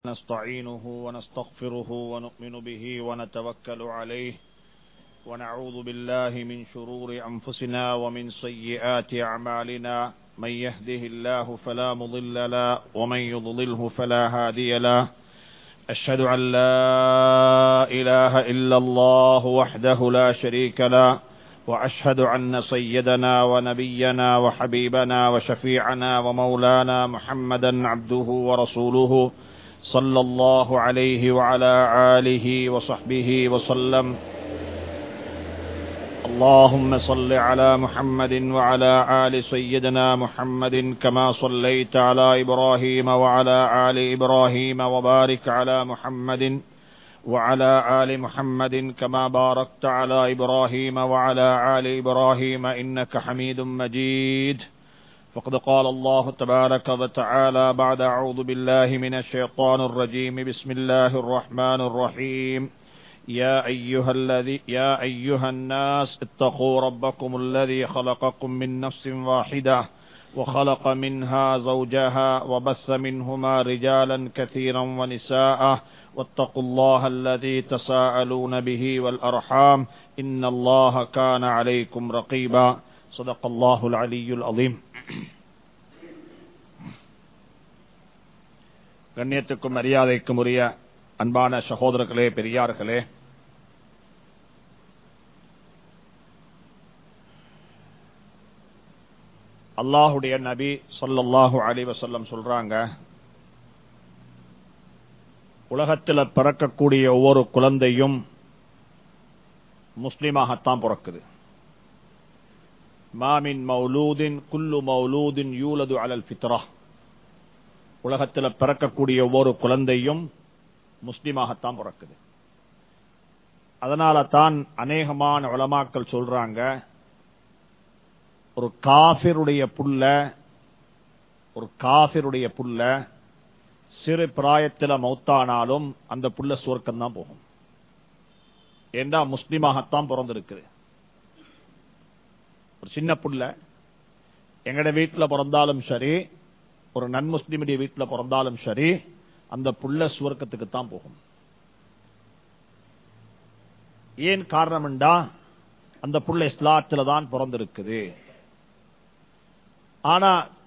نستعينه ونستغفره ونؤمن به ونتوكل عليه ونعوذ بالله من شرور أنفسنا ومن سيئات أعمالنا من يهده الله فلا مضل له ومن يضلله فلا هادي له أشهد أن لا إله إلا الله وحده لا شريك له وأشهد أن سيدنا ونبينا وحبيبنا وشفيعنا ومولانا محمدا عبده ورسوله صلى الله عليه وعلى آله وصحبه وسلم اللهم صل على محمد وعلى آل سيدنا محمد كما صليت على إبراهيم وعلى آل إبراهيم وبارك على محمد وعلى آل محمد كما باركت على إبراهيم وعلى آل إبراهيم إنك حميد مجيد فقد قال الله تبارك وتعالى بعد أعوذ بالله من الشيطان الرجيم بسم الله الرحمن الرحيم يا أيها الذي يا أيها الناس اتقوا ربكم الذي خلقكم من نفس واحدة وخلق منها زوجها وبث منهما رجالا كثيرا ونساء واتقوا الله الذي تساءلون به والأرحام إن الله كان عليكم رقيبا صدق الله العلي العظيم கண்ணியத்துக்கும் மரியாதைக்கும் உரிய அன்பான சகோதரர்களே பெரியார்களே அல்லாஹுடைய நபி சொல்லல்லாஹு அலி வசல்லம் சொல்றாங்க உலகத்தில் பிறக்கக்கூடிய ஒவ்வொரு குழந்தையும் முஸ்லிமாகத்தான் பிறக்குது மாமின் மௌலூதின் குல்லு மௌலூதின் யூலது அலல் ஃபித்ரா உலகத்தில் பிறக்கக்கூடிய ஒவ்வொரு குழந்தையும் முஸ்லிமாகத்தான் பிறக்குது அதனால தான் அநேகமான உலமாக்கள் சொல்றாங்க ஒரு காபிருடைய புல்ல ஒரு காபிருடைய புல்ல சிறு பிராயத்தில் மௌத்தானாலும் அந்த புல்ல சுவர்க்கம் தான் போகும் ஏண்டா முஸ்லிமாகத்தான் பிறந்திருக்குது ஒரு சின்ன புள்ள எங்கட வீட்டில் பிறந்தாலும் சரி ஒரு நன்முஸ்லிமுடைய வீட்டில் பிறந்தாலும் சரி அந்த புள்ள சுவர்க்கத்துக்கு தான் போகும் ஏன் காரணம்டா அந்த புள்ள இஸ்லாத்தில் தான் பிறந்திருக்குது ஆனா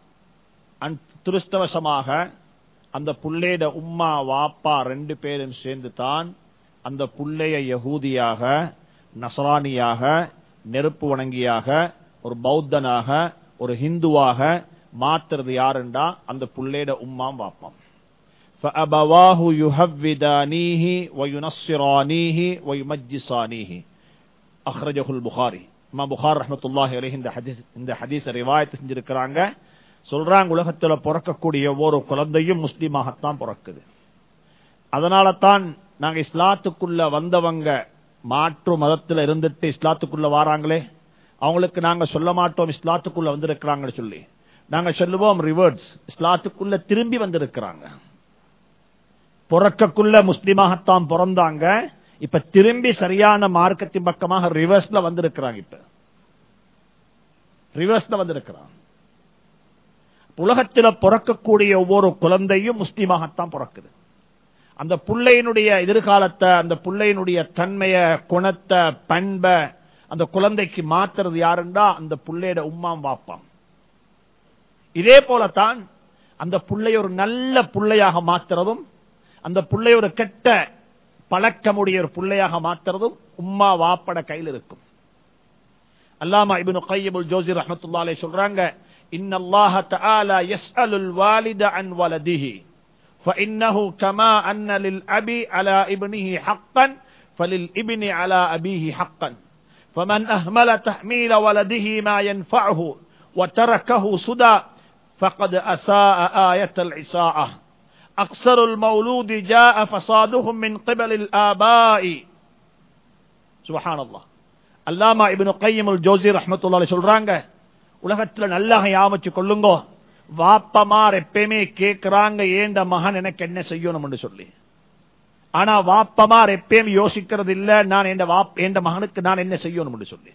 துருஷ்டவசமாக அந்த புள்ளையிட உம்மா வாப்பா ரெண்டு பேரும் சேர்ந்து தான் அந்த புள்ளைய யகூதியாக நசரானியாக நெருப்பு வணங்கியாக ஒரு பௌத்தனாக ஒரு ஹிந்துவாக மாத்துறது யாருண்டா அந்த புள்ளையிட உம்மாம் வாப்பாம் فأبواه يهودانيه وينصرانيه ويمجسانيه أخرجه البخاري ما புகார் ரஹமத்துல்லாஹி அலைஹி இந்த ஹதீஸ் இந்த ஹதீஸ ரிவாயத் செஞ்சிருக்கிறாங்க சொல்றாங்க உலகத்துல பிறக்கக்கூடிய ஒவ்வொரு குழந்தையும் முஸ்லீமாகத்தான் பிறக்குது அதனால தான் நாங்க இஸ்லாத்துக்குள்ள வந்தவங்க மாற்று மதத்துல இருந்துட்டு இஸ்லாத்துக்குள்ள வாராங்களே அவங்களுக்கு நாங்க சொல்ல மாட்டோம் இஸ்லாத்துக்குள்ள வந்திருக்கிறாங்கன்னு சொல்லி நாங்க சொல்லுவோம் ரிவர்ட்ஸ் இஸ்லாத்துக்குள்ள திரும்பி வந்திருக்கிறாங்க பிறக்கக்குள்ள முஸ்லீமாகத்தான் பிறந்தாங்க இப்ப திரும்பி சரியான மார்க்கத்தின் பக்கமாக ரிவர்ஸ்ல வந்திருக்கிறாங்க இப்ப ரிவர்ஸ்ல வந்திருக்கிறாங்க உலகத்தில் பிறக்கக்கூடிய ஒவ்வொரு குழந்தையும் முஸ்லீமாகத்தான் பிறக்குது அந்த பிள்ளையினுடைய எதிர்காலத்தை அந்த பிள்ளையினுடைய தன்மைய குணத்தை பண்பை அந்த குழந்தைக்கு மாத்துறது யாருண்டா அந்த பிள்ளையோட உம்மாம் வாப்பாம் இதே போலத்தான் அந்த புள்ளை ஒரு நல்ல புள்ளையாக மாத்துறதும் அந்த புள்ளை ஒரு கெட்ட பழக்கமுடைய ஒரு புள்ளையாக மாத்துறதும் உம்மா வாப்பட கையில் இருக்கும் அல்லாமா இபின் கையபுல் ஜோசி ரஹமத்துல்லாலே சொல்றாங்க இன்னல்லாஹ தஆலா யஸ்அலுல் வாலித அன் வலதிஹி فإنه كما أن للأبي على ابنه حقا فللابن على أبيه حقا فمن أهمل تحميل ولده ما ينفعه وتركه سدى فقد أساء آية العساءة أقصر المولود جاء فصادهم من قبل الآباء سبحان الله அல்லாமா இபின் கையம் ஜோசி ரஹமத்துல்லா சொல்றாங்க உலகத்துல நல்லா யாமச்சு கொள்ளுங்கோ வாப்பமார் எப்பயுமே கேட்கிறாங்க ஏண்ட மகன் எனக்கு என்ன செய்யணும் சொல்லி ஆனா வாப்பமார் எப்பயும் யோசிக்கிறது இல்ல நான் என் வாப் என் மகனுக்கு நான் என்ன செய்யணும் சொல்லி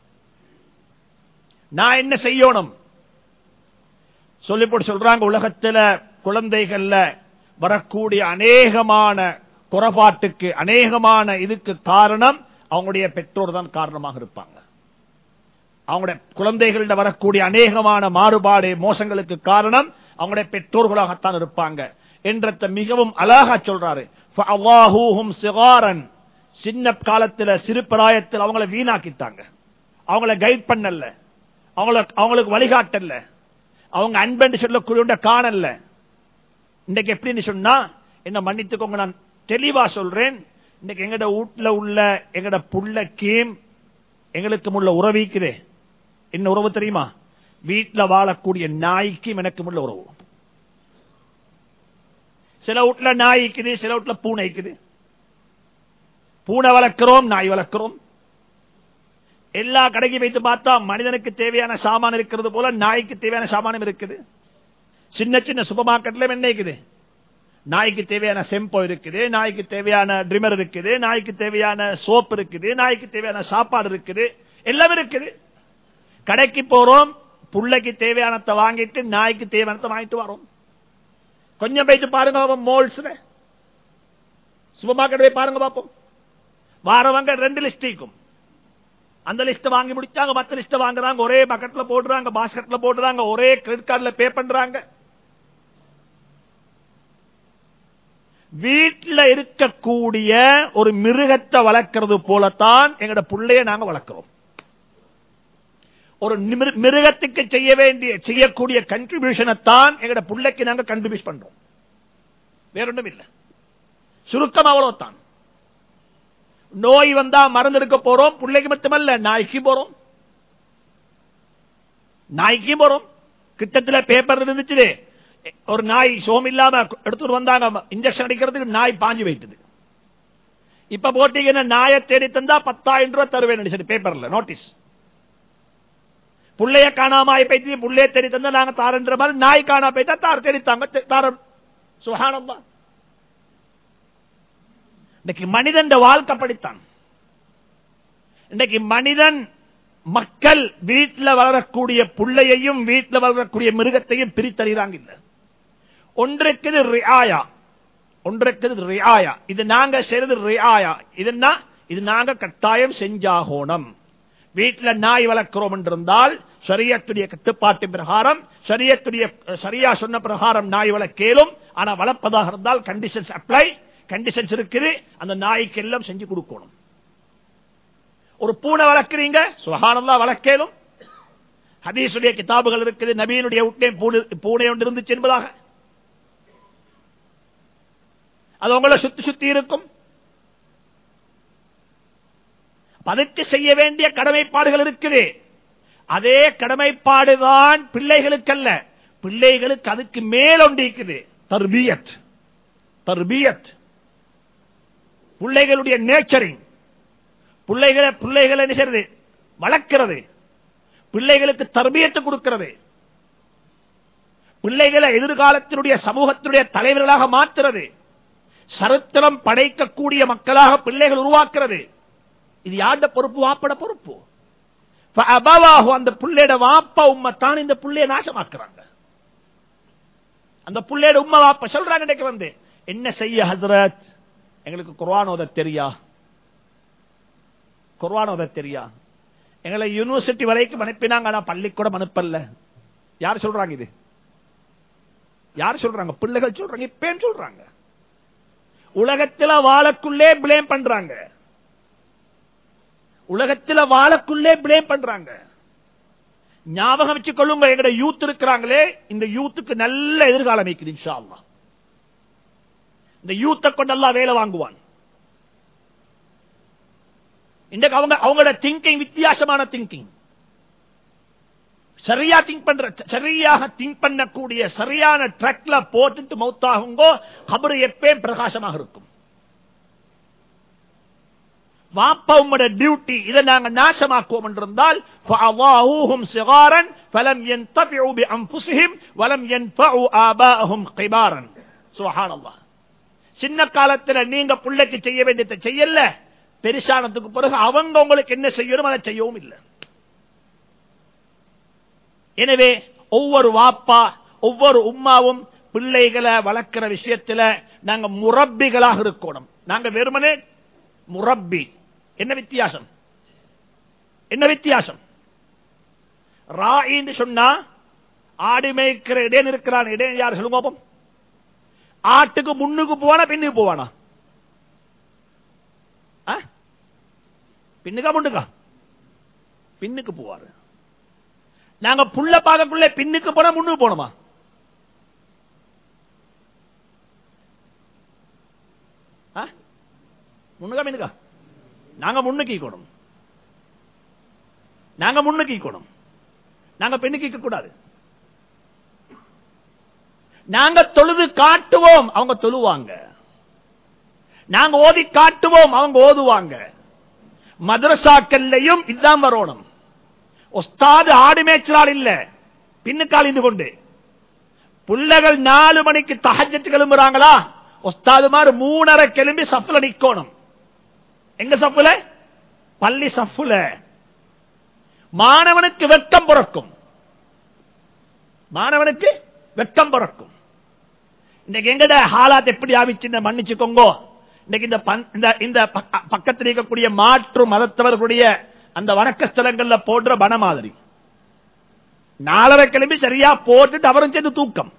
நான் என்ன செய்யணும் சொல்லி போட்டு சொல்றாங்க உலகத்துல குழந்தைகள்ல வரக்கூடிய அநேகமான குறைபாட்டுக்கு அநேகமான இதுக்கு காரணம் அவங்களுடைய பெற்றோர் தான் காரணமாக இருப்பாங்க அவங்களுடைய குழந்தைகளிட வரக்கூடிய அநேகமான மாறுபாடு மோசங்களுக்கு காரணம் அவங்களுடைய பெற்றோர்களாகத்தான் இருப்பாங்க என்றத மிகவும் அழகா சொல்றாரு ஃபஅல்லாஹூஹும் சிகாரன் சின்ன காலத்துல சிறு பிராயத்தில் அவங்கள வீணாக்கிட்டாங்க அவங்கள கைட் பண்ணல அவங்கள அவங்களுக்கு வழிகாட்டல அவங்க அன்பென்று சொல்லக்கூடிய காணல இன்னைக்கு எப்படின்னு சொன்னா என்ன மன்னித்துக்கோங்க நான் தெளிவா சொல்றேன் இன்னைக்கு எங்கட வீட்டுல உள்ள எங்கட புள்ளக்கீம் எங்களுக்கு உள்ள உறவிக்குதே என்ன உறவு தெரியுமா வீட்டுல வாழக்கூடிய நாய்க்கும் எனக்கும் உள்ள உறவு சில வீட்டுல நாய் இருக்குது சில வீட்டுல பூனை இருக்குது பூனை வளர்க்கிறோம் நாய் வளர்க்கிறோம் எல்லா கடைக்கு வைத்து பார்த்தா மனிதனுக்கு தேவையான சாமான் இருக்கிறது போல நாய்க்கு தேவையான சாமானம் இருக்குது சின்ன சின்ன சூப்பர் மார்க்கெட்ல என்ன இருக்குது நாய்க்கு தேவையான செம்போ இருக்குது நாய்க்கு தேவையான ட்ரிமர் இருக்குது நாய்க்கு தேவையான சோப் இருக்குது நாய்க்கு தேவையான சாப்பாடு இருக்குது எல்லாம் இருக்குது கடைக்கு போறோம் புள்ளைக்கு தேவையானத்தை வாங்கிட்டு நாய்க்கு தேவையானத்தை வாங்கிட்டு வரோம் கொஞ்சம் போயிட்டு பாருங்க மோல்ஸ் சூப்பர் மார்க்கெட் போய் பாருங்க பார்ப்போம் வாரவங்க ரெண்டு லிஸ்ட் இருக்கும் அந்த லிஸ்ட் வாங்கி முடிச்சாங்க மத்த லிஸ்ட் வாங்குறாங்க ஒரே பக்கெட்ல போடுறாங்க பாஸ்கெட்ல போடுறாங்க ஒரே கிரெடிட் கார்டுல பே பண்றாங்க வீட்டில் இருக்கக்கூடிய ஒரு மிருகத்தை வளர்க்கிறது போலத்தான் எங்கட பிள்ளைய நாங்க வளர்க்கிறோம் ஒரு மிருகத்துக்கு செய்ய வேண்டிய செய்யக்கூடிய கண்ட்ரிபியூஷனை தான் எங்கட பிள்ளைக்கு நாங்க கண்ட்ரிபியூட் பண்றோம் வேற ஒன்றும் இல்லை சுருக்கம் அவ்வளவுதான் நோய் வந்தா மருந்து எடுக்க போறோம் பிள்ளைக்கு மட்டுமல்ல நாய்க்கு போறோம் நாய்க்கு போறோம் கிட்டத்தில் பேப்பர் இருந்துச்சு ஒரு நாய் சோம் இல்லாம எடுத்துட்டு வந்தாங்க இன்ஜெக்ஷன் அடிக்கிறதுக்கு நாய் பாஞ்சு வைத்தது இப்ப போட்டீங்கன்னா நாயை தேடி தந்தா பத்தாயிரம் ரூபாய் தருவேன் பேப்பர்ல நோட்டீஸ் புள்ளைய காணாம போயிட்டு புள்ளைய தேடி தந்தா நாங்க தாரன்ற மாதிரி நாய் காணா போயிட்டா தார் தேடித்தாங்க தாரம் சுகானந்தா இன்னைக்கு மனிதன் வாழ்க்கை படித்தான் இன்னைக்கு மனிதன் மக்கள் வீட்டில் வளரக்கூடிய புள்ளையையும் வீட்டில் வளரக்கூடிய மிருகத்தையும் பிரித்தறிகிறாங்க இல்ல ஒன்றுக்குது ரியாயா ஒன்றுக்குது ரியாயா இது நாங்க செய்யறது ரியாயா இதுன்னா இது நாங்க கட்டாயம் செஞ்சாகோணம் வீட்டில் நாய் வளர்க்கிறோம் என்றிருந்தால் சரியத்துடைய கட்டுப்பாட்டு பிரகாரம் சரியத்துடைய சரியா சொன்ன பிரகாரம் நாய் வளர்க்கேலும் ஆனா வளர்ப்பதாக இருந்தால் கண்டிஷன்ஸ் அப்ளை கண்டிஷன்ஸ் இருக்குது அந்த நாய்க்கு எல்லாம் செஞ்சு கொடுக்கணும் ஒரு பூனை வளர்க்கிறீங்க சுகானந்தா வளர்க்கலும் ஹதீசுடைய கிதாபுகள் இருக்குது நபீனுடைய வீட்டிலே பூனை ஒன்று இருந்துச்சு என்பதாக அது உங்களை சுத்தி சுத்தி இருக்கும் அதுக்கு செய்ய வேண்டிய கடமைப்பாடுகள் இருக்குது அதே கடமைப்பாடுதான் பிள்ளைகளுக்கல்ல பிள்ளைகளுக்கு அதுக்கு மேலொண்டு இருக்குது தர்பியத் தர்பியத் பிள்ளைகளுடைய நேச்சரிங் பிள்ளைகளை பிள்ளைகளை என்ன செய்யறது வளர்க்கிறது பிள்ளைகளுக்கு தர்பியத்தை கொடுக்கிறது பிள்ளைகளை எதிர்காலத்தினுடைய சமூகத்தினுடைய தலைவர்களாக மாற்றுறது சரித்திரம் படைக்கக்கூடிய மக்களாக பிள்ளைகள் உருவாக்குறது இது யாண்ட பொறுப்பு வாப்பட பொறுப்பு அந்த பிள்ளையோட வாப்பா உண்மைத்தான் இந்த பிள்ளைய நாசமாக்குறாங்க அந்த பிள்ளையோட உண்மை வாப்பா சொல்றாங்க இன்னைக்கு வந்து என்ன செய்ய ஹசரத் எங்களுக்கு குர்வான் ஓத தெரியா குர்வான் ஓத தெரியா எங்களை யூனிவர்சிட்டி வரைக்கும் அனுப்பினாங்க ஆனா பள்ளிக்கூடம் அனுப்பல யார் சொல்றாங்க இது யார் சொல்றாங்க பிள்ளைகள் சொல்றாங்க இப்பேன் சொல்றாங்க உலகத்தில் வாழக்குள்ளே பிளேம் பண்றாங்க உலகத்தில் வாழக்குள்ளே பிளேம் பண்றாங்க ஞாபகம் வச்சு கொள்ளுங்க எங்கட யூத் இருக்கிறாங்களே இந்த யூத்துக்கு நல்ல எதிர்காலம் இருக்குது இன்ஷா அல்லாஹ் இந்த யூத்தை கொண்டெல்லாம் வேலை வாங்குவான் இன்றைக்கு அவங்க அவங்களோட திங்கிங் வித்தியாசமான திங்கிங் சரியா திங்க் பண்ற சரியாக திங்க் பண்ணக்கூடிய சரியான ட்ரக்ல போட்டுட்டு மௌத்தாகுங்கோ கபரு எப்பயும் பிரகாசமாக இருக்கும் வாப்பா உம்மோட டியூட்டி இதை நாங்க நாசமாக்குவோம் என்றிருந்தால் فَأَضَاهُوهُمْ صِغَارًا فَلَمْ يَنْتَفِعُوا بِأَنفُسِهِمْ وَلَمْ يَنْفَعُوا آبَاءَهُمْ قِبَارًا سبحان الله சின்ன காலத்துல நீங்க பிள்ளைக்கு செய்ய வேண்டியதை செய்யல பெருசானதுக்கு பிறகு அவங்க உங்களுக்கு என்ன செய்யணும் அதை செய்யவும் இல்லை எனவே ஒவ்வொரு வாப்பா ஒவ்வொரு உம்மாவும் பிள்ளைகளை வளர்க்கிற விஷயத்துல நாங்க முரப்பிகளாக இருக்கணும் நாங்க வெறுமனே முரப்பி என்ன வித்தியாசம் என்ன வித்தியாசம் ராயின்னு சொன்னா ஆடு மேய்க்கிற இடையன் இருக்கிறான் இடையன் யார் சொல்லுங்க பாப்போம். ஆட்டுக்கு முன்னுக்கு போவானா பின்னுக்கு போவானா ஆ? பின்னுக்கா முன்னுக்கா பின்னுக்கு போவாரு நாங்க புள்ள பார்க்கக்குள்ள பின்னுக்கு போனா முன்னுக்கு போனோமா ஆ? முன்னுக்கா பின்னுக்கா நாங்க முன்னுக்கு ஈக்கணும் நாங்க முன்னுக்கு ஈக்கணும் நாங்க பெண்ணுக்கு ஈக்க கூடாது நாங்க தொழுது காட்டுவோம் அவங்க தொழுவாங்க நாங்க ஓதி காட்டுவோம் அவங்க ஓதுவாங்க மதரசாக்கள்லையும் இதுதான் வரணும் ஒஸ்தாது ஆடு மேய்ச்சலால் இல்ல பின்னுக்கால் இருந்து கொண்டு பிள்ளைகள் நாலு மணிக்கு தகஜத்து கிளம்புறாங்களா ஒஸ்தாது மாதிரி மூணரை கிளம்பி சப்புல நிக்கணும் எங்க சப்புல பள்ளி சப்புல மாணவனுக்கு வெட்கம் பிறக்கும் மாணவனுக்கு வெட்கம் பிறக்கும் இன்னைக்கு எங்கட ஹாலாத் எப்படி ஆவிச்சுன்னு மன்னிச்சுக்கோங்க இன்னைக்கு இந்த பன்- இந்த- இந்த பக்க- பக்கத்தில் இருக்கக்கூடிய மாற்று மதத்தவர்களுடைய அந்த வணக்க ஸ்தலங்கள்ல போடுற பண மாதிரி நாலரை கிளம்பி சரியா போட்டுட்டு அவரும் சேர்ந்து தூக்கம்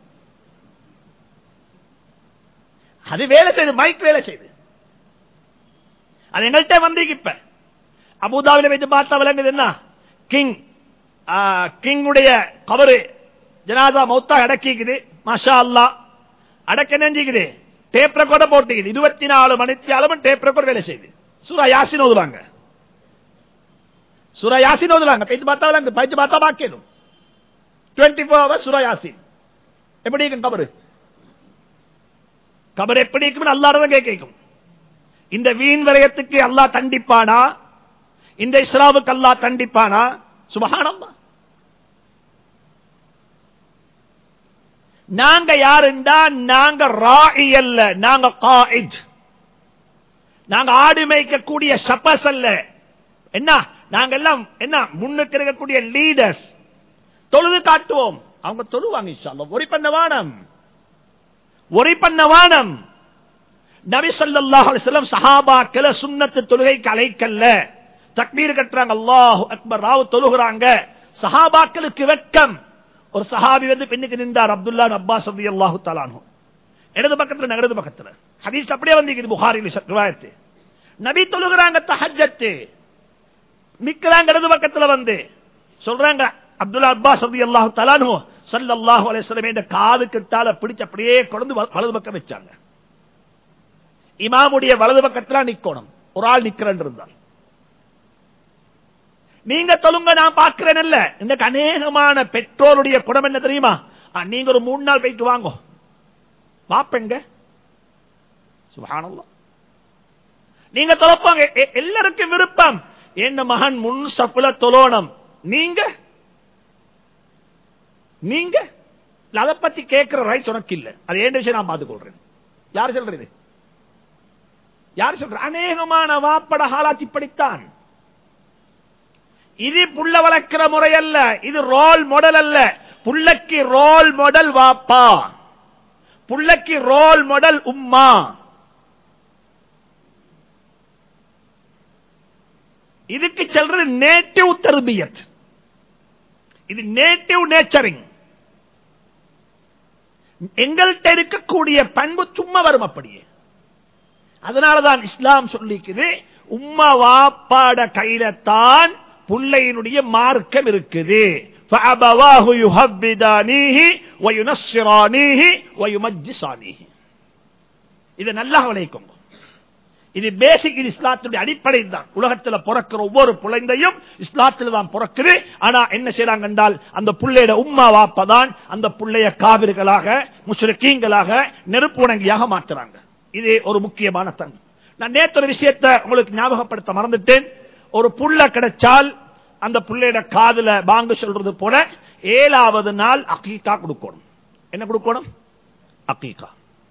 அது வேலை செய்யுது மைக் வேலை செய்யுது அது எங்கள்கிட்ட வந்து இப்ப அபுதாபில வைத்து பார்த்தா விளங்குது என்ன கிங் கிங்குடைய கவரு ஜனாதா மௌத்தா அடக்கிக்குது மாஷா அல்லா அடக்க நெஞ்சிக்குது டேப் ரெக்கார்ட போட்டுக்குது இருபத்தி நாலு மணித்தியாலும் டேப் ரெக்கார்ட் வேலை செய்யுது சூரா யாசின் ஓதுவாங்க சூரா யாசின் ஓதுவாங்க பைத்து பார்த்தா விளங்கு பைத்து பார்த்தா பாக்கணும் டுவெண்ட்டி ஃபோர் ஹவர்ஸ் சூரா யாசின் எப்படி இருக்கும் கபரு கபர் எப்படி இருக்கும் அல்லாடதான் கேட்கும் இந்த வீண் விரயத்துக்கு அல்லாஹ் தண்டிப்பானா இந்த இஸ்லாமுக்கு அல்லாஹ் தண்டிப்பானா சுபஹானல்லா நாங்க யாருண்டா நாங்க ராஇ அல்ல நாங்க காயித் நாங்க ஆடு மேய்க்கக்கூடிய ஷப்பஸ் அல்ல என்ன நாங்க எல்லாம் என்ன முன்னுக்கு இருக்கக்கூடிய லீடர்ஸ் தொழுது காட்டுவோம் அவங்க தொழுவாங்க இன்ஷா அல்லாஹ் ஒரி பண்ண வானம் ஒரி பண்ண வானம் நபி ஸல்லல்லாஹு அலைஹி வஸல்லம் சஹாபாக்கள சுன்னத்து தொழுகைக்கு அழைக்கல்ல தக்பீர் கட்டுறாங்க அல்லாஹு அக்பர் ராவு தொழுகிறாங்க சஹாபாக்களுக்கு வெட்கம் ஒரு சஹாபி வந்து பெண்ணுக்கு நின்றார் அப்துல்லா அப்பாஸ் ரலியல்லாஹு தஆலா அன்ஹு இடது பக்கத்துல இடது பக்கத்துல ஹதீஸ் அப்படியே வந்து புகாரில் ரிவாயத்து நபி தொழுகிறாங்க தஹஜ்ஜத்து நிக்கிறாங்க இடது பக்கத்துல வந்து சொல்றாங்க அப்துல்லா அப்பாஸ் ரலியல்லாஹு தஆலா அன்ஹு ஸல்லல்லாஹு அலைஹி வஸல்லம் இந்த காது கட்டால பிடிச்சு அப்படியே கொண்டு வலது பக்கம் வச்சாங்க இமாமுடைய வலது பக்கத்துல நிக்கணும் ஒரு ஆள் நிக்கிறேன் இருந்தால் நீங்க தொழுங்க நான் பார்க்கிறேன் இல்ல இன்னைக்கு அநேகமான பெற்றோருடைய குணம் என்ன தெரியுமா ஆ, நீங்க ஒரு மூணு நாள் போயிட்டு வாங்க பாப்பெங்க சுபஹானல்லாஹ் நீங்க தொலைப்பாங்க எ- எல்லாருக்கும் விருப்பம் என்ன மகன் முன் சப்புல தொழோனம் நீங்க நீங்க இல்ல, அதை பத்தி கேட்கிற ரைட்ஸ் உனக்கு இல்ல அது ஏன் விஷயம் நான் பார்த்துக் கொள்றேன் யார் சொல்றது யார் சொல்ற அநேகமான வாப்பட ஹாலாத் இப்படித்தான் இது புள்ள வளர்க்கிற முறை அல்ல இது ரோல் மாடல் அல்ல புள்ளக்கு ரோல் மாடல் வாப்பா புள்ளக்கு ரோல் மாடல் உம்மா இதுக்கு சொல்றது நேட்டிவ் தர்பியத் இது நேட்டிவ் நேச்சரிங் எங்கள்கிட்ட இருக்கக்கூடிய பண்பு சும்மா வரும் அப்படியே அதனாலதான் இஸ்லாம் சொல்லிக்குது உம்மா வாப்பாட கையில தான் புள்ளையினுடைய மார்க்கம் இருக்குது فَأَبَوَاهُ يُهَبِّدَانِيهِ وَيُنَصِّرَانِيهِ وَيُمَجِّسَانِيهِ இதை நல்லா விளைக்கும் இது பேசிக் இது இஸ்லாத்துடைய அடிப்படை தான் உலகத்துல பிறக்கிற ஒவ்வொரு குழந்தையும் இஸ்லாத்துல தான் பிறக்குது ஆனா என்ன செய்யறாங்க என்றால் அந்த புள்ளையோட உம்மா வாப்பதான் அந்த புள்ளைய காவிர்களாக முஸ்லிக்கீங்களாக நெருப்பு உணங்கியாக மாற்றுறாங்க இது ஒரு முக்கியமான தங்கு நான் நேற்று ஒரு விஷயத்தை உங்களுக்கு ஞாபகப்படுத்த மறந்துட்டேன் ஒரு புள்ள கிடைச்சால் அந்த புள்ளையோட காதுல பாங்கு சொல்றது போல ஏழாவது நாள் அக்கீகா கொடுக்கணும் என்ன கொடுக்கணும் அக்கீகா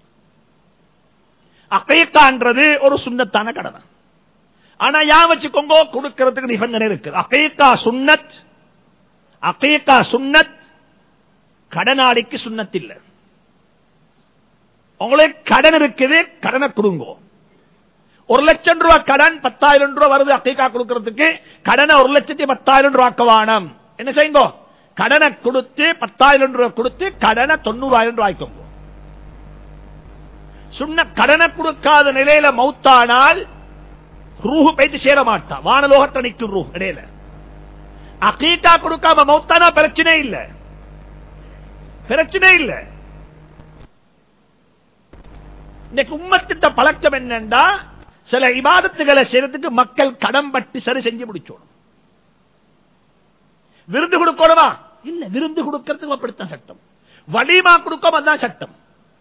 அக்கைக்கான்றது ஒரு சுண்ணத்தான கடமை ஆனா யா வச்சுக்கோங்க கொடுக்கிறதுக்கு நிபந்தனை இருக்கு அக்கைக்கா சுன்னத் அக்கைக்கா சுன்னத் கடனாளிக்கு சுண்ணத் இல்ல உங்களுக்கு கடன் இருக்குது கடனை கொடுங்கோ ஒரு லட்சம் ரூபாய் கடன் பத்தாயிரம் ரூபாய் வருது அக்கைக்கா கொடுக்கறதுக்கு கடனை ஒரு லட்சத்தி பத்தாயிரம் ரூபாய்க்கு வானம் என்ன செய்யுங்க கடனை கொடுத்து பத்தாயிரம் ரூபாய் கொடுத்து கடனை தொண்ணூறாயிரம் ரூபாய்க்கு சுண்ண கடனை கொடுக்காத நிலையில மௌத்தானால் ரூஹு போயிட்டு சேர மாட்டான் வானலோகத்தை நிற்கும் ரூஹ் இடையில அகீட்டா கொடுக்காம மௌத்தானா பிரச்சனை இல்ல பிரச்சனை இல்ல இன்னைக்கு உம்மத்திட்ட பழக்கம் என்னண்டா சில இபாதத்துகளை செய்யறதுக்கு மக்கள் கடன் பட்டு சரி செஞ்சு முடிச்சோம் விருந்து கொடுக்கணுமா இல்ல விருந்து கொடுக்கறதுக்கு அப்படித்தான் சட்டம் வலிமா கொடுக்கும் அதான் சட்டம்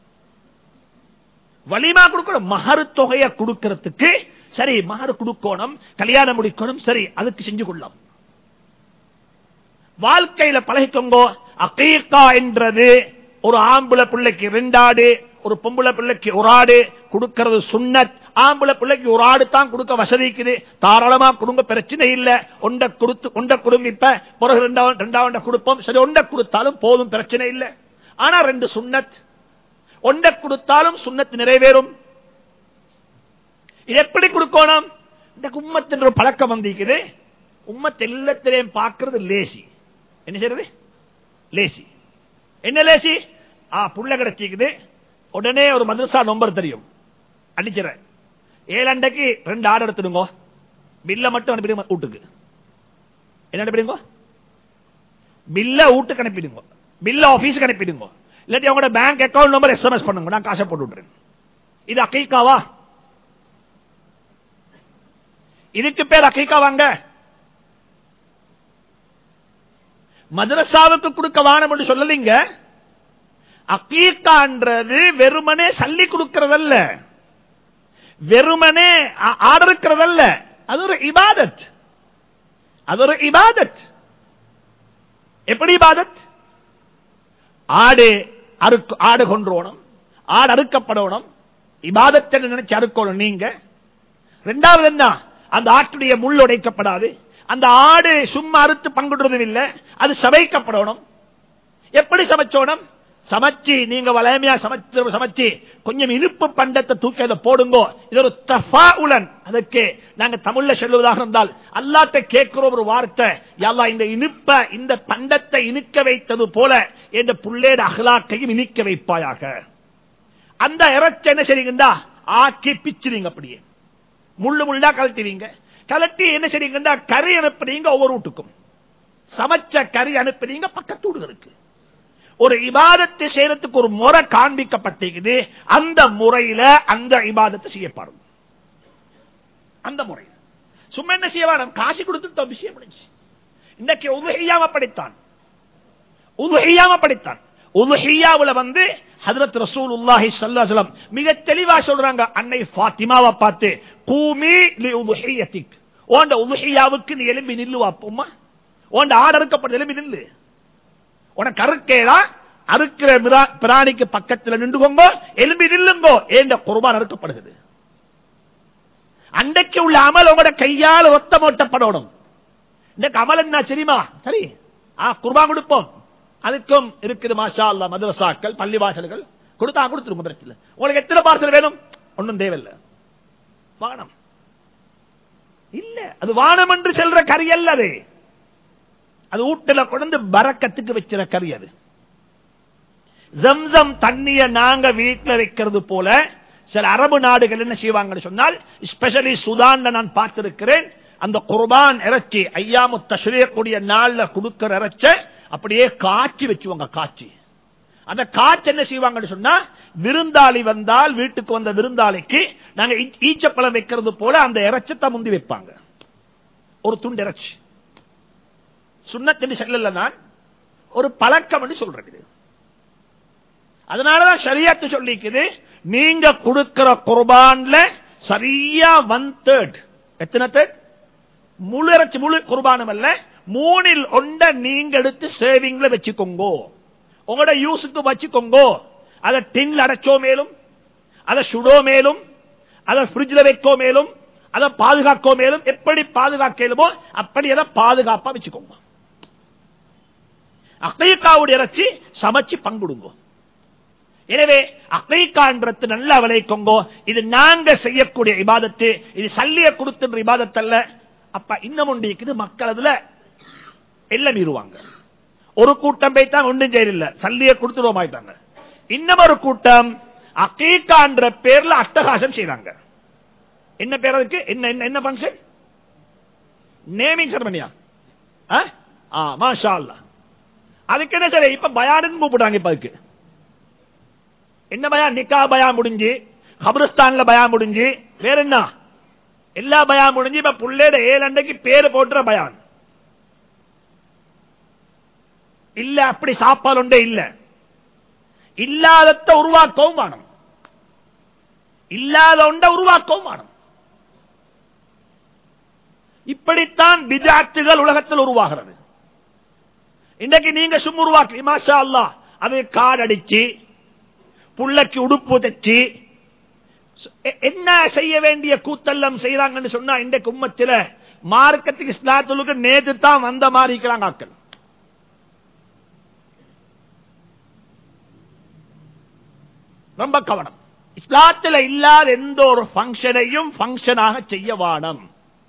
வலிமா கொடுக்கணும் மகரு தொகையை கொடுக்கறதுக்கு சரி மகரு கொடுக்கணும் கல்யாணம் முடிக்கணும் சரி அதுக்கு செஞ்சு கொள்ளலாம் வாழ்க்கையில பழகிக்கோங்கோ அக்கீக்கா என்றது ஒரு ஆம்புல பிள்ளைக்கு ரெண்டாடு ஒரு பொம்புல பிள்ளைக்கு ஒரு ஆடு கொடுக்கிறது சுண்ணத் ஆம்புல பிள்ளைக்கு ஒரு ஆடு தான் கொடுக்க வசதிக்குது தாராளமா கொடுங்க பிரச்சனை இல்ல ஒண்ட கொடுத்து ஒண்ட கொடுங்க இப்ப பிறகு ரெண்டாவது ரெண்டாவது கொடுப்போம் சரி ஒண்ட கொடுத்தாலும் போதும் பிரச்சனை இல்ல ஆனா ரெண்டு சுண்ணத் ஒண்ட கொடுத்தாலும் சுண்ணத்து நிறைவேறும் இது எப்படி கொடுக்கணும் இந்த உம்மத்தின் பழக்கம் வந்திருக்குது உம்மத் எல்லாத்திலையும் பார்க்கறது லேசி என்ன செய்யறது லேசி என்ன லேசி ஆ புள்ள கிடைச்சிக்குது உடனே ஒரு மதரசா நம்பர் தெரியும் அடிச்சிடறேன் ஏழு அண்டைக்கு ரெண்டு ஆர்டர் எடுத்துடுங்க பில்ல மட்டும் அனுப்பிடுங்க வீட்டுக்கு என்ன அனுப்பிடுங்க பில்ல வீட்டுக்கு அனுப்பிடுங்க பில்ல ஆபீஸுக்கு அனுப்பிடுங்க இல்லாட்டி அவங்களோட பேங்க் அக்கௌண்ட் நம்பர் எஸ்எம்எஸ் பண்ணுங்க நான் காசை போட்டு விட்டுறேன் இது அக்கைக்காவா இதுக்கு பேர் அக்கைக்கா வாங்க மதரசாவுக்கு கொடுக்க வானம் என்று சொல்லலீங்க அக்கீக்கான்றது வெறுமனே சல்லி கொடுக்கிறதல்ல வெறுமனே ஆடருக்கிறதல்ல அது ஒரு இபாதத் அது ஒரு இபாதத் எப்படி இபாதத் ஆடு அறுக்கு ஆடு கொன்றோணும் ஆடு அறுக்கப்படணும் இபாதத்தை நினைச்சு அறுக்கணும் நீங்க ரெண்டாவது என்ன அந்த ஆட்டுடைய முள் உடைக்கப்படாது அந்த ஆடு சும்மா அறுத்து பங்குடுறதும் இல்லை அது சமைக்கப்படணும் எப்படி சமைச்சோணும் சமைச்சு நீங்க வளமையா சமைச்சு சமைச்சு கொஞ்சம் இனிப்பு பண்டத்தை தூக்கி அதை போடுங்கோ இது ஒரு தஃபா உலன் அதுக்கு நாங்க தமிழ்ல சொல்லுவதாக இருந்தால் அல்லாட்ட கேட்கிற ஒரு வார்த்தை யாரா இந்த இனிப்ப இந்த பண்டத்தை இனிக்க வைத்தது போல என்ற புள்ளேட அகலாக்கையும் இனிக்க வைப்பாயாக அந்த இறைச்சி என்ன செய்றீங்கடா ஆக்கி பிச்சுறீங்க அப்படியே முள்ளு முள்ளா கலட்டுவீங்க கலட்டி என்ன செய்றீங்கடா கறி அனுப்புறீங்க ஒவ்வொரு வீட்டுக்கும் சமைச்ச கறி அனுப்புறீங்க பக்கத்து வீடுகளுக்கு ஒரு இபாதத்தை செய்யறதுக்கு ஒரு முறை காண்பிக்கப்பட்டிருக்குது அந்த முறையில அந்த இபாதத்தை செய்யப்படும் அந்த முறையில் சும்மா என்ன செய்ய வேணும் காசு கொடுத்து விஷயம் முடிஞ்சு இன்னைக்கு உதுகையாம படித்தான் உதுகையாம படித்தான் உதுஹியாவுல வந்து ஹதரத் ரசூல் உல்லாஹி சல்லாஹலம் மிக தெளிவா சொல்றாங்க அன்னை ஃபாத்திமாவை பார்த்து கூமி லி உதுஹியத்திக் ஓண்ட உதுஹியாவுக்கு நீ எலும்பி நில்லு வாப்போம்மா ஓண்ட ஆடு அறுக்கப்பட்ட எலும்பி நில்லு உனக்கு அறுக்கேடா அறுக்கிற பிராணிக்கு பக்கத்தில் நின்றுகோங்கோ எலும்பி நில்லுங்கோ ஏண்ட குர்பான் அறுக்கப்படுகிறது அன்றைக்கு உள்ள அமல் உங்களோட கையால் ஒத்தம் ஓட்டப்படணும் இந்த அமல் என்ன தெரியுமா சரி ஆ குர்பான் கொடுப்போம் அதுக்கும் இருக்குது மாஷா அல்லா மதரசாக்கள் பள்ளி வாசல்கள் கொடுத்தா கொடுத்துருங்க பிரச்சனை உங்களுக்கு எத்தனை பார்சல் வேணும் ஒன்றும் தேவையில்லை வானம் இல்ல அது வானம் என்று செல்ற கறி அல்ல அது அது வீட்டுல கொண்டு பறக்கத்துக்கு வச்சிட கறி அது ஜம்சம் தண்ணிய நாங்க வீட்டுல வைக்கிறது போல சில அரபு நாடுகள் என்ன செய்வாங்கன்னு சொன்னால் ஸ்பெஷலி சுதான்ல நான் பார்த்திருக்கிறேன் அந்த குர்பான் இறைச்சி ஐயாமு தஸ்ரீக்கூடிய நாள்ல கொடுக்கிற இறைச்ச அப்படியே காய்ச்சி வச்சுவாங்க காய்ச்சி அந்த காய்ச்சி என்ன செய்வாங்கன்னு சொன்னா விருந்தாளி வந்தால் வீட்டுக்கு வந்த விருந்தாளிக்கு நாங்க ஈச்சப்பழம் வைக்கிறது போல அந்த இறைச்சத்தை முந்தி வைப்பாங்க ஒரு துண்டு இறைச்சி சுண்ணத்தின் செல்லல நான் ஒரு பழக்கம் சொல்றது அதனாலதான் சரியாத்து சொல்லிக்குது நீங்க கொடுக்கிற குர்பான்ல சரியா ஒன் தேர்ட் எத்தனை தேர்ட் முழு இறைச்சி முழு குர்பானம் அல்ல மூணில் ஒண்ட நீங்க எடுத்து சேவிங்ல வச்சுக்கோங்கோ உங்களோட யூஸுக்கு வச்சுக்கோங்கோ அதை டின்ல அடைச்சோ மேலும் அதை சுடோ மேலும் அதை பிரிட்ஜில் வைக்கோ மேலும் அதை பாதுகாக்கோ மேலும் எப்படி பாதுகாக்கலுமோ அப்படி அதை பாதுகாப்பா வச்சுக்கோங்க அக்கையக்காவுடைய இறைச்சி சமைச்சு பங்குடுங்க எனவே அகைக்கான்றது நல்ல விளைக்கோங்கோ இது நாங்க செய்யக்கூடிய இபாதத்து இது சல்லிய கொடுத்துன்ற இபாதத்து அல்ல அப்ப இன்னும் ஒன்று இருக்குது மக்கள் அதுல எல்லாம் மீறுவாங்க ஒரு கூட்டம் போய்த்தான் ஒன்றும் செய்யல சல்லிய கொடுத்துருவோம் ஆயிட்டாங்க இன்னும் ஒரு கூட்டம் அகீகான்ற பேர்ல அட்டகாசம் செய்றாங்க என்ன பேர் அதுக்கு என்ன என்ன என்ன பங்கன் நேமிங் செரமனியா மாஷா அல்லா அதுக்கு என்ன சரி இப்ப பயானுன்னு கூப்பிடுறாங்க இப்ப அதுக்கு என்ன பயான் நிக்கா பயான் முடிஞ்சு கபிரஸ்தான்ல பயான் முடிஞ்சு வேற என்ன எல்லா பயான் முடிஞ்சு இப்ப புள்ளேட ஏழு அண்டைக்கு பேரு போட்டுற பயான் இல்ல அப்படி சாப்பாடு உண்டே இல்ல இல்லாதத உருவாக்கவும் வேணும் இல்லாத ஒன்றை உருவாக்கவும் வேணும் இப்படித்தான் பிஜாத்துகள் உலகத்தில் உருவாகிறது இன்றைக்கு நீங்க சும்மா உருவாக்கி மாஷா அல்லா அது கார்டு அடிச்சு புள்ளைக்கு உடுப்பு தச்சு எ- என்ன செய்ய வேண்டிய கூத்தெல்லாம் செய்யறாங்கன்னு சொன்னா இன்றைக்கு உம்மத்தில மார்க்கத்துக்கு இஸ்லாத்துக்கு நேற்று தான் வந்த மாதிரி இருக்கிறாங்க ஆட்கள் ரொம்ப கவனம் இஸ்லாத்துல இல்லாத எந்த ஒரு பங்கனையும் பங்கனாக செய்ய வானம்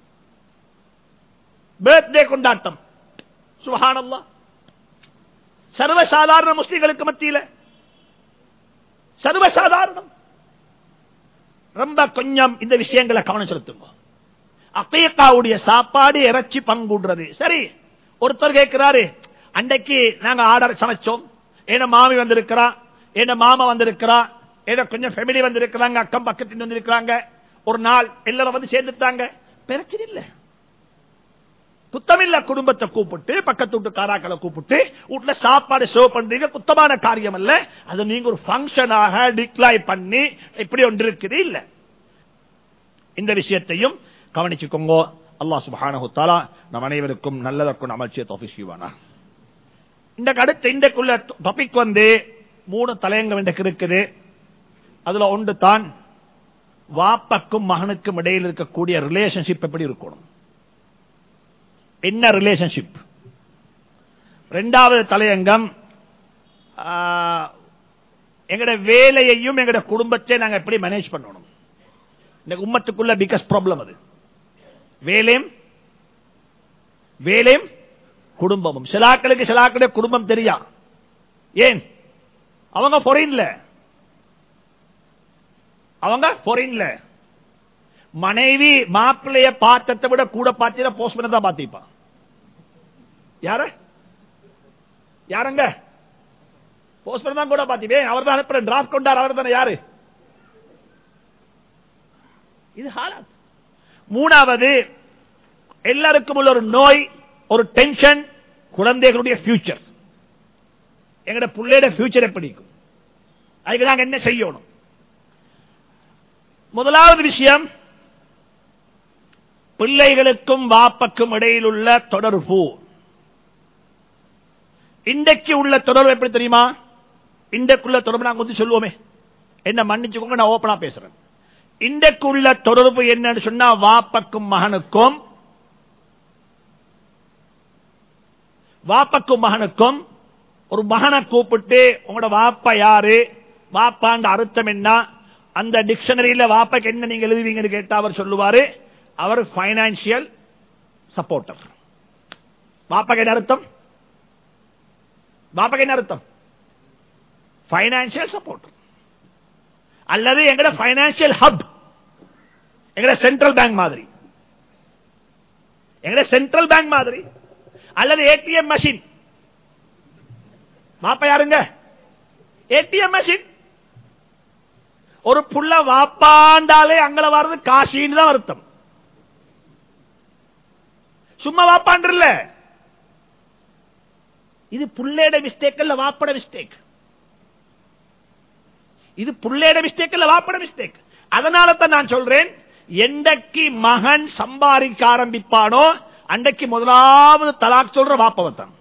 பர்த்டே கொண்டாட்டம் சுகானல்லா சர்வசாதாரண முஸ்லிம்களுக்கு மத்தியில சர்வசாதாரணம் ரொம்ப கொஞ்சம் இந்த விஷயங்களை கவனம் செலுத்துங்க அக்கையக்காவுடைய சாப்பாடு இறைச்சி பங்குடுறது சரி ஒருத்தர் கேட்கிறாரு அன்றைக்கு நாங்க ஆர்டர் சமைச்சோம் என்ன மாமி வந்திருக்கிறா என்ன மாமா வந்திருக்கிறா ஏதோ கொஞ்சம் ஃபேமிலி வந்திருக்கிறாங்க அக்கம் பக்கத்துல வந்திருக்கிறாங்க ஒரு நாள் எல்லாரும் வந்து சேர்ந்துட்டாங்க பிரச்சனை இல்லை குத்தமில்ல குடும்பத்தை கூப்பிட்டு பக்கத்து வீட்டு காராக்களை கூப்பிட்டு வீட்டுல சாப்பாடு சர்வ் பண்றீங்க குத்தமான காரியம் அல்ல அது நீங்க ஒரு பங்கனாக டிக்ளாய் பண்ணி இப்படி ஒன்று இருக்குது இல்ல இந்த விஷயத்தையும் கவனிச்சுக்கோங்க அல்லாஹ் சுப்ஹானஹு தஆலா நம் அனைவருக்கும் நல்லதற்கும் அமர்ச்சிய தௌஃபீக் செய்வானா இந்த அடுத்த இந்தக்குள்ள டாபிக் வந்து மூணு தலையங்கம் இன்றைக்கு இருக்குது அதுல ஒன்று தான் வாப்பக்கும் மகனுக்கும் இடையில் இருக்கக்கூடிய ரிலேஷன்ஷிப் எப்படி இருக்கணும் என்ன ரிலேஷன்ஷிப் ரெண்டாவது தலையங்கம் எங்கட வேலையையும் எங்கட குடும்பத்தை நாங்க எப்படி மேனேஜ் பண்ணணும் இந்த உம்மத்துக்குள்ள பிகஸ்ட் ப்ராப்ளம் அது வேலையும் வேலையும் குடும்பமும் சிலாக்களுக்கு சிலாக்களுடைய குடும்பம் தெரியா ஏன் அவங்க பொறின்ல அவங்க பொறின்ல மனைவி மாப்பிள்ளைய பார்த்ததை விட கூட பார்த்தீங்கன்னா போஸ்ட்மேன் தான் பார்த்திப்பான் யார யாருங்க போஸ்ட்மேன் தான் கூட பார்த்திப்பே அவர் தான் அனுப்புற டிராஃப்ட் கொண்டார் அவர் தானே யாரு இது ஹாலாத் மூணாவது எல்லாருக்கும் உள்ள ஒரு நோய் ஒரு டென்ஷன் குழந்தைகளுடைய ஃபியூச்சர் எங்கட பிள்ளையோட ஃபியூச்சர் எப்படி இருக்கும் அதுக்கு நாங்க என்ன செய்யணும் முதலாவது விஷயம் பிள்ளைகளுக்கும் வாப்பக்கும் இடையில் உள்ள தொடர்பு இன்றைக்கு உள்ள தொடர்பு எப்படி தெரியுமா இன்றைக்குள்ள தொடர்பு நாங்க வந்து சொல்லுவோமே என்ன மன்னிச்சுக்கோங்க நான் ஓப்பனா பேசுறேன் இன்றைக்கு உள்ள தொடர்பு என்னன்னு சொன்னா வாப்பக்கும் மகனுக்கும் வாப்பக்கும் மகனுக்கும் ஒரு மகனை கூப்பிட்டு உங்களோட வாப்பா யாரு வாப்பாண்ட அர்த்தம் என்ன அந்த டிக்ஷனரியில வாப்பாக்கு என்ன நீங்க எழுதுவீங்கன்னு கேட்டா அவர் சொல்லுவாரு அவர் பைனான்சியல் சப்போர்ட்டர் வாப்பாக்கு என்ன அர்த்தம் வாப்பாக்கு என்ன அர்த்தம் பைனான்சியல் சப்போர்ட்டர் அல்லது எங்கட பைனான்சியல் ஹப் எங்கட சென்ட்ரல் பேங்க் மாதிரி எங்கட சென்ட்ரல் பேங்க் மாதிரி அல்லது ஏடிஎம் மெஷின் வாப்பா யாருங்க ஏடிஎம் மெஷின் ஒரு புள்ள வாப்பாண்டாலே அங்கள வர்றது காசின்னு தான் அர்த்தம் சும்மா வாப்பாண்டில்ல இது புள்ளையோட மிஸ்டேக் இல்ல வாப்பட மிஸ்டேக் இது புள்ளையோட மிஸ்டேக் இல்ல வாப்பட மிஸ்டேக் அதனால தான் நான் சொல்றேன் எந்தக்கு மகன் சம்பாதிக்க ஆரம்பிப்பானோ அன்றைக்கு முதலாவது தலாக் சொல்ற வாப்பவத்தான்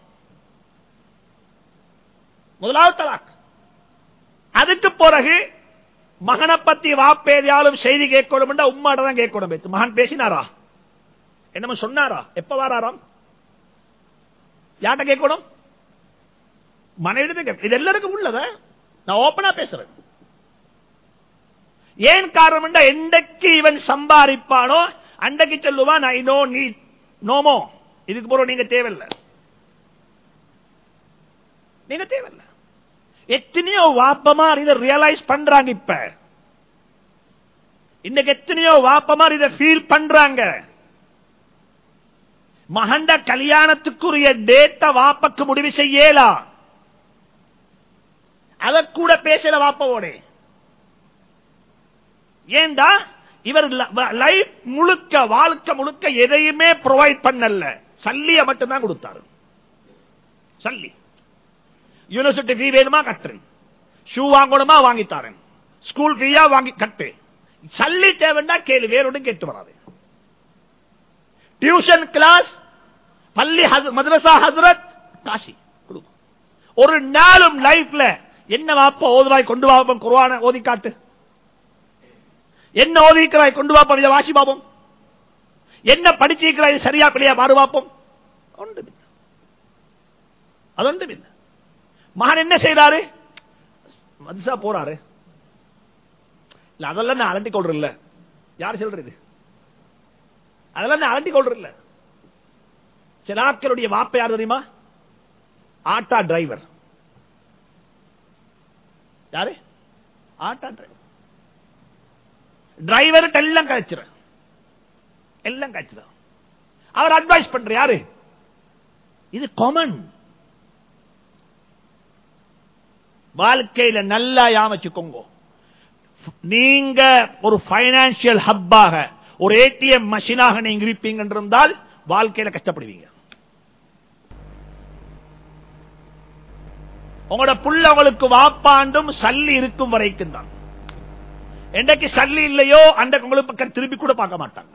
முதலாவது தலாக் அதுக்கு பிறகு மகனை பத்தி வாப்பேதியாலும் செய்தி கேட்கணும் உம்மாட்ட தான் கேட்கணும் மகன் பேசினாரா என்னமோ சொன்னாரா எப்ப வாராராம் யார்கிட்ட கேட்கணும் மனைவிடத்தை கேட்க இது எல்லாருக்கும் உள்ளத நான் ஓபனா பேசுறேன் ஏன் காரணம் எண்டைக்கு இவன் சம்பாதிப்பானோ அண்டைக்கு சொல்லுவான் ஐ நோ நீ நோமோ இதுக்கு போறோம் நீங்க தேவையில்லை நீங்க தேவையில்லை எத்தனையோ வாப்பமா இதை ரியலைஸ் பண்றாங்க இப்ப இன்னைக்கு எத்தனையோ வாப்பமா இதை ஃபீல் பண்றாங்க மகண்ட கல்யாணத்துக்குரிய டேட்ட வாப்பக்கு முடிவு செய்யலா அத கூட பேசல வாப்பவோட ஏண்டா இவர் லைஃப் முழுக்க வாழ்க்கை முழுக்க எதையுமே ப்ரொவைட் பண்ணல சல்லிய மட்டும்தான் கொடுத்தாரு சல்லி யூனிவர்சிட்டி ஃபீ வேணுமா கட்டுறேன் ஷூ வாங்கணுமா வாங்கி தரேன் ஸ்கூல் ஃபீயா வாங்கி கட்டு சல்லி தேவைன்னா கேளு வேறொன்றும் கேட்டு வராது டியூஷன் கிளாஸ் பள்ளி மதரசா ஹசரத் காசி ஒரு நாளும் லைஃப்ல என்ன வாப்ப ஓதுவாய் கொண்டு வாப்பம் குருவான ஓதி காட்டு என்ன ஓதிக்கிறாய் கொண்டு வாப்போம் இதை வாசி பாப்போம் என்ன படிச்சிருக்கிறாய் சரியா பிள்ளையா பாரு பார்ப்போம் ஒன்றும் அது ஒன்றும் இல்லை மகன் என்ன செய்யறாரு மதுசா போறாரு இல்ல அதெல்லாம் நான் அலட்டி கொள்ற இல்ல யார் சொல்றது அதெல்லாம் நான் அலட்டி கொள்ற இல்ல சிலாக்களுடைய வாப்ப யார் தெரியுமா ஆட்டா டிரைவர் யாரு ஆட்டா டிரைவர் டிரைவர் எல்லாம் கழிச்சிட எல்லாம் கழிச்சிட அவர் அட்வைஸ் பண்ற யாரு இது காமன் வாழ்க்கையில நல்லா யாமச்சுக்கோங்க நீங்க ஒரு பைனான்சியல் ஹப்பாக ஒரு ஏடிஎம் மஷினாக நீங்க இருப்பீங்க இருந்தால் வாழ்க்கையில கஷ்டப்படுவீங்க உங்களோட புள்ளவங்களுக்கு வாப்பாண்டும் சல்லி இருக்கும் வரைக்கும் தான் என்றைக்கு சல்லி இல்லையோ அன்றைக்கு உங்களுக்கு பக்கம் திருப்பி கூட பார்க்க மாட்டாங்க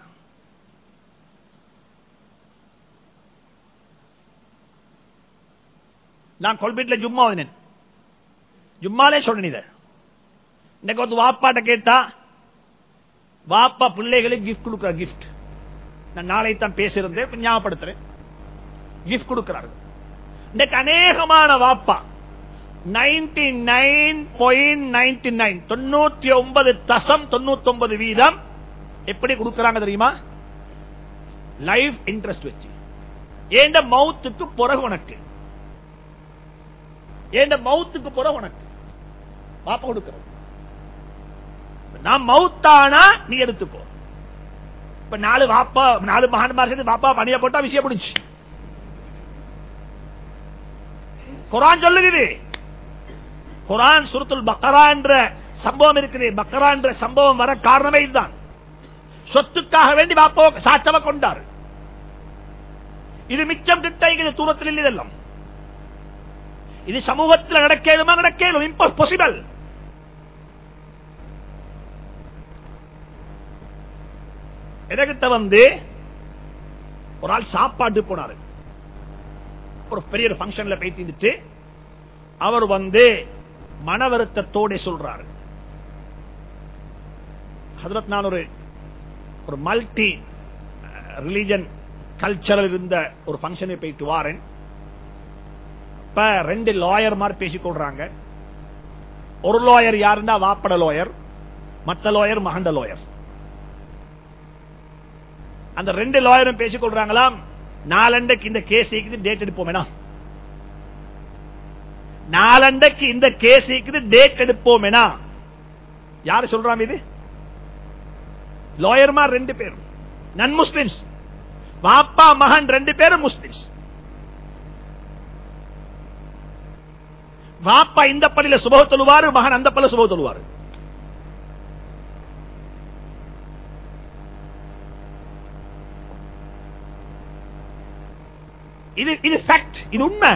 நான் கொல்பீட்ல ஜும்மா வந்தேன் ஜும்மாலே சொன்னேன் இத இன்னைக்கு வந்து வாப்பாட்ட கேட்டா வாப்பா பிள்ளைகளுக்கு கிஃப்ட் கொடுக்கிற கிஃப்ட் நான் நாளை தான் பேசியிருந்தேன் ஞாபகப்படுத்துறேன் கிஃப்ட் கொடுக்கிறாரு இன்னைக்கு அநேகமான வாப்பா ninety nine point ninety nine தொண்ணூத்தி ஒன்பது தசம் தொண்ணூத்தி ஒன்பது வீதம் எப்படி கொடுக்கறாங்க தெரியுமா லைஃப் இன்ட்ரெஸ்ட் வச்சு ஏண்ட மவுத்துக்கு பிறகு உனக்கு ஏண்ட மவுத்துக்கு பிறகு உனக்கு பாப்பா கொடுக்கிறது நான் மவுத்தானா நீ எடுத்துக்கோ இப்ப நாலு வாப்பா நாலு மகான்மார் சேர்ந்து பாப்பா பணிய போட்டா விஷயம் முடிச்சு குரான் சொல்லுகிறது குரான் சுருத்துல் பக்கரா என்ற சம்பவம் இருக்குது பக்கரா என்ற சம்பவம் வர காரணமே இதுதான் சொத்துக்காக வேண்டி பாப்போ சாட்சம கொண்டார் இது மிச்சம் கிட்ட இது தூரத்தில் இல்லை இதெல்லாம் இது சமூகத்தில் நடக்கலுமா நடக்கலும் இம்பாசிபிள் எனக்கிட்ட வந்து ஒரு ஆள் சாப்பாட்டு போனாரு ஒரு பெரிய ஒரு பங்கன்ல போயிட்டு அவர் வந்து மன வருத்தத்தோட சொல்றாரு ஹதரத் நான் ஒரு ஒரு மல்டி ரிலிஜன் கல்ச்சரல் இருந்த ஒரு பங்கனை போயிட்டு வாரேன் இப்ப ரெண்டு லாயர் மாதிரி பேசிக் கொள்றாங்க ஒரு லாயர் யாருன்னா வாப்பட லாயர் மத்த லாயர் மகண்ட லாயர் அந்த ரெண்டு லாயரும் பேசிக் கொள்றாங்களாம் நாலண்டைக்கு இந்த கேஸ் டேட் எடுப்போம் நாலண்டைக்கு இந்த கேஸ் டேட் எடுப்போம் யாரு சொல்றாங்க இது லாயர்மா ரெண்டு பேரும் நன் முஸ்லிம்ஸ் வாப்பா மகன் ரெண்டு பேரும் முஸ்லிம்ஸ் வாப்பா இந்த பள்ளியில சுபக தொழுவாரு மகன் அந்த பள்ளியில சுபக தொழுவாரு இது இது ஃபேக்ட் இது உண்மை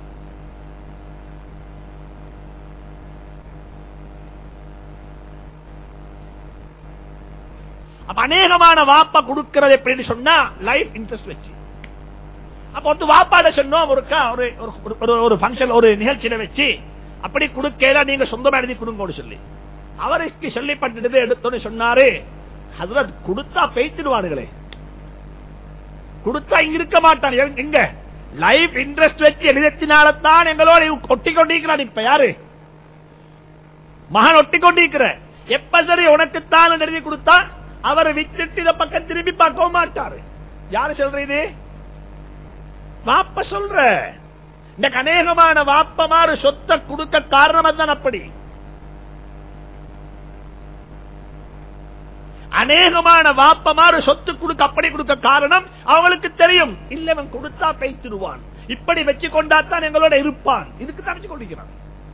அநேகமான வாப்பா கொடுக்கிறது எப்படின்னு சொன்னா லைஃப் இன்ட்ரெஸ்ட் வச்சு அப்ப வந்து வாப்பாட சொன்னோம் ஒரு ஒரு பங்கன் ஒரு நிகழ்ச்சியில வச்சு அப்படி கொடுக்கல நீங்க சொந்தமா எழுதி கொடுங்க சொல்லி அவருக்கு சொல்லப்பட்டது எடுத்தோன்னு சொன்னாரு அதுல கொடுத்தா பெய்த்திடுவானுங்களே கொடுத்தா இங்க இருக்க மாட்டான் எங்க லைஃப் இன்ட்ரெஸ்ட் வச்சு எழுதத்தினால்தான் எங்களோட கொட்டி கொண்டிருக்கிறான் இப்ப யாரு மகன் ஒட்டி கொண்டிருக்கிற எப்ப சரி உனக்குத்தான் எழுதி கொடுத்தா அவரை விட்டுட்டு இத பக்கம் திரும்பி பார்க்கவும் மாட்டாரு யாரு சொல்ற இது வாப்ப சொல்ற இந்த அநேகமான வாப்பமாறு சொத்தை கொடுக்க காரணம் தான் அப்படி அநேகமான வாப்பமாறு சொத்து கொடுக்க அப்படி கொடுக்க காரணம் அவங்களுக்கு தெரியும் இல்ல அவன் கொடுத்தா பேய்த்திடுவான் இப்படி வச்சு கொண்டாத்தான் எங்களோட இருப்பான் இதுக்கு தான் வச்சு கொண்டிருக்கிறான்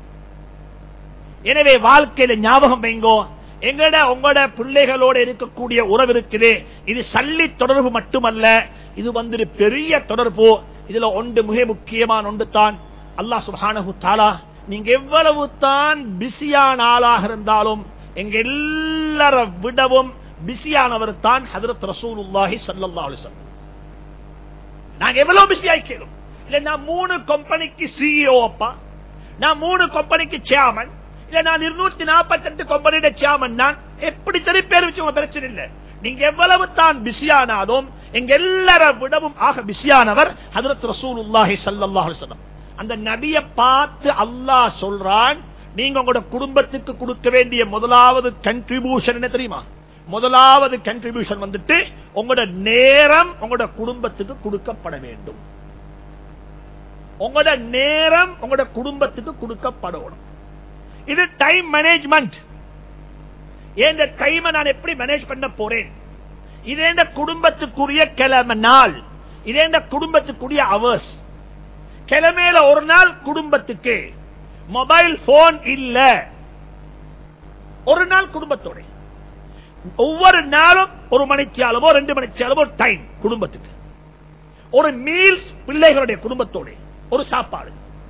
எனவே வாழ்க்கையில ஞாபகம் வைங்கோ எங்கட உங்களோட பிள்ளைகளோட இருக்கக்கூடிய உறவு இருக்குது இது சல்லி தொடர்பு மட்டுமல்ல இது வந்து ஒரு பெரிய தொடர்பு இதுல ஒன்று மிக முக்கியமான ஒன்று தான் அல்லாஹ் சுப்ஹானஹு தஆலா நீங்க எவ்வளவு தான் பிஸியான ஆளாக இருந்தாலும் எங்க எல்லார விடவும் பிஸியானவர் தான் ஹதரத் ரசூலுல்லாஹி ஸல்லல்லாஹு அலைஹி வஸல்லம் நாங்க எவ்வளவு பிஸி ஆயிக்கிறோம் இல்ல நான் மூணு கம்பெனிக்கு சிஇஓ அப்பா நான் மூணு கம்பெனிக்கு சேர்மன் இல்ல நான் இருநூத்தி நாற்பத்தி எட்டு கம்பெனியோட சேர்மன் நான் எப்படி சரி பேர் வச்சு உங்க பிரச்சனை இல்ல நீங்க எவ்வளவு தான் பிஸியானாலும் எங்க எல்லார விடவும் ஆக பிஸியானவர் ஹதரத் ரசூலுல்லாஹி ஸல்லல்லாஹு அலைஹி வஸல்லம் அந்த நபியை பார்த்து அல்லாஹ் சொல்றான் நீங்க உங்களோட குடும்பத்துக்கு கொடுக்க வேண்டிய முதலாவது கன்ட்ரிபியூஷன் என்ன தெரியுமா முதலாவது கன்ட்ரிபியூஷன் வந்துட்டு உங்களோட நேரம் உங்களோட குடும்பத்துக்கு கொடுக்கப்பட வேண்டும் உங்களோட நேரம் உங்களோட குடும்பத்துக்கு கொடுக்கப்படணும் இது டைம் மேனேஜ்மெண்ட் ஏன் டைமை நான் எப்படி மேனேஜ் பண்ண போறேன் இதே இந்த குடும்பத்துக்குரிய கிழமை நாள் இதே இந்த குடும்பத்துக்குரிய அவர்ஸ் கிழமையில ஒரு நாள் குடும்பத்துக்கு மொபைல் போன் இல்ல ஒரு நாள் குடும்பத்தோட ஒவ்வொரு நாளும் ஒரு மணிக்கு அளவோ ரெண்டு மணிக்கு அளவோ டைம் குடும்பத்துக்கு ஒரு மீல்ஸ் பிள்ளைகளுடைய குடும்பத்தோட ஒரு சாப்பாடு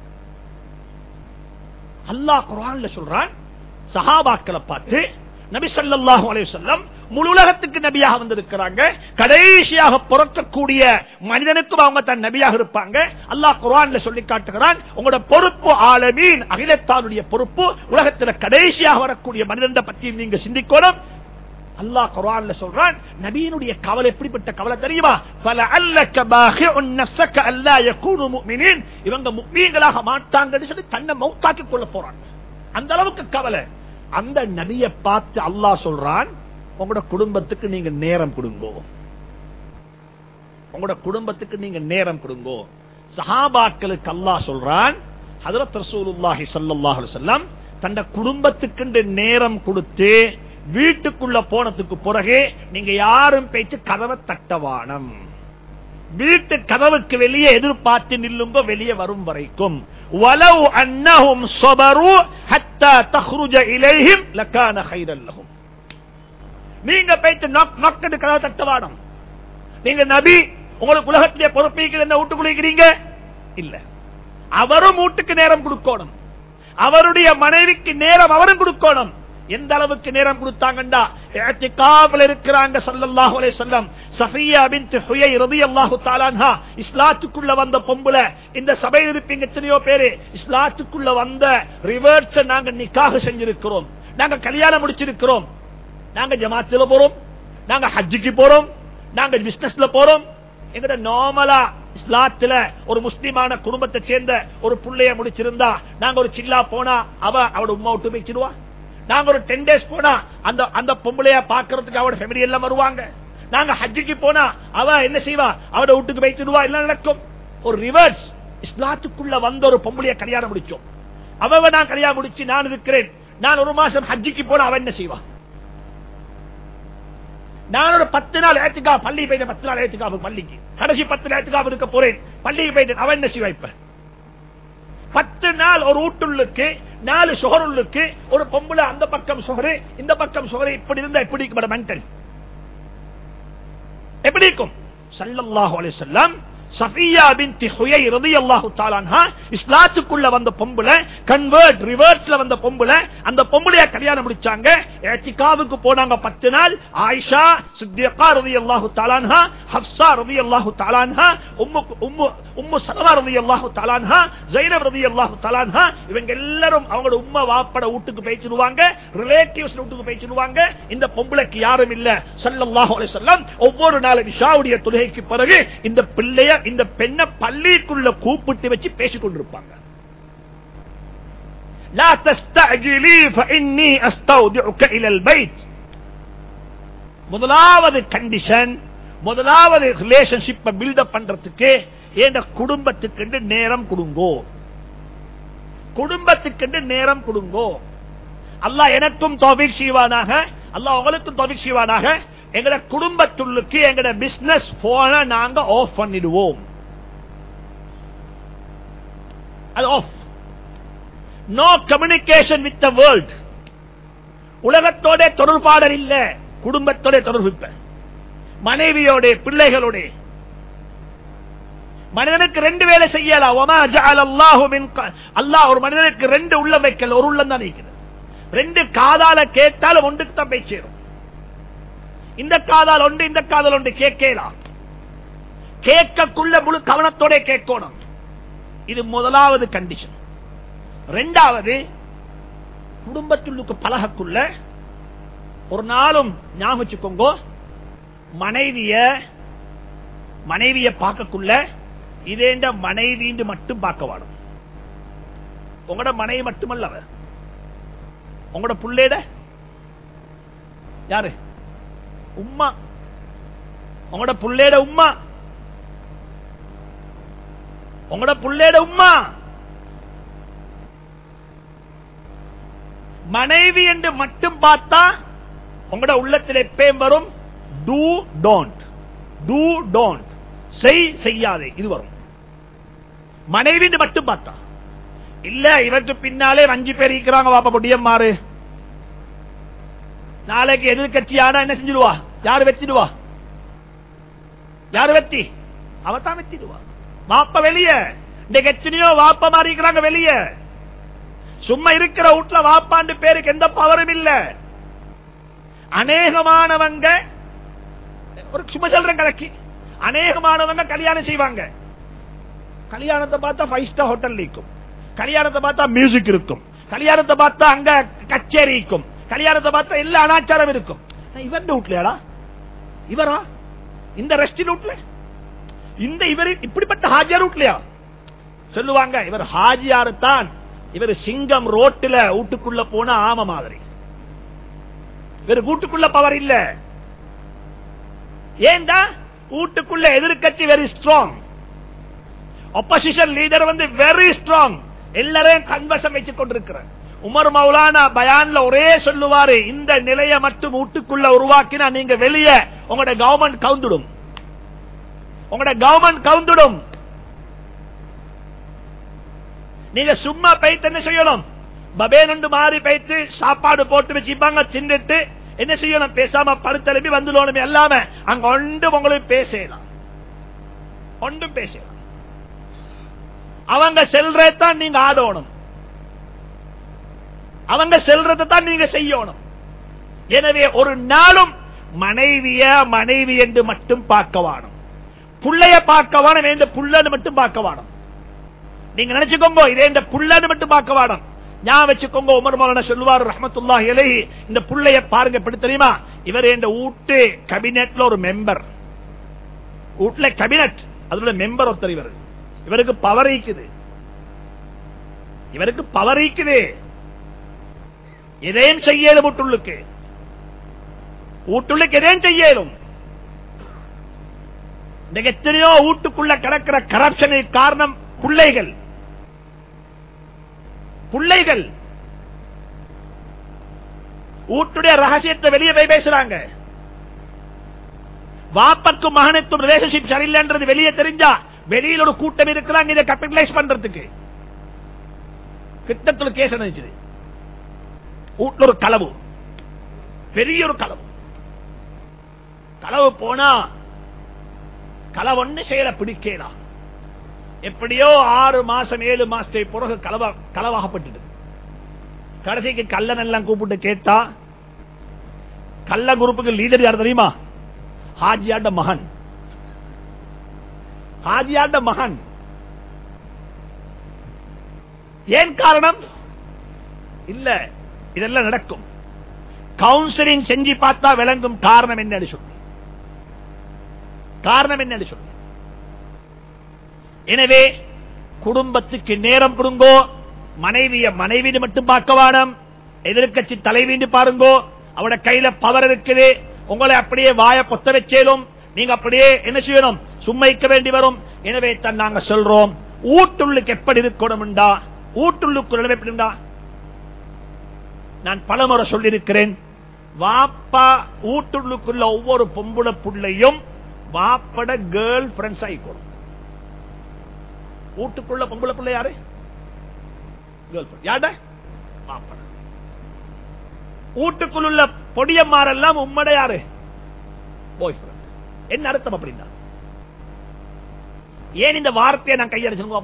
அல்லாஹ் குரான்ல சொல்றான் சஹாபாக்களை பார்த்து நபி ஸல்லல்லாஹு அலைஹி வஸல்லம் முழு உலகத்துக்கு நபியாக வந்திருக்கிறாங்க கடைசியாக பிறக்கக்கூடிய மனிதனுக்கும் அவங்க தன் நபியாக இருப்பாங்க அல்லாஹ் குர்ஆன்ல சொல்லி காட்டுகிறான் உங்களோட பொறுப்பு ஆலமீன் அகிலத்தானுடைய பொறுப்பு உலகத்துல கடைசியாக வரக்கூடிய மனிதன் பற்றி நீங்க சிந்திக்கணும் அல்லாஹ் குர்ஆன்ல சொல்றான் நபியினுடைய கவலை எப்படிப்பட்ட கவலை தெரியுமா ஃபலஅல்லக பாஹிஉன் நஃப்ஸக அல்லா யகூனு முஃமினீன் இவங்க முஃமின்களாக மாட்டாங்கன்னு சொல்லி தன்னை மௌத்தாக்கி கொள்ள போறாங்க அந்த அளவுக்கு கவலை அந்த நபியை பார்த்து அல்லாஹ் சொல்றான் உங்களோட குடும்பத்துக்கு நீங்க நேரம் கொடுங்கோ உங்களோட குடும்பத்துக்கு நீங்க நேரம் கொடுங்கோ சஹாபாக்களுக்கு அல்லாஹ் சொல்றான் ஹதரத் ரசூலுல்லாஹி ஸல்லல்லாஹு அலைஹி வஸல்லம் தன்னை குடும்பத்துக்கு நேரம் கொடுத்து வீட்டுக்குள்ள போனதுக்கு பிறகு நீங்க யாரும் பேச்சு கதவை தட்டவானம் வீட்டு கதவுக்கு வெளியே எதிர்பார்த்து நில்லுங்க வெளியே வரும் வரைக்கும் வலவு அன்னஹும் சொபரு ஹத்தா தஹ்ருஜ இலைஹிம் லக்கான ஹைரல் லஹும் நீங்க போயிட்டு நொக் நொக்கடு கதவை தட்டவானம் நீங்க நபி உங்களுக்கு உலகத்திலே பொறுப்பீங்க என்ன வீட்டுக்குள்ளிக்கிறீங்க இல்ல அவரும் வீட்டுக்கு நேரம் கொடுக்கணும் அவருடைய மனைவிக்கு நேரம் அவரும் கொடுக்கணும் எந்த அளவுக்கு நேரம் கொடுத்தாங்கண்டா இஅ்திகாஃப்ல இருக்கிறாங்க ஸல்லல்லாஹு அலைஹி வஸல்லம் சஃபியா பின்த் ஹுயை ரலியல்லாஹு தஆலா அன்ஹா இஸ்லாத்துக்குள்ள வந்த பொம்பளை இந்த சபையில் இருப்பீங்க எத்தனையோ பேரு இஸ்லாத்துக்குள்ள வந்த ரிவர்ஸ் நாங்க நிக்காஹ் செஞ்சிருக்கிறோம் நாங்க கல்யாணம் முடிச்சிருக்கிறோம் நாங்க ஜமாத்துல போறோம் நாங்க ஹஜ்ஜுக்கு போறோம் நாங்க பிசினஸ்ல போறோம் எங்கட நார்மலா இஸ்லாத்துல ஒரு முஸ்லிமான குடும்பத்தை சேர்ந்த ஒரு புள்ளைய முடிச்சிருந்தா நாங்க ஒரு சில்லா போனா அவ அவட உமா விட்டு போய்ச்சிடுவா நாங்க ஒரு டென் டேஸ் போனா அந்த அந்த பொம்பளைய பாக்குறதுக்கு அவட ஃபேமிலி எல்லாம் வருவாங்க நாங்க ஹஜ்ஜுக்கு போனா அவ என்ன செய்வா அவட வீட்டுக்கு வைத்துடுவா எல்லாம் நடக்கும் ஒரு ரிவர்ஸ் இஸ்லாத்துக்குள்ள வந்த ஒரு பொம்பளைய கல்யாணம் முடிச்சோம் அவ நான் கல்யாணம் முடிச்சு நான் இருக்கிறேன் நான் ஒரு மாசம் ஹஜ்ஜுக்கு போனா அவ என்ன செய்வா நான் ஒரு பத்து நாள் ஏத்துக்கா பள்ளி போயிட்டு பத்து நாள் ஏத்துக்கா பள்ளிக்கு கடைசி பத்து நாள் ஏத்துக்கா இருக்க போறேன் பள்ளிக்கு போயிட்டு அவன் என்ன செய்வா இப்ப பத்து நாள் ஒரு ஊட்டுள்ளுக்கு நாலு சுகருள்ளுக்கு ஒரு பொம்பளை அந்த பக்கம் சுகரு இந்த பக்கம் சுகரு இப்படி இருந்தா எப்படி இருக்கும் மென்டல் எப்படி இருக்கும் சல்லல்லாஹு அலைஹி வஸல்லம் சஃபியா பின்த் ஹுயை ரலியல்லாஹு தஆலா அன்ஹா இஸ்லாத்துக்குள்ள வந்த பொம்பளை கன்வர்ட் ரிவர்ஸ்ல வந்த பொம்பளை அந்த பொம்பளைய கல்யாணம் முடிச்சாங்க இத்திகாவுக்கு போனாங்க 10 நாள் ஆயிஷா சித்திகா ரலியல்லாஹு தஆலா அன்ஹா ஹஃப்ஸா ரலியல்லாஹு தஆலா அன்ஹா உம்மு உம்மு உம்மு சலமா ரலியல்லாஹு தஆலா அன்ஹா ஜைனப் ரலியல்லாஹு தஆலா அன்ஹா இவங்க எல்லாரும் அவங்களோட உம்மா வாப்பட வீட்டுக்கு பேசிடுவாங்க ரிலேட்டிவ்ஸ் வீட்டுக்கு பேசிடுவாங்க இந்த பொம்பளைக்கு யாரும் இல்ல ஸல்லல்லாஹு அலைஹி வஸல்லம் ஒவ்வொரு நாள் இஷாவுடைய தொழுகைக்கு பிறகு இந்த பிள்ளைய இந்த பெண்ணை பள்ளிக்குள்ள கூப்பிட்டு வச்சு பேசிக் கொண்டிருப்பாங்க لا تستعجلي فإني أستودعك إلى البيت முதலாவது கண்டிஷன் முதலாவது ரிலேஷன்ஷிப்பை பில்டப் பண்றதுக்கு என் குடும்பத்துக்கு நேரம் கொடுங்கோ குடும்பத்துக்கு நேரம் கொடுங்கோ அல்லாஹ் எனக்கும் தோபிக் செய்வானாக அல்லாஹ் உங்களுக்கும் தோபிக் செய்வானாக எங்கட குடும்பத்துள்ளுக்கு எங்கட பிசினஸ் போன நாங்க ஆஃப் பண்ணிடுவோம் அது off no communication with the world உலகத்தோட தொடர்பாடல் இல்ல குடும்பத்தோட தொடர்பு இப்ப மனைவியோட பிள்ளைகளோட மனிதனுக்கு ரெண்டு வேலை செய்யலாம் ஒமா ஜஅல அல்லாஹு மின் க- அல்லாஹ் ஒரு மனிதனுக்கு ரெண்டு உள்ளம் வைக்கல ஒரு உள்ளம் தான் வைக்கிறது ரெண்டு காதால கேட்டாலும் ஒன்றுக்கு தான் போய் சேரும் இந்த காதால் ஒன்று இந்த காதால் ஒன்று கேட்கலாம் கேட்கக்குள்ள முழு கவனத்தோட கேட்கணும் இது முதலாவது கண்டிஷன் ரெண்டாவது குடும்பத்துள்ளுக்கு பழகக்குள்ள ஒரு நாளும் ஞாபகம் வச்சுக்கோங்க மனைவிய மனைவிய பார்க்கக்குள்ள இதேண்ட மனைவின்னு மட்டும் பார்க்க வாடும் உங்களோட மனைவி மட்டுமல்ல அவர் உங்களோட புள்ளேட யாரு உம்மா உங்களோட புள்ளேட உம்மா உங்களோட புள்ளேட உம்மா மனைவி என்று மட்டும் பார்த்தா உங்களோட உள்ளத்தில் எப்பயும் வரும் டூ டோன்ட் டூ டோன்ட் செய் செய்யாதே இது வரும் மனைவி என்று மட்டும் பார்த்தா இல்ல இவருக்கு பின்னாலே அஞ்சு பேர் இருக்கிறாங்க வாப்பா முடியம் மாறு நாளைக்கு எதிர்கட்சி ஆனா என்ன செஞ்சிடுவா யாரு வெச்சிடுவா யாரு வெத்தி அவதான் வெத்திடுவா வாப்ப வெளிய இன்னைக்கு எத்தனையோ வாப்ப மாறி இருக்கிறாங்க வெளிய சும்மா இருக்கிற வீட்டுல வாப்பாண்டு பேருக்கு எந்த பவரும் இல்ல அநேகமானவங்க ஒரு சும்மா சொல்றேன் கலக்கி அநேகமானவங்க கல்யாணம் செய்வாங்க கல்யாணத்தை பார்த்தா ஃபைவ் ஸ்டார் ஹோட்டல் இருக்கும் கல்யாணத்தை பார்த்தா மியூசிக் இருக்கும் கல்யாணத்தை பார்த்தா அங்க கச்சேரி இருக்கும் கல்யாணத்தை பார்த்தா எல்லா அனாச்சாரம் இருக்கும் இவன் வீட்லயாடா இவரா இந்த ரெஸ்டின் வீட்ல இந்த இவர் இப்படிப்பட்ட ஹாஜியார் வீட்லயா சொல்லுவாங்க இவர் ஹாஜியாரு தான் இவர் சிங்கம் ரோட்டில் வீட்டுக்குள்ள போன ஆம மாதிரி இவர் வீட்டுக்குள்ள பவர் இல்ல ஏண்டா வீட்டுக்குள்ள எதிர்கட்சி வெரி ஸ்ட்ராங் ஒப்போசிஷன் லீடர் வந்து வெரி ஸ்ட்ராங் எல்லாரையும் கன்வசம் வச்சுக் கொண்டிருக்கிறார் உமர் மௌலானா பயான்ல ஒரே சொல்லுவாரு இந்த நிலையை மட்டும் வீட்டுக்குள்ள உருவாக்கினா நீங்க வெளியே உங்களோட கவர்மெண்ட் கவுந்துடும் உங்களோட கவர்மெண்ட் கவுந்துடும் நீங்க சும்மா பைத்து என்ன செய்யணும் பபேனண்டு மாறி பைத்து சாப்பாடு போட்டு வச்சுப்பாங்க தின்னுட்டு என்ன செய்யணும் பேசாம படுத்தெலும்பி வந்துடணும் எல்லாமே அங்க ஒன்று உங்களுக்கு பேசலாம் ஒன்றும் பேசலாம் அவங்க செல்றதான் நீங்க ஆடணும் அவங்க செல்றதை தான் நீங்க செய்யணும் எனவே ஒரு நாளும் மனைவிய மனைவி என்று மட்டும் பார்க்க வாணும் புள்ளைய பார்க்க வாணும் என்று புள்ளன்னு மட்டும் பார்க்க வாணும் நீங்க நினைச்சுக்கோங்க இதே இந்த புள்ளன்னு மட்டும் பார்க்க வாடும் ஞாபகம் வச்சுக்கோங்க உமர் மௌலானா சொல்லுவார் ரஹமத்துல்லா இலை இந்த புள்ளைய பாருங்க எப்படி தெரியுமா இவர் இந்த வீட்டு கேபினெட்ல ஒரு மெம்பர் வீட்டுல கேபினெட் அதுல மெம்பர் ஒருத்தர் இவர் இவருக்கு பவர் ஈக்குது இவருக்கு பவர் ஈக்குது எதையும் செய்யலும் வீட்டுள்ளுக்கு வீட்டுள்ளுக்கு எதையும் செய்யலும் இன்னைக்கு எத்தனையோ வீட்டுக்குள்ள கிடக்கிற கரப்ஷனுக்கு காரணம் பிள்ளைகள் பிள்ளைகள் வீட்டுடைய ரகசியத்தை வெளியே போய் பேசுறாங்க வாப்பக்கும் மகனுக்கும் ரிலேஷன்ஷிப் சரியில்லைன்றது வெளியே தெரிஞ்சா வெளியில் ஒரு கூட்டம் இருக்கிறாங்க இதை கேபிட்டலைஸ் பண்றதுக்கு கிட்டத்துல கேஸ் நினைச்சது வீட்டுல ஒரு களவு பெரிய ஒரு களவு களவு போனா களவு ஒண்ணு செய்யல பிடிக்கலாம் எப்படியோ ஆறு மாசம் ஏழு மாசத்தை பிறகு களவா களவாகப்பட்டது கடைசிக்கு கல்லன் எல்லாம் கூப்பிட்டு கேட்டா கள்ள குரூப்புக்கு லீடர் யார் தெரியுமா ஹாஜியாண்ட மகன் ஹாஜியாண்ட மகன் ஏன் காரணம் இல்ல இதெல்லாம் நடக்கும் கவுன்சிலிங் செஞ்சு பார்த்தா விளங்கும் காரணம் என்ன சொல்லி காரணம் என்ன சொல்லி எனவே குடும்பத்துக்கு நேரம் கொடுங்கோ மனைவிய மனைவின்னு மட்டும் பார்க்க வேணும் எதிர்கட்சி தலைவின்னு பாருங்கோ அவட கையில பவர் இருக்குது உங்களை அப்படியே வாய பொத்த வச்சேலும் நீங்க அப்படியே என்ன செய்யணும் சும்மைக்க வேண்டி வரும் எனவே தான் நாங்க சொல்றோம் ஊட்டுள்ளுக்கு எப்படி இருக்கணும்டா ஊட்டுள்ளுக்கு நிலைமை எப்படி இருந்தா நான் பலமுறை சொல்லியிருக்கிறேன் வாப்பா ஊட்டுள்ளுக்குள்ள ஒவ்வொரு பொம்புள புள்ளையும் வாப்பட கேர்ள் ஃபிரெண்ட்ஸ் ஆயிக்கணும் வீட்டுக்குள்ள பொம்பளை பிள்ளை யாரு கேர்ள் ஃபிரெண்ட் யார்ட வாப்பட வீட்டுக்குள்ள பொடியம்மாரெல்லாம் உம்மட யாரு பாய் ஃபிரெண்ட் என்ன அர்த்தம் அப்படின்னா ஏன் இந்த வார்த்தையை நான் கையடிச்சு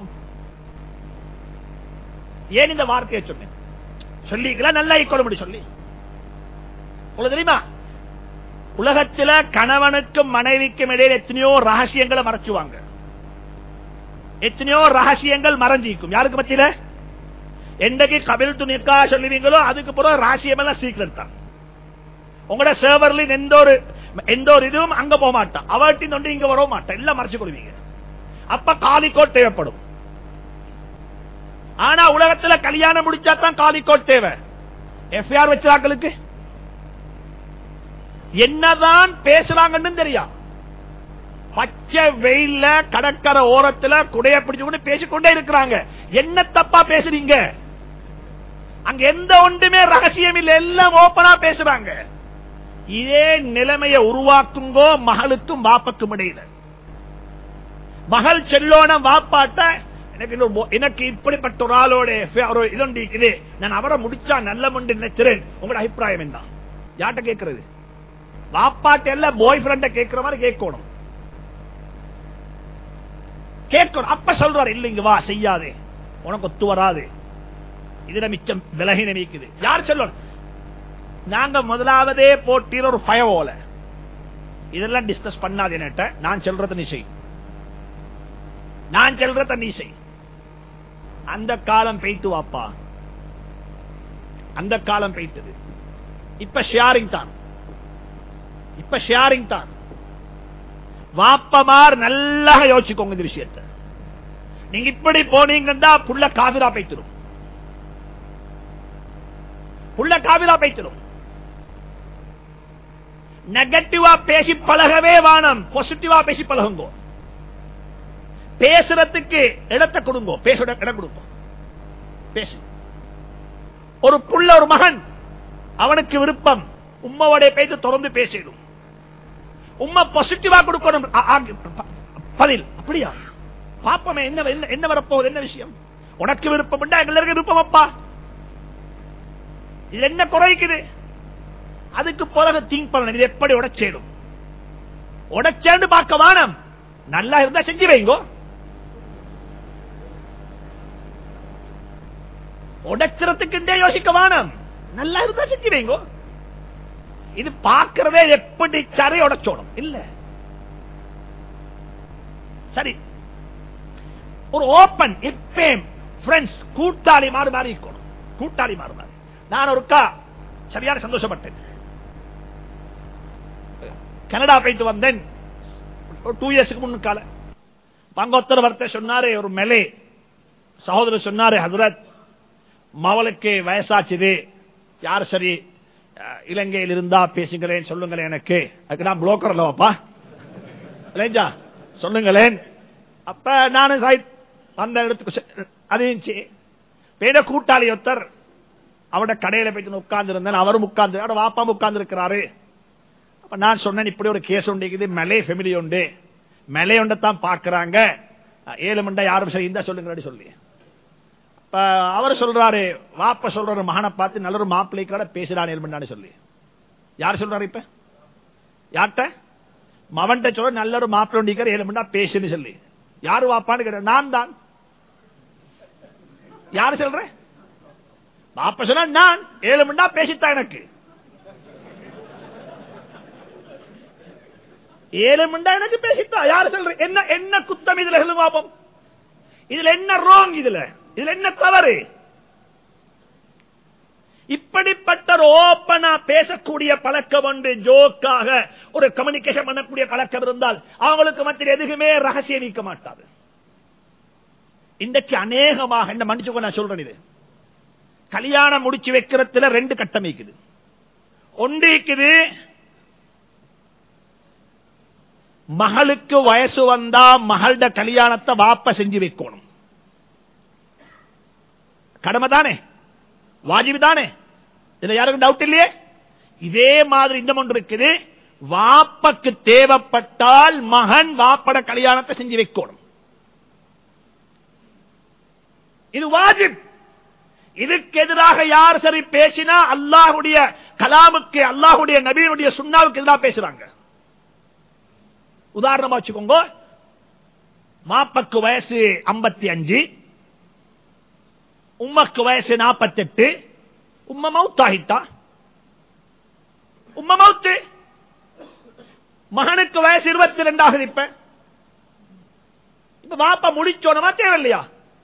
ஏன் இந்த வார்த்தையை சொன்னேன் சொல்லிக்கலாம் நல்லா ஈக்கணும் சொல்லி உங்களுக்கு தெரியுமா உலகத்துல கணவனுக்கும் மனைவிக்கும் இடையில எத்தனையோ ரகசியங்களை மறைச்சுவாங்க எத்தனையோ ரகசியங்கள் மறைஞ்சிக்கும் யாருக்கு மத்தியில என்னைக்கு கபில் துணிக்கா சொல்லுவீங்களோ அதுக்கு பிறகு ரகசியம் எல்லாம் சீக்கிரம் தான் உங்களோட சேவர்ல எந்த ஒரு எந்த ஒரு இதுவும் அங்க போக மாட்டான் அவர்கிட்ட வந்து இங்க வர மாட்டான் எல்லாம் மறைச்சு கொள்வீங்க அப்ப காலிக்கோட் தேவைப்படும் ஆனா உலகத்துல கல்யாணம் முடிச்சா தான் காலிக்கோட் தேவை எஃப்ஐஆர் வச்சாக்களுக்கு என்னதான் பேசுறாங்கன்னு தெரியா பச்சை வெயில்ல கடற்கரை ஓரத்துல குடைய பிடிச்சு கொண்டு பேசிக்கொண்டே இருக்கிறாங்க என்ன தப்பா பேசுறீங்க அங்க எந்த ஒன்றுமே ரகசியம் இல்ல எல்லாம் ஓப்பனா பேசுறாங்க இதே நிலைமையை உருவாக்குங்கோ மகளுக்கும் வாப்பக்கும் இடையில மகள் செல்லோன வாப்பாட்ட எனக்கு இன்னொரு எனக்கு இப்படிப்பட்ட ஒரு ஆளோட ஒரு இதொண்டி இது நான் அவரை முடிச்சா நல்ல முண்டு நினைக்கிறேன் உங்களோட அபிப்பிராயம் என்ன யார்கிட்ட கேட்கறது வாப்பாட்ட எல்லாம் பாய் ஃப்ரெண்ட கேட்கிற மாதிரி கேட்கணும் கேட்கணும் அப்ப சொல்றாரு இல்லைங்க வா செய்யாதே உனக்கு ஒத்து வராது இதுல மிச்சம் விலகி நினைக்குது யார் சொல்லணும் நாங்க முதலாவதே போட்டியில ஒரு பயவோல இதெல்லாம் டிஸ்கஸ் பண்ணாது என்னட்ட நான் சொல்றத நீ செய் நான் சொல்றத நீ செய் அந்த காலம் பெய்த்து வாப்பா அந்த காலம் பெய்த்தது இப்ப ஷேரிங் தான் இப்ப ஷேரிங் தான் வாப்பமார் நல்லா யோசிச்சுக்கோங்க இந்த விஷயத்தை நீங்க இப்படி போனீங்கன்னா புள்ள காவிரா பைத்திரும் புள்ள காவிரா பைத்திரும் நெகட்டிவா பேசி பழகவே வானம் பாசிட்டிவா பேசி பழகுங்கோ பேசுறதுக்கு இடத்தை கொடுங்கோ பேச இடம் கொடுங்கோ பேசு ஒரு புள்ள ஒரு மகன் அவனுக்கு விருப்பம் உம்மவோட பேச்சு தொடர்ந்து பேசிடும் உம்மா பாசிட்டிவா கொடுக்கணும் பதில் அப்படியா பாப்பமே என்ன என்ன வரப்போகுது என்ன விஷயம் உனக்கு விருப்பம் எங்களுக்கு விருப்பம் அப்பா இது என்ன குறைக்குது அதுக்கு பிறகு திங்க் பண்ணணும் இது எப்படி உடைச்சேடும் உடைச்சேன்னு பார்க்க வானம் நல்லா இருந்தா செஞ்சு வைங்கோ உடைக்கிறதுக்கு யோசிக்க வானம் நல்லா இருந்தா செஞ்சு வைங்கோ இது பார்க்கிறதே எப்படி சரி உடைச்சோடும் இல்ல சரி ஒரு ஓப்பன் எப்பேம் ஃப்ரெண்ட்ஸ் கூட்டாளி மாறு மாறி இருக்கணும் கூட்டாளி மாறு மாறி நான் ஒருக்கா சரியான சந்தோஷப்பட்டேன் கனடா போயிட்டு வந்தேன் டூ இயர்ஸ்க்கு முன்னுக்கால பங்கோத்தர வார்த்தை சொன்னாரு ஒரு மெலே சகோதரர் சொன்னாரு ஹசரத் மவளுக்கு வயசாச்சுது யார் சரி இலங்கையில் இருந்தா பேசுங்களேன் சொல்லுங்களேன் எனக்கு அதுக்கு நான் புரோக்கர் அல்லவாப்பா இல்லைஞ்சா சொல்லுங்களேன் அப்ப நானும் அந்த இடத்துக்கு அது பேர கூட்டாளி ஒருத்தர் அவட கடையில போயிட்டு உட்கார்ந்து இருந்தேன் அவரும் உட்கார்ந்து அவட வாப்பா உட்கார்ந்து இருக்கிறாரு அப்ப நான் சொன்னேன் இப்படி ஒரு கேஸ் உண்டு மெலே ஃபெமிலி உண்டு மெலே உண்ட தான் பாக்குறாங்க ஏழு மண்டா யாரும் சரி இருந்தா சொல்லுங்க சொல்லி அவர் சொல்றாரு வாப்ப சொல்றாரு மகனை பார்த்து நல்ல ஒரு மாப்பிள்ளைக்கார பேசுறான் ஏழு சொல்லி யார் சொல்றாரு இப்ப யார்கிட்ட மவன்கிட்ட சொல்ற நல்ல ஒரு மாப்பிள்ளை ஏழு மண்டா பேசுன்னு சொல்லி யாரு வாப்பான்னு கேட்ட நான் தான் யாரு சொல்றேன் பாப்ப சொன்ன நான் ஏழு மண்டா பேசித்தான் எனக்கு ஏழு மண்டா எனக்கு பேசித்தா யாரு சொல்ற என்ன என்ன குத்தம் இதுல பாப்போம் இதுல என்ன ரோங் இதுல இதுல என்ன தவறு இப்படிப்பட்ட ஒரு ஓப்பனா பேசக்கூடிய பழக்கம் ஒன்று ஜோக்காக ஒரு கம்யூனிகேஷன் பண்ணக்கூடிய பழக்கம் இருந்தால் அவங்களுக்கு மத்தியில் எதுக்குமே ரகசியம் நீக்க மாட்டாது இன்றைக்கு அநேகமாக என்ன மன்னிச்சுக்கோ நான் சொல்றேன் இது கல்யாணம் முடிச்சு வைக்கிறதுல ரெண்டு கட்டம் இருக்குது ஒன்று இருக்குது மகளுக்கு வயசு வந்தா மகளோட கல்யாணத்தை வாப்ப செஞ்சு வைக்கணும் கடமை தானே வாஜிபு தானே இதுல யாருக்கும் டவுட் இல்லையே இதே மாதிரி இன்னும் ஒன்று இருக்குது வாப்பக்கு தேவைப்பட்டால் மகன் வாப்பட கல்யாணத்தை செஞ்சு வைக்கணும் இது வாஜிப் இதுக்கு எதிராக யார் சரி பேசினா அல்லாஹுடைய கலாமுக்கு அல்லாஹுடைய நபியினுடைய சுண்ணாவுக்கு எதிராக பேசுறாங்க உதாரணமா வச்சுக்கோங்க மாப்பக்கு வயசு ஐம்பத்தி அஞ்சு உம்மக்கு வயசு நாற்பத்தெட்டு உம்ம மவுத்தாகிட்டா உம்ம மவுத்து மகனுக்கு வயசு இருபத்தி ரெண்டாகுது இப்ப இப்ப வாப்பா முடிச்சோனமா தேவையில்லையா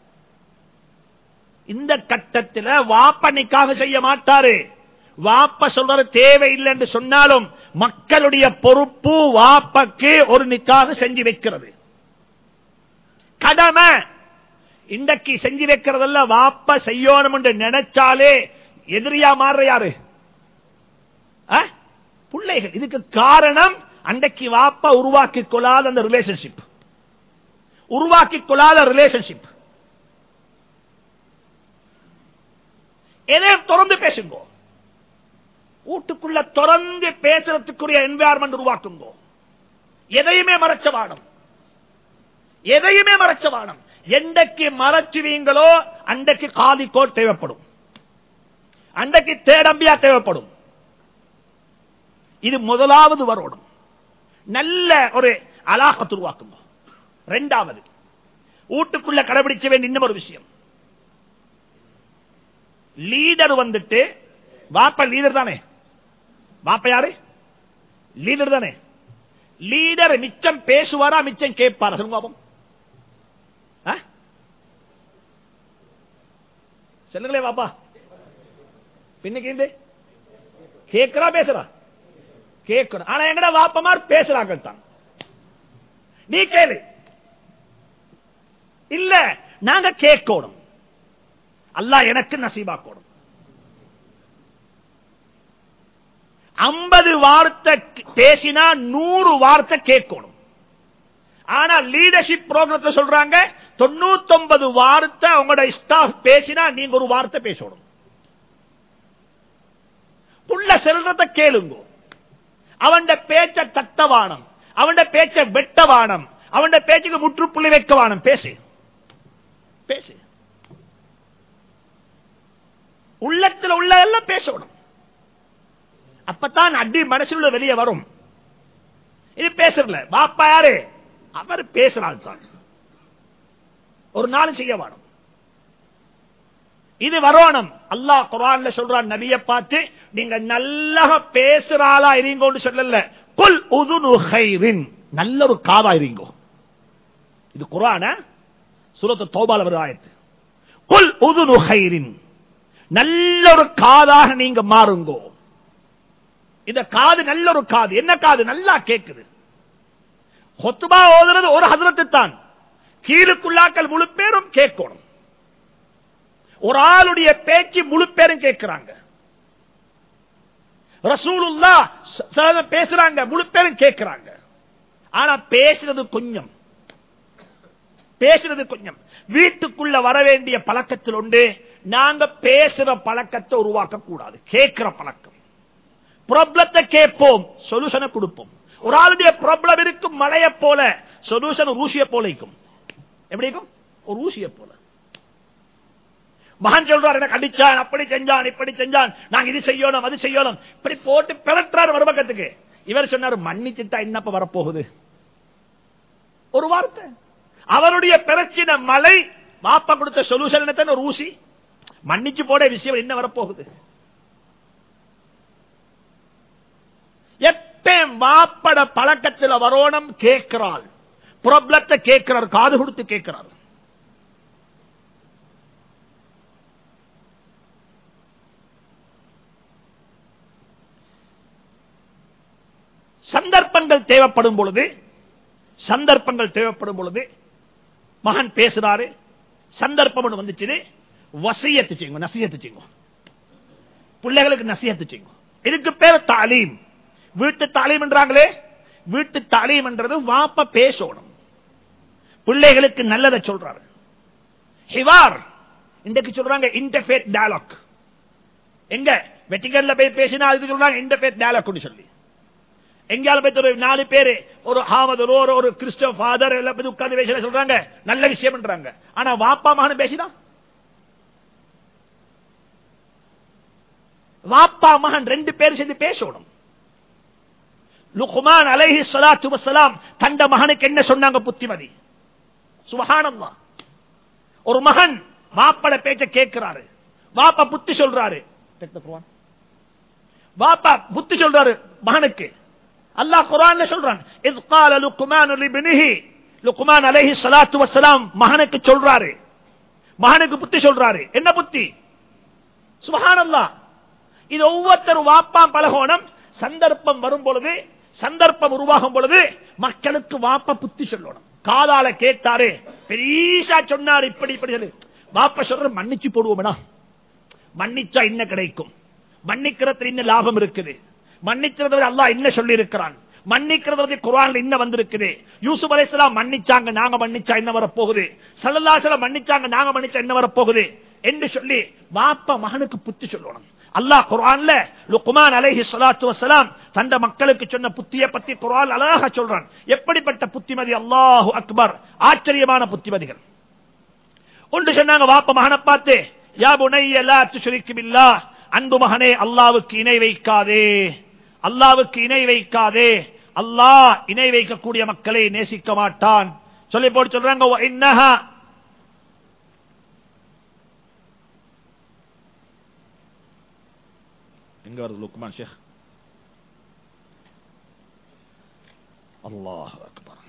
இந்த கட்டத்தில் வாப்ப நிக்காக செய்ய மாட்டாரு வாப்ப சொல்றது தேவையில்லை என்று சொன்னாலும் மக்களுடைய பொறுப்பு வாப்பக்கு ஒரு நிக்காக செஞ்சு வைக்கிறது கடமை இன்றைக்கு செஞ்சு வைக்கிறதல்ல வாப்ப செய்யணும் என்று நினைச்சாலே எதிரியா மாறுற யாரு ஆ? பிள்ளைகள் இதுக்கு காரணம் அன்றைக்கு வாப்பா உருவாக்கி கொள்ளாத அந்த ரிலேஷன்ஷிப் உருவாக்கி கொள்ளாத ரிலேஷன்ஷிப் எதையும் தொடர்ந்து பேசுங்க வீட்டுக்குள்ள தொடர்ந்து பேசுறதுக்குரிய என்வாயர்மெண்ட் உருவாக்குங்க எதையுமே மறைச்ச வானம் எதையுமே மறைச்ச வானம் எண்டைக்கு மறைச்சுவீங்களோ அன்றைக்கு காதிக்கோ தேவைப்படும் அன்றைக்கு தேடம்பியா தேவைப்படும் இது முதலாவது வரணும் நல்ல ஒரு அலாகத்து உருவாக்குங்க ரெண்டாவது வீட்டுக்குள்ள கடைபிடிச்ச வேண்டிய இன்னும் ஒரு விஷயம் லீடர் வந்துட்டு வாப்ப லீடர் தானே வாப்ப யாரு லீடர் தானே லீடர் மிச்சம் பேசுவாரா மிச்சம் கேட்பாரா சொல்லுங்க பாப்போம். ஆ? சொல்லுங்களே பாப்பா பின்னுக்கு கேட்கிறா பேசுறா கேட்கணும் ஆனா எங்கட வாப்பமார் பேசுறாங்க தான் நீ கேளு இல்ல நாங்க கேட்கணும் அல்லாஹ் எனக்கு நசீபாக்கணும் ஐம்பது வார்த்தை பேசினா நூறு வார்த்தை கேட்கணும் ஆனா லீடர்ஷிப் ப்ரோக்ராம்ல சொல்றாங்க தொண்ணூத்தொன்பது வார்த்தை உங்களோட ஸ்டாஃப் பேசினா நீங்க ஒரு வார்த்தை பேசணும் புள்ள செல்றத கேளுங்க அவன் பேச்ச தட்டவானம் அவன் பேச்ச வெட்டவானம் அவன் பேச்சுக்கு முற்றுப்புள்ளி வைக்கவானம் பேசு பேசு உள்ளத்துல உள்ள எல்லாம் பேசணும் அப்பதான் அடி மனசுல வெளியே வரும் இது பேசுறல பாப்பா யாரு அவர் பேசுறாள் தான் ஒரு நாள் செய்ய வேணும் இது வரணும் அல்லாஹ் குரான்ல சொல்றான் நபிய பார்த்து நீங்க நல்லா பேசுறாளா இருங்கோன்னு சொல்லல குல் உதுனு ஹைரின் நல்ல ஒரு காதா இருங்கோ இது குரான சுரத்து தௌபால வருது ஆயத்து குல் உதுனு ஹைரின் நல்ல ஒரு காதாக நீங்க மாறுங்கோ இந்த காது நல்ல ஒரு காது என்ன காது நல்லா கேட்குது ஹொத்துபா ஓதுறது ஒரு ஹசரத்து தான் கீழுக்குள்ளாக்கள் முழு பேரும் கேட்கணும் ஒரு ஆளுடைய பேச்சு முழு பேரும் கேட்கிறாங்க ரசூலுல்லா ச- பேசுறாங்க முழு பேரும் கேட்கிறாங்க ஆனா பேசுறது கொஞ்சம் பேசுறது கொஞ்சம் வீட்டுக்குள்ள வர வேண்டிய பழக்கத்தில் உண்டு நாங்க பேசுற பழக்கத்தை உருவாக்க கூடாது கேட்கிற பழக்கம் ப்ராப்ளத்தை கேட்போம் சொல்யூஷனை கொடுப்போம் ஒரு ஆளுடைய ப்ராப்ளம் இருக்கும் மலையை போல சொல்யூஷன் ஊசிய போல இருக்கும் எப்படி இருக்கும் ஒரு ஊசிய போல மகன் சொல்றார் எனக்கு அடிச்சான் அப்படி செஞ்சான் இப்படி செஞ்சான் நாங்க இது செய்யணும் அது செய்யணும் இப்படி போட்டு பிறற்றார் மறுபக்கத்துக்கு இவர் சொன்னார் மன்னிச்சுட்டா என்னப்ப வரப்போகுது ஒரு வார்த்தை அவருடைய பிரச்சனை மலை மாப்பா கொடுத்த சொல்யூஷன் என்னத்தான் ஒரு ஊசி மன்னிச்சு போட விஷயம் என்ன வரப்போகுது எப்பயும் மாப்பட பழக்கத்தில் வரோணம் கேட்கிறாள் ப்ராப்ளத்தை கேட்கிறார் காது கொடுத்து கேட்கிறார் சந்தர்ப்பங்கள் தேவைப்படும் பொழுது சந்தர்ப்பங்கள் தேவைப்படும் பொழுது மகன் பேசுறாரு சந்தர்ப்பம் ஒண்ணு வந்துச்சு வசியத்து செய்யுங்க நசியத்து செய்யுங்க பிள்ளைகளுக்கு நசியத்து செய்யும் இதுக்கு பேர் தாலீம் வீட்டு தாலீம் என்றாங்களே வீட்டு தாலீம் என்றது வாப்ப பேசணும் பிள்ளைகளுக்கு நல்லதை சொல்றாரு ஹிவார் இன்றைக்கு சொல்றாங்க இன்டர்ஃபேட் டயலாக் எங்க வெட்டிகன்ல போய் பேசினா அதுக்கு சொல்றாங்க இன்டர்ஃபேட் டயலாக் சொல்லி எங்கேயாலும் போய் ஒரு நாலு பேரு ஒரு ஹாமதர் ஒரு ஒரு கிறிஸ்டோ ஃபாதர் எல்லாம் போய் உட்கார்ந்து பேச சொல்றாங்க நல்ல விஷயம் பண்றாங்க ஆனா வாப்பா மகன் பேசினா வாப்பா மகன் ரெண்டு பேர் சேர்ந்து பேசணும் லுக்மான் அலைஹி ஸலாத்து வஸலாம் தந்த மகனுக்கு என்ன சொன்னாங்க புத்திமதி சுபஹானல்லாஹ் ஒரு மகன் வாப்பட பேச்ச கேட்கிறாரு வாப்பா புத்தி சொல்றாரு Take the Quran. வாப்பா புத்தி சொல்றாரு மகனுக்கு அல்லாஹ் குர்ஆன்ல சொல்றான் இஸ் قال لقمان لابنه லுக்மான் அலைஹி ஸலாத்து வஸலாம் மகனுக்கு சொல்றாரு மகனுக்கு புத்தி சொல்றாரு என்ன புத்தி சுபஹானல்லாஹ் இது ஒவ்வொருத்தரும் வாப்பாம் பலகோணம் சந்தர்ப்பம் வரும் பொழுது சந்தர்ப்பம் உருவாகும் பொழுது மக்களுக்கு வாப்ப புத்தி சொல்லணும் காதால கேட்டாரு பெரியசா சொன்னாரு இப்படி இப்படி சொல்லி வாப்ப சொல்ற மன்னிச்சு போடுவோம்டா மன்னிச்சா என்ன கிடைக்கும் மன்னிக்கிறதுல இன்ன லாபம் இருக்குது மன்னிக்கிறது அல்லாஹ் என்ன சொல்லி இருக்கிறான் மன்னிக்கிறது குரான்ல என்ன வந்திருக்குது யூசுப் அலைஹிஸ்ஸலாம் மன்னிச்சாங்க நாங்க மன்னிச்சா என்ன வரப்போகுது சல்லல்லாஹு மன்னிச்சாங்க நாங்க மன்னிச்சா என்ன வரப்போகுது என்று சொல்லி வாப்பா மகனுக்கு புத்தி சொல்லணும் அல்லாஹ் குர்ஆன்ல லுக்மான் அலைஹி ஸலாத்து வஸலாம் தந்த மக்களுக்கு சொன்ன புத்திய பத்தி குர்ஆன் அழகா சொல்றான் எப்படிப்பட்ட புத்திமதி அல்லாஹு அக்பர் ஆச்சரியமான புத்திமதிகள் ஒன்று சொன்னாங்க வாப்ப மகனை பார்த்து யா புனைய லா துஷ்ரிக் பில்லாஹ் அன்பு மகனே அல்லாஹ்வுக்கு இணை வைக்காதே அல்லாஹ்வுக்கு இணை வைக்காதே அல்லாஹ் இணை வைக்கக்கூடிய மக்களை நேசிக்க மாட்டான் சொல்லி போட்டு சொல்றாங்க "வ இன்னஹா எங்க வருது லுக்மான் ஷேக் அல்லாஹ் அக்பர்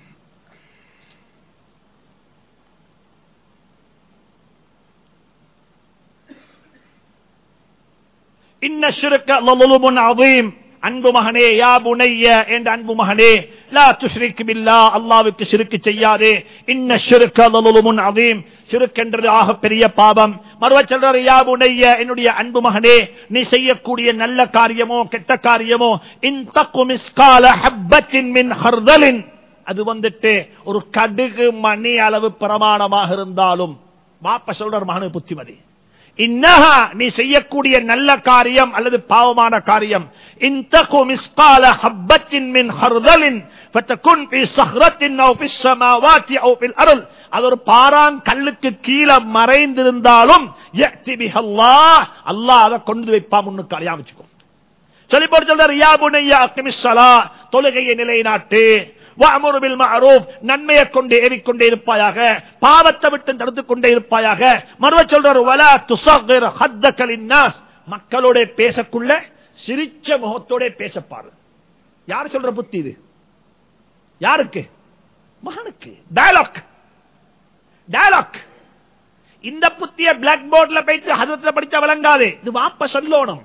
இன்ன ஷிருக்க லலுலுமுன் அதீம் அன்பு மகனே யா புனைய என்ற அன்பு மகனே லா துஷ்ரிக் பில்லா அல்லாஹ்வுக்கு ஷிர்க் செய்யாதே இன்ன ஷிருக்க லலுலுமுன் அதீம் ஷிர்க் என்றது ஆக பெரிய பாவம் மறுவ சொல்றாரு யா புனைய என்னுடைய அன்பு மகனே நீ செய்யக்கூடிய நல்ல காரியமோ கெட்ட காரியமோ இன் தக்கு மிஸ்கால ஹப்பத்தின் மின் ஹர்தலின் அது வந்துட்டு ஒரு கடுகு மணி அளவு பிரமாணமாக இருந்தாலும் வாப்ப சொல்றார் மகனு புத்திமதி இன்னஹா நீ செய்யக்கூடிய நல்ல காரியம் அல்லது பாவமான காரியம் இன்தகு மிஸ்கால ஹப்பத்தின் மின் ஹர்தலின் ஃபதகுன் ஃபி ஸஹ்ரத்தின் அவு ஃபிஸ் ஸமாவாத்தி அவு ஃபில் அர்ல் அது ஒரு பாறாங் கல்லுக்கு கீழே மறைந்திருந்தாலும் யஅதி பிஹல்லாஹ் அல்லாஹ் அதை கொண்டு வைப்பா முன்னுக்கு அறியாம வச்சுக்கோ சொல்லி போட்டு சொல்றாரு யா புனையா அக்கிமிஸ் ஸலா தொழுகையை நிலைநாட்டு வஅமுரு பில் மஅரூஃப் நன்மையை கொண்டு ஏறிக்கொண்டே இருப்பாயாக பாவத்தை விட்டு நடந்து கொண்டே இருப்பாயாக மறுவ சொல்றாரு வலா துஸகிர் ஹத்தக லின்னாஸ் மக்களோட பேசக்குள்ள சிரிச்ச முகத்தோட பேசப்பாரு யார் சொல்ற புத்தி இது யாருக்கு மகனுக்கு டயலாக் டயலாக் இந்த புத்திய பிளாக் போர்ட்ல போயிட்டு ஹதத்துல படிச்சா விளங்காது இது வாப்ப சொல்லணும்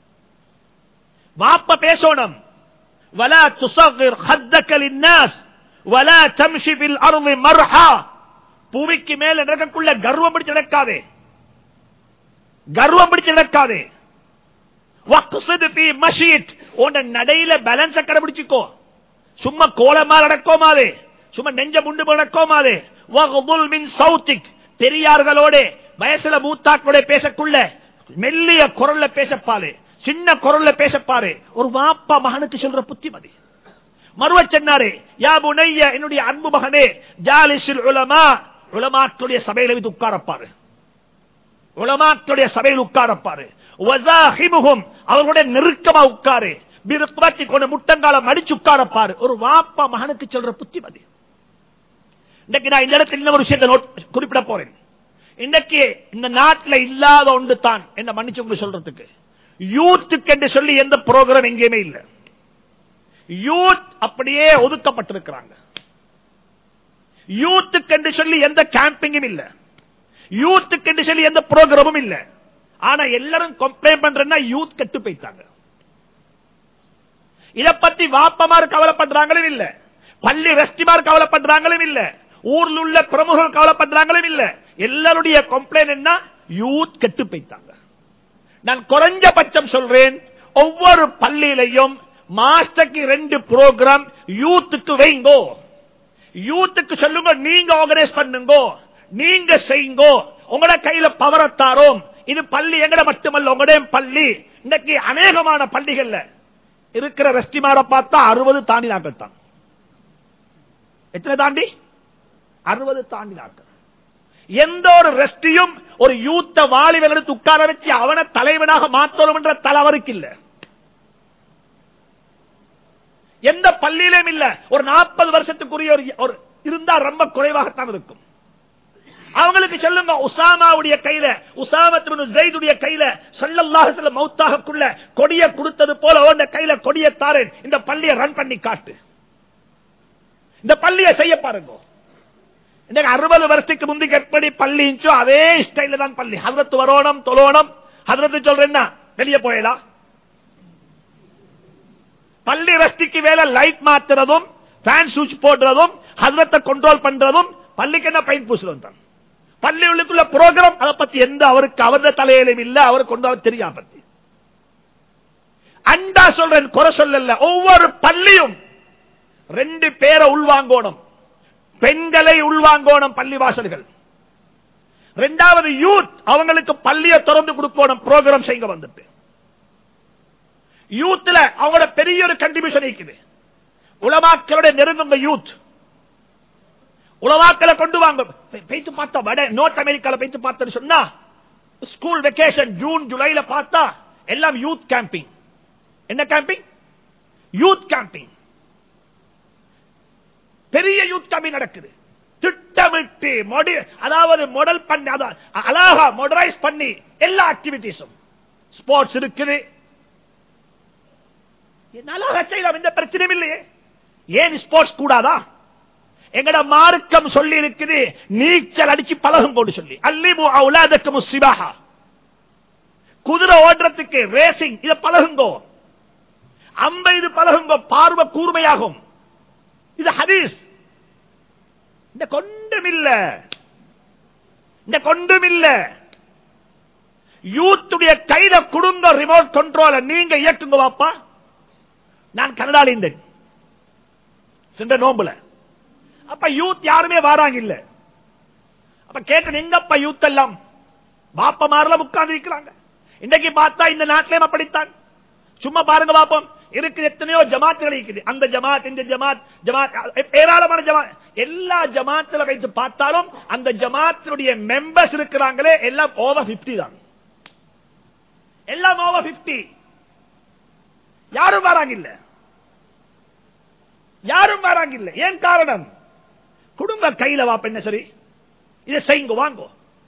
வாப்ப பேசணும் ولا تصغر خدك للناس ولا تمشي في الارض مرحا பூமிக்கு மேல நடக்கக்குள்ள கர்வம் பிடிச்சு நடக்காதே கர்வம் பிடிச்சு நடக்காதே வக்ஸித் ஃபீ மஷீத் உன் நடையில பேலன்ஸ கடைபிடிச்சுக்கோ சும்மா கோலமா நடக்கோமாதே சும்மா நெஞ்ச முண்டு நடக்கோமாதே வகுதுல் மின் சௌத்திக் பெரியார்களோட வயசுல மூத்தாக்களோட பேசக்குள்ள மெல்லிய குரல்ல பேசப்பாலே சின்ன குரல்ல பேசப்பாரு ஒரு வாப்பா மகனுக்கு சொல்ற புத்திமதி மறுவ சொன்னாரு யா புனைய என்னுடைய அன்பு மகனே ஜாலிசில் உலமா உலமாக்களுடைய சபையில வைத்து உட்காரப்பாரு உலமாக்களுடைய சபையில் உட்காரப்பாரு வஸாஹிமுஹும் அவர்களுடைய நெருக்கமா உட்காரு பிறப்பாத்தி கொண்டு முட்டங்காலம் அடிச்சு உட்காரப்பாரு ஒரு வாப்பா மகனுக்கு சொல்ற புத்திமதி இன்னைக்கு நான் இந்த இடத்துல இன்னொரு விஷயத்தை நோட் குறிப்பிட போறேன் இன்னைக்கு இந்த நாட்டில் இல்லாத ஒன்று தான் என்ன மன்னிச்சு உங்களுக்கு சொல்றதுக்கு யூத்துக்கு என்று சொல்லி எந்த புரோகிராம் எங்கேயுமே இல்ல யூத் அப்படியே ஒதுக்கப்பட்டிருக்கிறாங்க யூத்துக்கு என்று சொல்லி எந்த கேம்பிங்கும் இல்ல யூத்துக்கு என்று சொல்லி எந்த புரோகிராமும் இல்ல ஆனா எல்லாரும் கம்ப்ளைண்ட் பண்றேன்னா யூத் கெட்டு போயிட்டாங்க இத பத்தி வாப்பமார் கவலைப்படுறாங்களும் இல்ல பள்ளி ரெஸ்டிமார் கவலைப்படுறாங்களும் இல்ல ஊர்ல உள்ள பிரமுகர்கள் கவலைப்படுறாங்களும் இல்ல எல்லாருடைய கம்ப்ளைண்ட் என்ன யூத் கெட்டு போயிட்டாங்க நான் குறைஞ்சபட்சம் சொல்றேன் ஒவ்வொரு பள்ளியிலையும் மாஸ்டருக்கு ரெண்டு ப்ரோக்ராம் யூத்துக்கு வைங்கோ யூத்துக்கு சொல்லுங்க நீங்க ஆர்கனைஸ் பண்ணுங்க நீங்க செய்யுங்க உங்களோட கையில பவரத்தாரோம் இது பள்ளி எங்கட மட்டுமல்ல உங்களுடைய பள்ளி இன்னைக்கு அநேகமான பள்ளிகள்ல இருக்கிற ரெஸ்டிமார பார்த்தா அறுபது தாண்டி நாட்கள் தான் எத்தனை தாண்டி அறுபது தாண்டி நாட்கள் எந்த ஒரு ரெஸ்டியும் ஒரு யூத்த வாலிபர்களுக்கு உட்கார வச்சு அவனை தலைவனாக மாற்றணும் என்ற தலைவருக்கு இல்ல எந்த பள்ளியிலும் இல்ல ஒரு நாற்பது வருஷத்துக்குரிய ஒரு- ஒரு இருந்தா ரொம்ப குறைவாகத்தான் இருக்கும் அவங்களுக்கு சொல்லுங்க உசாமாவுடைய கையில உசாமத்து ஜெயிதுடைய கையில சல்லல்லாஹு அலைஹி மௌத்தாகக்குள்ள கொடிய கொடுத்தது போல உன் கையில கொடிய தாரேன் இந்த பள்ளியை ரன் பண்ணி காட்டு இந்த பள்ளியை செய்ய பாருங்க இன்னைக்கு அறுபது வருஷத்துக்கு முந்தைக்கு எப்படி பள்ளி இருந்துச்சோ அதே ஸ்டைல தான் பள்ளி ஹதரத்து வரோணம் தொலோணம் ஹதரத்து சொல்றேன்னா வெளியே போயலாம் பள்ளி ரஸ்டிக்கு வேலை லைட் மாத்துறதும் ஃபேன் சுவிட்ச் போடுறதும் ஹதரத்தை கண்ட்ரோல் பண்றதும் பள்ளிக்கு என்ன பெயிண்ட் பூசுறதும் தான் பள்ளி உள்ளுக்குள்ள ப்ரோக்ராம் அதை பத்தி எந்த அவருக்கு அவரது தலையிலும் இல்ல அவருக்கு கொண்டு அவர் தெரியா பத்தி அண்டா சொல்றேன் குறை சொல்லல ஒவ்வொரு பள்ளியும் ரெண்டு பேரை உள்வாங்கோணும் பெண்களை உள்வாங்கோணும் பள்ளி வாசல்கள் ரெண்டாவது யூத் அவங்களுக்கு பள்ளியை திறந்து கொடுக்கணும் ப்ரோக்ராம் செய்ய வந்துட்டு யூத்ல அவங்களோட பெரிய ஒரு கண்டிபியூஷன் இருக்குது உலமாக்களுடைய நெருங்குங்க யூத் உலமாக்களை கொண்டு வாங்க பே- பேச்சு பார்த்தா வட நோர்த் அமெரிக்கால பேச்சு பார்த்தா சொன்னா ஸ்கூல் வெக்கேஷன் ஜூன் ஜூலைல பார்த்தா எல்லாம் யூத் கேம்பிங் என்ன கேம்பிங் யூத் கேம்பிங் பெரிய யூத் கேம்பிங் நடக்குது திட்டமிட்டு மொடி அதாவது மாடல் பண்ணி அதான் அழகா மாடரைஸ் பண்ணி எல்லா ஆக்டிவிட்டிஸும் ஸ்போர்ட்ஸ் இருக்குது நல்லா செய்யலாம் எந்த பிரச்சனையும் இல்லையே ஏன் ஸ்போர்ட்ஸ் கூடாதா எங்கட மார்க்கம் சொல்லி இருக்குது நீச்சல் அடிச்சு பழகும் கொண்டு சொல்லி அல்லிமு அவுலாதக்கு சிவாஹா குதிரை ஓடுறதுக்கு ரேசிங் இத பழகுங்கோ அம்ப இது பழகுங்கோ பார்வை கூர்மையாகும் இது ஹதீஸ் இந்த கொண்டும் இல்ல இந்த கொண்டும் இல்ல யூத்துடைய கையில குடும்ப ரிமோட் கண்ட்ரோல நீங்க இயக்குங்க வாப்பா நான் கனடால இருந்தேன் சென்ற நோம்புல அப்ப யூத் யாருமே வாராங்க இல்ல அப்ப கேட்டேன் எங்கப்பா யூத் எல்லாம் பாப்ப மாறல உட்கார்ந்து இருக்கிறாங்க இன்றைக்கு பார்த்தா இந்த நாட்டிலே அப்படித்தான் சும்மா பாருங்க பாப்போம் இருக்குது எத்தனையோ ஜமாத்துகள் இருக்குது அந்த ஜமாத் இந்த ஜமாத் ஜமாத் ஏராளமான ஜமாத் எல்லா ஜமாத்துல வைத்து பார்த்தாலும் அந்த ஜமாத்தினுடைய மெம்பர்ஸ் இருக்கிறாங்களே எல்லாம் ஓவர் 50 தான் எல்லாம் ஓவர் 50 யாரும் வராங்க இல்ல யாரும் வராங்க இல்ல ஏன் காரணம் குடும்ப கையில வாப்ப என்ன சரி இதை செய்யுங்க வாங்கோ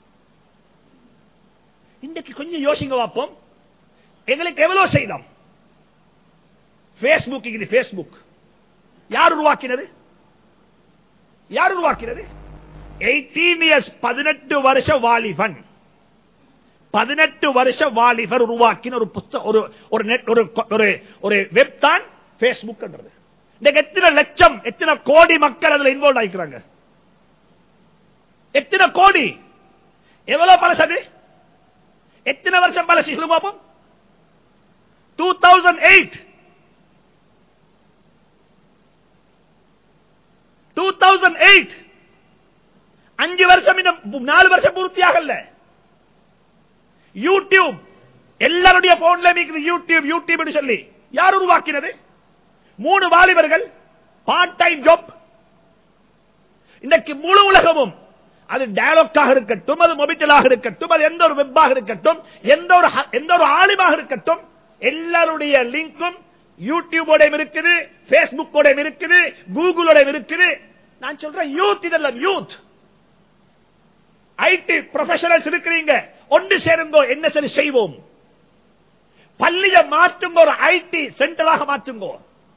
இன்றைக்கு கொஞ்சம் யோசிங்க வாப்போம் எங்களுக்கு எவ்வளவு செய்தோம் பேஸ்புக் இது பேஸ்புக் யார் உருவாக்கினது யார் உருவாக்கினது எயிட்டீன் இயர்ஸ் பதினெட்டு வருஷ வாலிபன் பதினெட்டு வருஷ வாலிபர் உருவாக்கின ஒரு புத்தகம் ஒரு ஒரு நெட் ஒரு ஒரு ஒரு வெப் தான் பேஸ்புக் இன்னைக்கு எத்தனை லட்சம் எத்தனை கோடி மக்கள் அதுல இன்வால்வ் ஆகிக்கிறாங்க எத்தனை கோடி எவ்வளவு பழசது எத்தனை வருஷம் பழசு சொல்லுங்க பாப்போம் two thousand eight two thousand eight அஞ்சு வருஷம் இன்னும் நாலு வருஷம் பூர்த்தியாகல யூடியூப் எல்லாருடைய போன்ல இருக்குது யூடியூப் யூடியூப் சொல்லி யார் உருவாக்கினது மூணு வாலிபர்கள் பார்ட் டைம் ஜாப் இன்றைக்கு முழு உலகமும் அது டயலாக்காக இருக்கட்டும் அது மொபிட்டலாக இருக்கட்டும் அது எந்த ஒரு வெப்பாக இருக்கட்டும் எந்த ஒரு எந்த ஒரு ஆலிமாக இருக்கட்டும் எல்லாருடைய லிங்கும் யூடியூபோடையும் இருக்குது பேஸ்புக்கோடையும் இருக்குது கூகுளோடையும் இருக்குது நான் சொல்றேன் யூத் இதெல்லாம் யூத் ஐடி ப்ரொஃபஷனல்ஸ் இருக்கிறீங்க ஒன்று சேருங்கோ என்ன சரி செய்வோம் பள்ளியை மாற்றுங்க ஒரு ஐடி சென்டராக மாற்றுங்கோ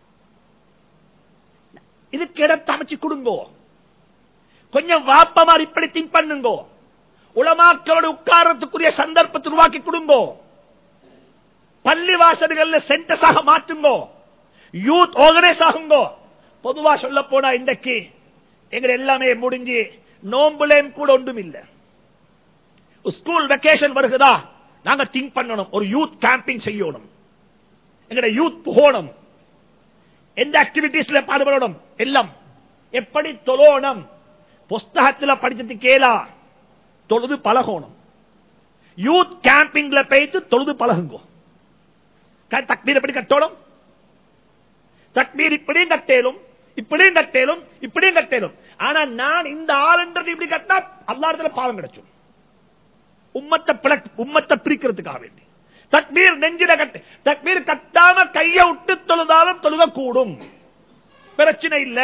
இதுக்கு இடத்தை அமைச்சு கொடுங்கோ கொஞ்சம் வாப்பமார் இப்படி திங்க் பண்ணுங்கோ உலமாக்களோட உட்காரத்துக்குரிய சந்தர்ப்பத்தை உருவாக்கி கொடுங்கோ பள்ளி வாசல்கள் சென்டர்ஸாக மாற்றுங்கோ யூத் ஆர்கனைஸ் ஆகுங்கோ பொதுவா சொல்ல போனா இன்றைக்கு எங்க எல்லாமே முடிஞ்சு நோம்புலேயும் கூட ஒன்றும் இல்லை ஸ்கூல் வெக்கேஷன் வருகிறதா நாங்க திங்க் பண்ணணும் ஒரு யூத் கேம்பிங் செய்யணும் எங்கட யூத் போகணும் எந்த ஆக்டிவிட்டிஸ்ல பாடுபடணும் எல்லாம் எப்படி தொழணும் புஸ்தகத்தில் படிச்சது கேளா தொழுது பழகணும் யூத் கேம்பிங்ல போயிட்டு தொழுது பழகுங்க தக்பீர் எப்படி கட்டணும் தக்பீர் இப்படியும் கட்டேலும் இப்படியும் கட்டேலும் இப்படியும் கட்டேலும் ஆனா நான் இந்த ஆளுன்றது இப்படி கட்டினா அல்லாடத்துல பாவம் கிடைச்சும் உம்மத்தை பிளக் உம்மத்தை பிரிக்கிறதுக்காக வேண்டி தக்பீர் நெஞ்சில கட்டு தக்பீர் கட்டாம கைய விட்டு தொழுதாலும் தொழுக கூடும் பிரச்சனை இல்ல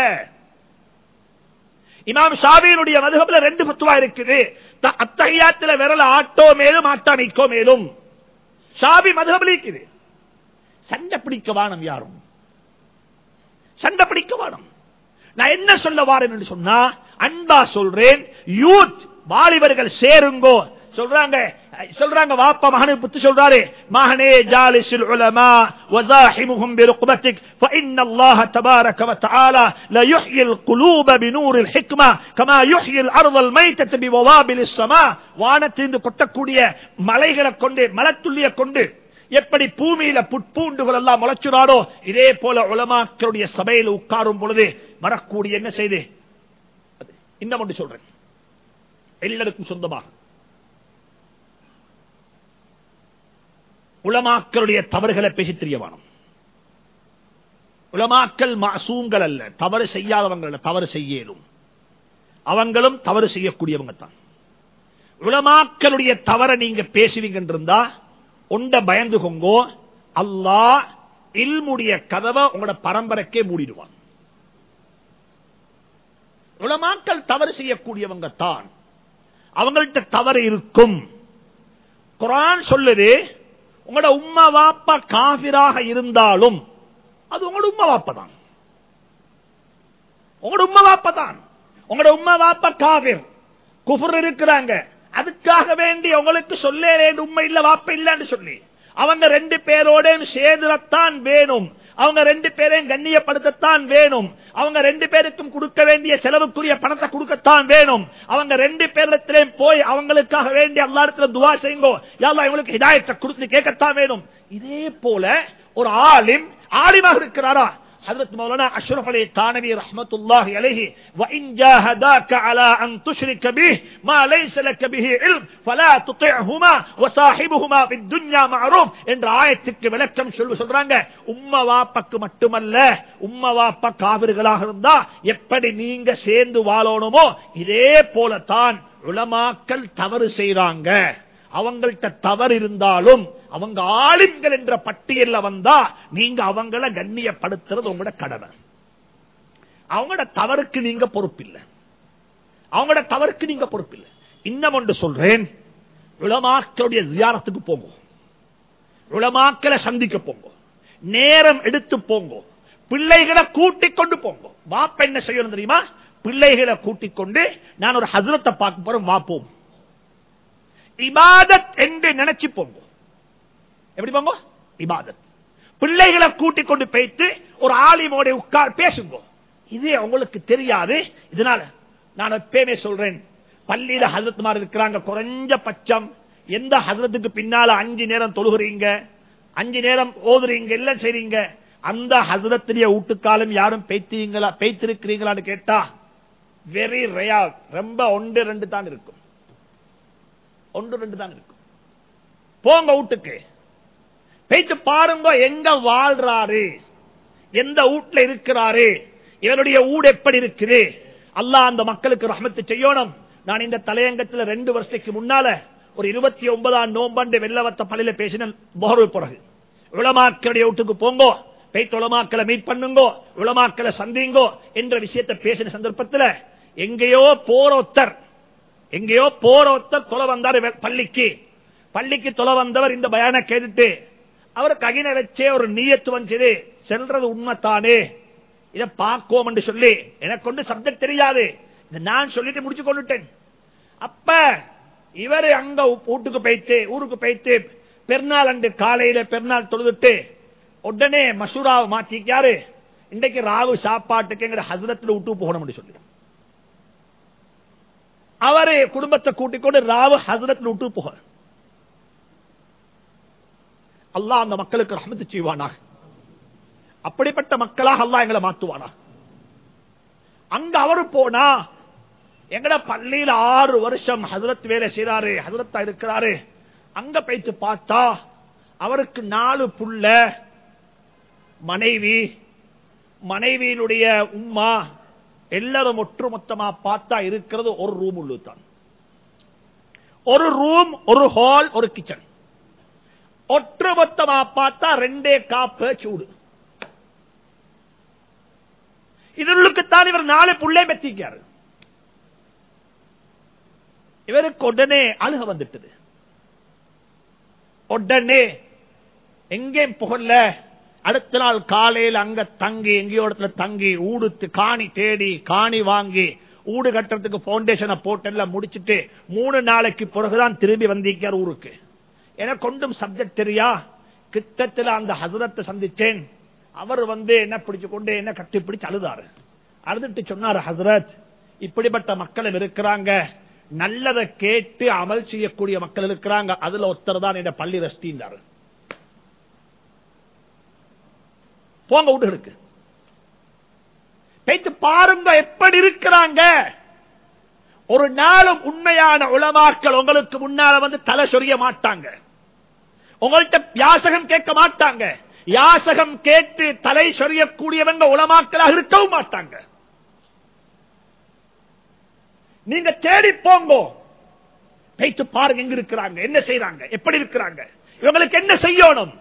இமாம் ஷாவியினுடைய மதுகப்ல ரெண்டு பத்துவா இருக்குது அத்தகையாத்துல விரல ஆட்டோ மேலும் ஆட்டாமிக்கோ மேலும் ஷாபி மதுகபில் இருக்குது சண்டை பிடிக்க வானம் யாரும் சண்டை பிடிக்க வானம் நான் என்ன சொல்ல வாரேன் என்று சொன்னா அன்பா சொல்றேன் யூத் வாலிபர்கள் சேருங்கோ சொல்றாங்க சொல்றாங்க வாப்பா மகனை புத்து சொல்றாரு மகனே ஜாலிசில் உலமா وزاحمهم برقبتك فإن الله تبارك وتعالى لا يحيي القلوب بنور الحكمة كما يحيي الأرض الميتة بوابل السماء வானத்திலிருந்து கொட்டக்கூடிய மலைகளை கொண்டு மலத்துள்ளிய கொண்டு எப்படி பூமியில புட்பூண்டுகள் எல்லாம் முளைச்சுறாரோ இதே போல உலமாக்களுடைய சபையில் உட்காரும் பொழுது வரக்கூடிய என்ன செய்து இன்னும் ஒன்று சொல்றேன் எல்லாருக்கும் சொந்தமாக உலமாக்களுடைய தவறுகளை பேசி தெரியவானம் உலமாக்கள் மாசூங்கள் அல்ல தவறு செய்யாதவங்க அல்ல தவறு செய்யலும் அவங்களும் தவறு செய்யக்கூடியவங்க தான் உலமாக்களுடைய தவறை நீங்க பேசுவீங்க இருந்தா உண்ட பயந்துகோங்கோ அல்லா இல்முடைய கதவை உங்களோட பரம்பரைக்கே மூடிடுவான் உலமாக்கள் தவறு செய்யக்கூடியவங்க தான் அவங்கள்ட்ட தவறு இருக்கும் குரான் சொல்லுது உங்களோட உம்மா வாப்பா காபிராக இருந்தாலும் அது உங்களோட உம்மா வாப்பா தான் உங்களோட உம்மா வாப்பா தான் உங்களோட உம்மா வாப்பா காபிர் குஃபர் இருக்கிறாங்க அதுக்காக வேண்டி உங்களுக்கு சொல்ல உண்மை இல்ல வாப்ப இல்லன்னு சொல்லி அவங்க ரெண்டு பேரோட சேர்ந்துதான் வேணும் அவங்க ரெண்டு பேரையும் கண்ணியப்படுத்தத்தான் வேணும் அவங்க ரெண்டு பேருக்கும் கொடுக்க வேண்டிய செலவுக்குரிய பணத்தை கொடுக்கத்தான் வேணும் அவங்க ரெண்டு பேரிடத்திலையும் போய் அவங்களுக்காக வேண்டி அல்லா இடத்துல துவா செய்யுங்கோ யாரா இவங்களுக்கு ஹிதாயத்தை கொடுத்து கேட்கத்தான் வேணும் இதே போல ஒரு ஆலிம் ஆலிமாக இருக்கிறாரா حضرت مولانا اشرف علی تانوی رحمت الله علیه وان جاهداك على ان تشرك به ما ليس لك به علم فلا تطعهما وصاحبهما في الدنيا معروف என்ற ஆயத்துக்கு விளக்கம் சொல்லு சொல்றாங்க உம்ம வாப்பக்கு மட்டுமல்ல உம்ம வாப்பா காவிர்களாக இருந்தா எப்படி நீங்க சேர்ந்து வாழணுமோ இதே போலத்தான் உலமாக்கள் தவறு செய்றாங்க அவங்கள்ட்ட தவறு இருந்தாலும் அவங்க ஆளுங்கள் என்ற பட்டியல்ல வந்தா நீங்க அவங்கள கண்ணியப்படுத்துறது உங்களோட கடமை அவங்களோட தவறுக்கு நீங்க பொறுப்பில்லை அவங்களோட தவறுக்கு நீங்க பொறுப்பில்லை இன்னும் ஒன்று சொல்றேன் உளமாக்களுடைய ஜியாரத்துக்கு போங்க உளமாக்களை சந்திக்க போங்க நேரம் எடுத்து போங்க பிள்ளைகளை கூட்டிக் கொண்டு போங்க வாப்ப என்ன செய்யணும் தெரியுமா பிள்ளைகளை கூட்டிக் கொண்டு நான் ஒரு ஹசரத்தை பார்க்க போறேன் வாப்போம் இபாதத் என்று நினைச்சு போங்க எப்படி போங்க இபாதத் பிள்ளைகளை கூட்டிக் கொண்டு போயிட்டு ஒரு ஆலிமோட உட்கார் பேசுங்க இது உங்களுக்கு தெரியாது இதனால நான் எப்பயுமே சொல்றேன் பள்ளியில ஹசரத்மார் இருக்கிறாங்க குறைஞ்ச பட்சம் எந்த ஹசரத்துக்கு பின்னால அஞ்சு நேரம் தொழுகிறீங்க அஞ்சு நேரம் ஓதுறீங்க எல்லாம் செய்றீங்க அந்த ஹசரத்துடைய வீட்டுக்காலம் யாரும் பெய்த்தீங்களா பெய்த்திருக்கிறீங்களான்னு கேட்டா வெரி ரயா ரொம்ப ஒன்று ரெண்டு தான் இருக்கும் ஒன்று ரெண்டு தான் இருக்கும் போங்க வீட்டுக்கு போயிட்டு பாருங்க எங்க வாழ்றாரு எந்த வீட்டுல இருக்கிறாரு இவருடைய ஊடு எப்படி இருக்குது அல்லாஹ் அந்த மக்களுக்கு ரஹமத்து செய்யணும் நான் இந்த தலையங்கத்தில் ரெண்டு வருஷத்துக்கு முன்னால ஒரு இருபத்தி ஒன்பதாம் நோம்பண்டு வெள்ளவத்த பள்ளியில பேசினேன் போர்வை பிறகு உளமாக்களுடைய வீட்டுக்கு போங்கோ பெய்த்து உளமாக்களை மீட் பண்ணுங்கோ உளமாக்களை சந்திங்கோ என்ற விஷயத்தை பேசின சந்தர்ப்பத்தில் எங்கேயோ போற ஒத்தர் எங்கேயோ போற ஒருத்தர் தொலை வந்தார் பள்ளிக்கு பள்ளிக்கு தொலை வந்தவர் இந்த பயான கேட்டுட்டு அவர் ககின வச்சே ஒரு நீயத்து வந்தது செல்றது உண்மைத்தானே இதை பார்க்கோம் என்று சொல்லி எனக்கு கொண்டு சப்ஜெக்ட் தெரியாது நான் சொல்லிட்டு முடிச்சு கொண்டுட்டேன் அப்ப இவர் அங்க வீட்டுக்கு போயிட்டு ஊருக்கு போயிட்டு பெருநாள் அன்று காலையில பெருநாள் தொழுதுட்டு உடனே மசூராவை மாத்திக்காரு இன்றைக்கு ராவு சாப்பாட்டுக்கு எங்க ஹசரத்துல விட்டு போகணும் சொல்லி அவரு குடும்பத்தை கூட்டிக் கொண்டு ராவு ஹசரத்தில் விட்டு போக அல்லாஹ் அந்த மக்களுக்கு ரஹமத்து செய்வானாக அப்படிப்பட்ட மக்களாக அல்லாஹ் எங்களை மாத்துவானா அங்க அவரு போனா எங்கட பள்ளியில ஆறு வருஷம் ஹசரத் வேலை செய்யறாரு ஹசரத்தா இருக்கிறாரு அங்க போயிட்டு பார்த்தா அவருக்கு நாலு புள்ள மனைவி மனைவியினுடைய உம்மா எல்லாரும் ஒட்டுமொத்தமா பார்த்தா இருக்கிறது ஒரு ரூம் உள்ளுதான் ஒரு ரூம் ஒரு ஹால் ஒரு கிச்சன் ஒட்டுமொத்தமா பார்த்தா ரெண்டே காப்பு சூடு இதற்குத்தான் இவர் நாலு புள்ளே மெத்திக்காரு இவருக்கு உடனே அழுக வந்துட்டது உடனே எங்கே புகழ்ல அடுத்த நாள் காலையில் அங்க தங்கி எங்கேயோ இடத்துல தங்கி ஊடுத்து காணி தேடி காணி வாங்கி ஊடு கட்டுறதுக்கு பவுண்டேஷனை போட்டு எல்லாம் முடிச்சிட்டு மூணு நாளைக்கு பிறகுதான் திரும்பி வந்திருக்கார் ஊருக்கு எனக்கு கொண்டும் சப்ஜெக்ட் தெரியா கிட்டத்தில் அந்த ஹசரத்தை சந்திச்சேன் அவர் வந்து என்ன பிடிச்சு கொண்டு என்ன கட்டி பிடிச்சு அழுதாரு அழுதுட்டு சொன்னார் ஹசரத் இப்படிப்பட்ட மக்களும் இருக்கிறாங்க நல்லதை கேட்டு அமல் செய்யக்கூடிய மக்கள் இருக்கிறாங்க அதுல ஒருத்தர் தான் என் பள்ளி ரஸ்டின்றாரு போங்க வீடுகளுக்கு பேச்சு பாருங்க எப்படி இருக்கிறாங்க ஒரு நாளும் உண்மையான உளமாக்கள் உங்களுக்கு முன்னால வந்து தலை சொரிய மாட்டாங்க உங்கள்கிட்ட யாசகம் கேட்க மாட்டாங்க யாசகம் கேட்டு தலை சொரியக்கூடியவங்க உளமாக்களாக இருக்கவும் மாட்டாங்க நீங்க தேடி போங்கோ பேச்சு பாருங்க எங்க இருக்கிறாங்க என்ன செய்யறாங்க எப்படி இருக்கிறாங்க இவங்களுக்கு என்ன செய்யணும்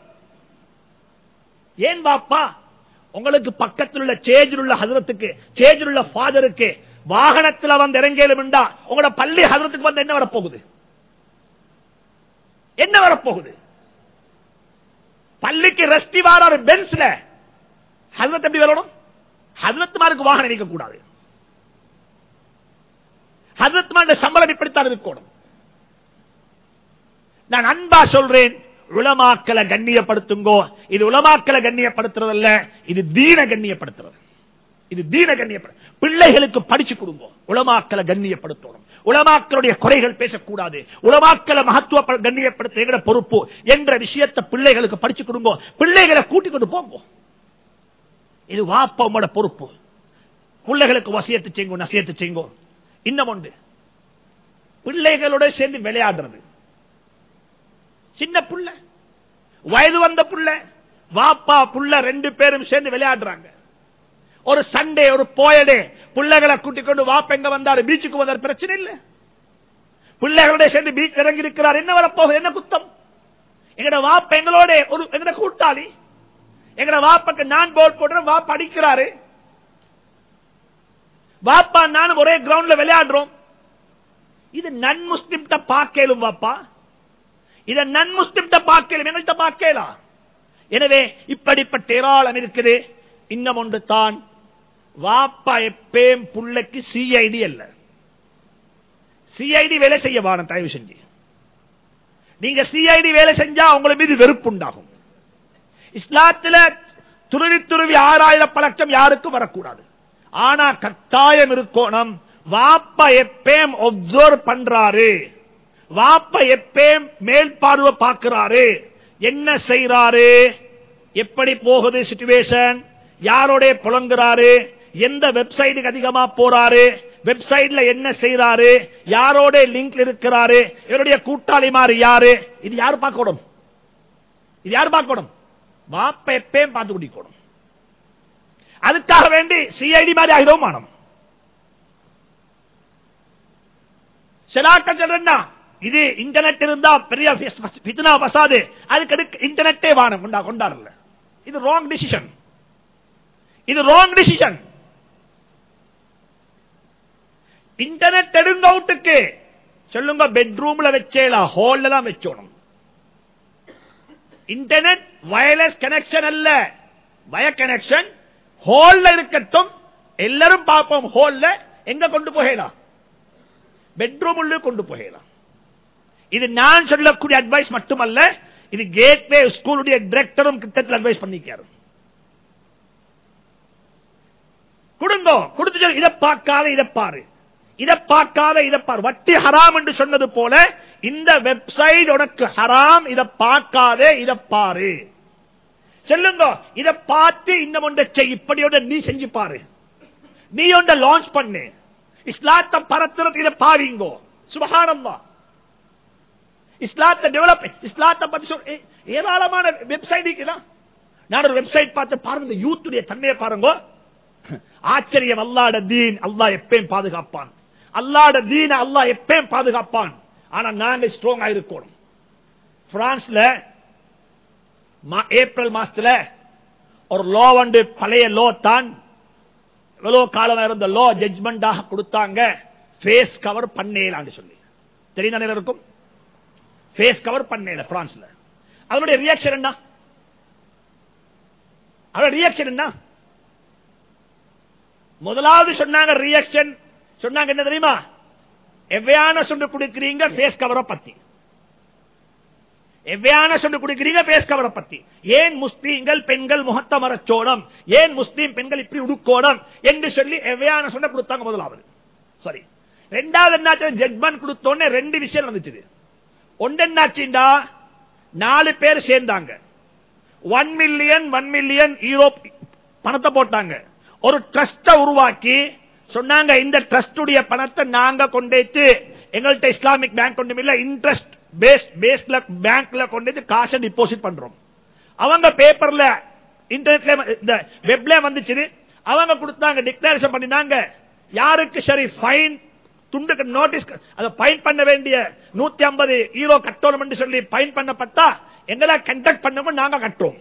ஏன் பாப்பா உங்களுக்கு பக்கத்தில் உள்ள சேஜில் உள்ள ஹசரத்துக்கு சேஜில் உள்ள ஃபாதருக்கு வாகனத்தில் வந்து இறங்கலும் உங்களோட பள்ளி ஹசரத்துக்கு வந்து என்ன வரப்போகுது என்ன வரப்போகுது பள்ளிக்கு ரெஸ்டி வாராரு பென்ஸ்ல ஹசரத் எப்படி வரணும் ஹசரத்மாருக்கு வாகனம் நிற்க கூடாது ஹசரத்மாருடைய சம்பளம் இப்படித்தான் இருக்கணும் நான் அன்பா சொல்றேன் உளமாக்கலை கண்ணியப்படுத்துங்கோ இது உளமாக்கலை கண்ணியப்படுத்துறதல்ல இது தீன கண்ணியப்படுத்துறது இது தீன கண்ணியப்படு பிள்ளைகளுக்கு படிச்சு கொடுங்க உளமாக்கலை கண்ணியப்படுத்தணும் உளமாக்களுடைய குறைகள் பேசக்கூடாது உளமாக்கலை மகத்துவ கண்ணியப்படுத்த எங்கட பொறுப்பு என்ற விஷயத்தை பிள்ளைகளுக்கு படிச்சு கொடுங்க பிள்ளைகளை கூட்டிக் கொண்டு போங்க இது வாப்பமோட பொறுப்பு பிள்ளைகளுக்கு வசியத்து செய்யுங்க நசியத்து செய்யுங்க இன்னும் ஒன்று பிள்ளைகளோட சேர்ந்து விளையாடுறது சின்ன புள்ள வயது வந்த புள்ள வாப்பா புள்ள ரெண்டு பேரும் சேர்ந்து விளையாடுறாங்க ஒரு சண்டே ஒரு போயடே பிள்ளைகளை கூட்டிக் கொண்டு வாப்ப எங்க வந்தாரு பீச்சுக்கு வந்தார் பிரச்சனை இல்ல பிள்ளைகளோட சேர்ந்து பீச் இறங்கி இருக்கிறார் என்ன வரப்போகுது என்ன குத்தம் எங்கட வாப்ப எங்களோட ஒரு எங்கட கூட்டாளி எங்கட வாப்பக்கு நான் போல் போடுறேன் வாப்பா அடிக்கிறாரு வாப்பா நானும் ஒரே கிரவுண்ட்ல விளையாடுறோம் இது நன் முஸ்லிம் பார்க்கலும் வாப்பா இத நன் முஸ்லிம் பார்க்கலும் எங்கள்கிட்ட பார்க்கலாம் எனவே இப்படிப்பட்ட ஏராளம் இருக்குது இன்னும் ஒன்று தான் வாப்பா எப்பேம் புள்ளைக்கு சிஐடி அல்ல சிஐடி வேலை செய்ய வாரம் தயவு செஞ்சு நீங்க சிஐடி வேலை செஞ்சா உங்களை மீது வெறுப்பு உண்டாகும் இஸ்லாத்துல துருவி துருவி ஆறாயிரம் பலட்சம் யாருக்கும் வரக்கூடாது ஆனா கட்டாயம் இருக்கணும் வாப்பா எப்பேம் ஒப்சர்வ் பண்றாரு வாப்ப எப்பேம் மேல் பார்வை பார்க்கிறாரு என்ன செய்யறாரு எப்படி போகுது சிச்சுவேஷன் யாரோட புலங்குறாரு எந்த வெப்சைட்டுக்கு அதிகமா போறாரு வெப்சைட்ல என்ன செய்யறாரு யாரோட லிங்க் இருக்கிறாரு இவருடைய கூட்டாளி மாதிரி யாரு இது யாரு பார்க்கணும் இது யாரு பார்க்கணும் வாப்ப எப்பயும் பார்த்து குடிக்கணும் அதுக்காக வேண்டி சிஐடி மாதிரி ஆகிடும் மானம் சிலாக்கள் சொல்றா இது இன்டர்நெட் இருந்தா பெரிய பித்னா வசாது அதுக்கு இன்டர்நெட்டே வானம் கொண்டா கொண்டாடல இது ராங் டிசிஷன் இது ராங் டிசிஷன் இன்டர்நெட் எடுங்க அவுட்டுக்கு சொல்லுங்க பெட்ரூம்ல வச்சேலா ஹால்ல தான் வச்சோணும் இன்டர்நெட் வயர்லெஸ் கனெக்ஷன் அல்ல வய கனெக்ஷன் ஹால்ல இருக்கட்டும் எல்லாரும் பார்ப்போம் ஹால்ல எங்க கொண்டு போகலாம் பெட்ரூம் உள்ள கொண்டு போகலாம் இது நான் சொல்லக்கூடிய அட்வைஸ் மட்டுமல்ல இது கேட்வே ஸ்கூலுடைய டிரெக்டரும் கிட்டத்தில் அட்வைஸ் பண்ணிக்காரு கொடுங்கோ கொடுத்து இதை பார்க்காத இதை பாரு இதை பார்க்காத இதை பார் வட்டி ஹராம் என்று சொன்னது போல இந்த வெப்சைட் உனக்கு ஹராம் இதை பார்க்காதே இதை பாரு சொல்லுங்க இதை பார்த்து இன்னும் ஒன்றை செய் இப்படியோட நீ செஞ்சு பாரு நீ ஒன்றை லான்ச் பண்ணு இஸ்லாத்தை பரத்துறது இதை பாருங்கோ சுபகானம்மா இஸ்லாத்தை டெவலப் இஸ்லாத்தை பத்தி சொல் ஏ- ஏராளமான வெப்சைட் இருக்குதான் நான் ஒரு வெப்சைட் பார்த்து பாருங்க யூத்துடைய தன்மையை பாருங்க ஆச்சரியம் அல்லாட தீன் அல்லாஹ் எப்பயும் பாதுகாப்பான் அல்லாட தீன அல்லாஹ் எப்பயும் பாதுகாப்பான் ஆனா நாங்க ஸ்ட்ராங்கா இருக்கணும் பிரான்ஸ்ல மா- ஏப்ரல் மாசத்துல ஒரு லோ வந்து பழைய லோ தான் எவ்வளவு காலம் இருந்த லோ ஜட்ஜ்மெண்டாக கொடுத்தாங்க ஃபேஸ் கவர் பண்ணேலான்னு சொல்லி தெரியும் இருக்கும் ஃபேஸ் கவர் பண்ணேல பிரான்ஸ்ல அதனுடைய ரியாக்ஷன் என்ன அதோட ரியாக்ஷன் என்ன முதலாவது சொன்னாங்க ரியாக்ஷன் சொன்னாங்க என்ன தெரியுமா எவ்வையான சொண்டு கொடுக்கிறீங்க ஃபேஸ் கவரை பத்தி எவ்வையான சொல்லி கொடுக்கிறீங்க பேஸ் கவரை பத்தி ஏன் முஸ்லீம்கள் பெண்கள் முகத்த மரச்சோடம் ஏன் முஸ்லீம் பெண்கள் இப்படி உடுக்கோடம் என்று சொல்லி எவ்வையான சொன்ன கொடுத்தாங்க முதலாவது சரி ரெண்டாவது என்னாச்சு ஜட்மெண்ட் கொடுத்தோன்னே ரெண்டு விஷயம் வந்துச்சு ஒன்று என்னாச்சுண்டா நாலு பேர் சேர்ந்தாங்க one million one million Europe பணத்தை போட்டாங்க ஒரு ட்ரஸ்ட உருவாக்கி சொன்னாங்க இந்த ட்ரஸ்டுடைய பணத்தை நாங்க கொண்டேத்து எங்கள்கிட்ட இஸ்லாமிக் பேங்க் கொண்டு இல்ல இன்ட்ரெஸ்ட் பேஸ் பேஸ்ல பேங்க்ல கொண்டு காசை டிபாசிட் பண்றோம் அவங்க பேப்பர்ல இன்டர்நெட்ல இந்த வெப்ல வந்துச்சு அவங்க கொடுத்தாங்க டிக்ளரேஷன் பண்ணினாங்க யாருக்கு சரி ஃபைன் துண்டுக்கு நோட்டீஸ் அதை ஃபைன் பண்ண வேண்டிய நூத்தி ஐம்பது ஈரோ கட்டணும் என்று சொல்லி ஃபைன் பண்ணப்பட்டா எங்களை கண்டக்ட் பண்ணவும் நாங்க கட்டுறோம்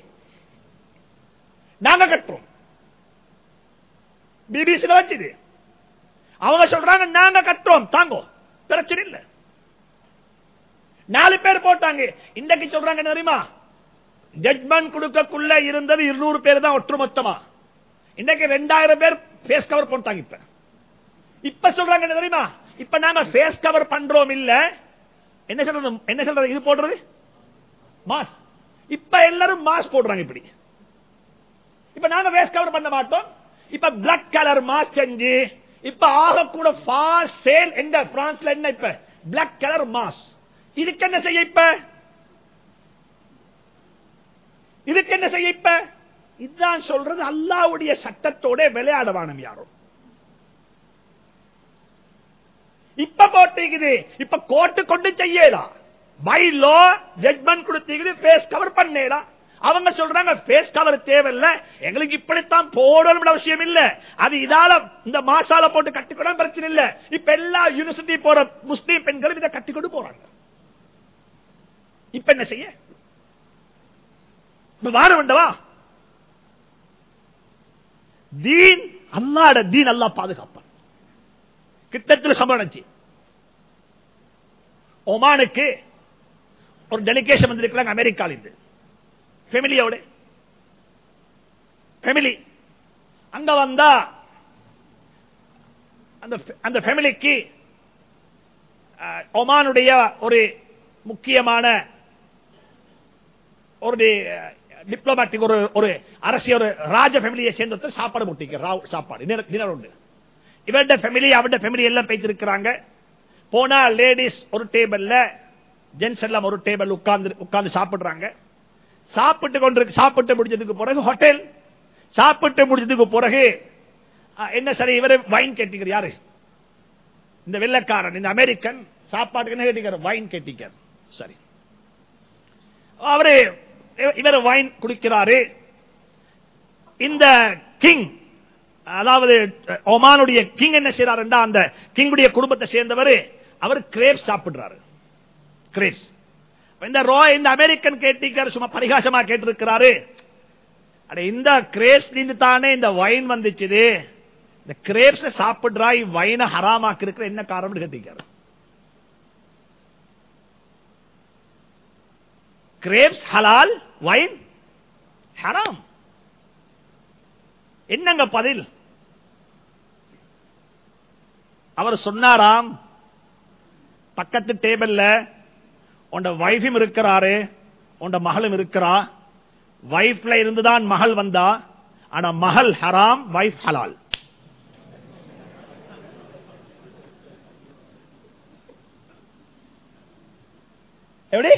நாங்க கட்டுறோம் பிபிசில வச்சுது அவங்க சொல்றாங்க நாங்க கட்டுறோம் தாங்கோ பிரச்சனை இல்ல நாலு பேர் போட்டாங்க இன்றைக்கு சொல்றாங்க என்ன தெரியுமா ஜட்மெண்ட் கொடுக்கக்குள்ள இருந்தது இருநூறு பேர் தான் ஒட்டுமொத்தமா இன்னைக்கு ரெண்டாயிரம் பேர் ஃபேஸ் கவர் போட்டாங்க இப்ப இப்ப சொல்றாங்க என்ன தெரியுமா இப்ப நாங்க ஃபேஸ் கவர் பண்றோம் இல்ல என்ன சொல்றது என்ன சொல்றது இது போடுறது மாஸ் இப்ப எல்லாரும் மாஸ் போடுறாங்க இப்படி இப்ப நாங்க ஃபேஸ் கவர் பண்ண மாட்டோம் இப்ப பிளாக் கலர் மாஸ் செஞ்சு இப்ப ஆக கூட ஃபாஸ்ட் சேல் எங்க பிரான்ஸ்ல என்ன இப்ப பிளாக் கலர் மாஸ் இதுக்கு என்ன செய்ய இப்ப இதுக்கு என்ன செய்ய இப்ப இதுதான் சொல்றது அல்லாவுடைய சட்டத்தோட விளையாடவானம் யாரும் இப்ப போட்டிக்குது இப்ப கோர்ட்டு கொண்டு செய்யலாம் பை லோ ஜட்மெண்ட் கொடுத்தீங்க பேஸ் கவர் பண்ணேடா அவங்க சொல்றாங்க பேஸ் கவர் தேவையில்ல எங்களுக்கு இப்படித்தான் போடணும் அவசியம் இல்ல அது இதால இந்த மாசால போட்டு கட்டிக்கூட பிரச்சனை இல்ல இப்ப எல்லா யூனிவர்சிட்டி போற முஸ்லீம் பெண்களும் இதை கட்டிக்கொண்டு போறாங்க இப்ப என்ன செய்ய இப்ப வார வேண்டவா தீன் அல்லாட தீன் அல்லா பாதுகாப்பான் கிட்டத்தில் சம்பளம் ஒமானுக்கு ஒரு டெலிகேஷன் வந்திருக்கிறாங்க அமெரிக்கால இருந்து ஃபெமிலியோட ஃபெமிலி அங்க வந்தா அந்த அந்த ஃபெமிலிக்கு ஒமானுடைய ஒரு முக்கியமான ஒரு டிப்ளமேட்டிக் ஒரு ஒரு அரசியல் ஒரு ராஜ ஃபேமிலியை சேர்ந்த சாப்பாடு முட்டிக்க சாப்பாடு டினர் உண்டு இவருடைய ஃபேமிலி அவருடைய ஃபேமிலி எல்லாம் பேசிருக்கிறாங்க போனா லேடிஸ் ஒரு டேபிள்ல ஜென்ஸ் எல்லாம் ஒரு டேபிள் உட்கார்ந்து உட்கார்ந்து சாப்பிடுறாங்க சாப்பிட்டு கொண்டு சாப்பிட்டு முடிஞ்சதுக்கு பிறகு ஹோட்டல் சாப்பிட்டு முடிஞ்சதுக்கு பிறகு என்ன சரி இவரு வைன் கேட்டீங்க யாரு இந்த வெள்ளக்காரன் இந்த அமெரிக்கன் சாப்பாட்டுக்கு என்ன கேட்டீங்க வைன் கேட்டீங்க சரி அவரு இவர் வைன் குடிக்கிறாரு இந்த கிங் அதாவது ஒமானுடைய கிங் என்ன செய்யறாருண்டா அந்த கிங்குடைய குடும்பத்தை சேர்ந்தவர் அவர் கிரேப்ஸ் சாப்பிடுறாரு கிரேப்ஸ் இந்த ரோ இந்த அமெரிக்கன் கேட்டிக்கர் சும்மா பரிகாசமா கேட்டிருக்கிறாரு இந்த கிரேப்ஸ் தானே இந்த வைன் வந்துச்சு இந்த கிரேப்ஸ் சாப்பிடுறாய் வைன ஹராமாக்கு இருக்கிற என்ன காரணம் கேட்டிருக்காரு கிரேப்ஸ் ஹலால் வைன் ஹராம் என்னங்க பதில் அவர் சொன்னாராம் பக்கத்து டேபிள்ல உண்ட வைஃபும் இருக்கிறாரு உண்ட மகளும் இருக்கிறா வைஃப்ல இருந்துதான் மகள் வந்தா ஆனா மகள் ஹராம் வைஃப் ஹலால் எப்படி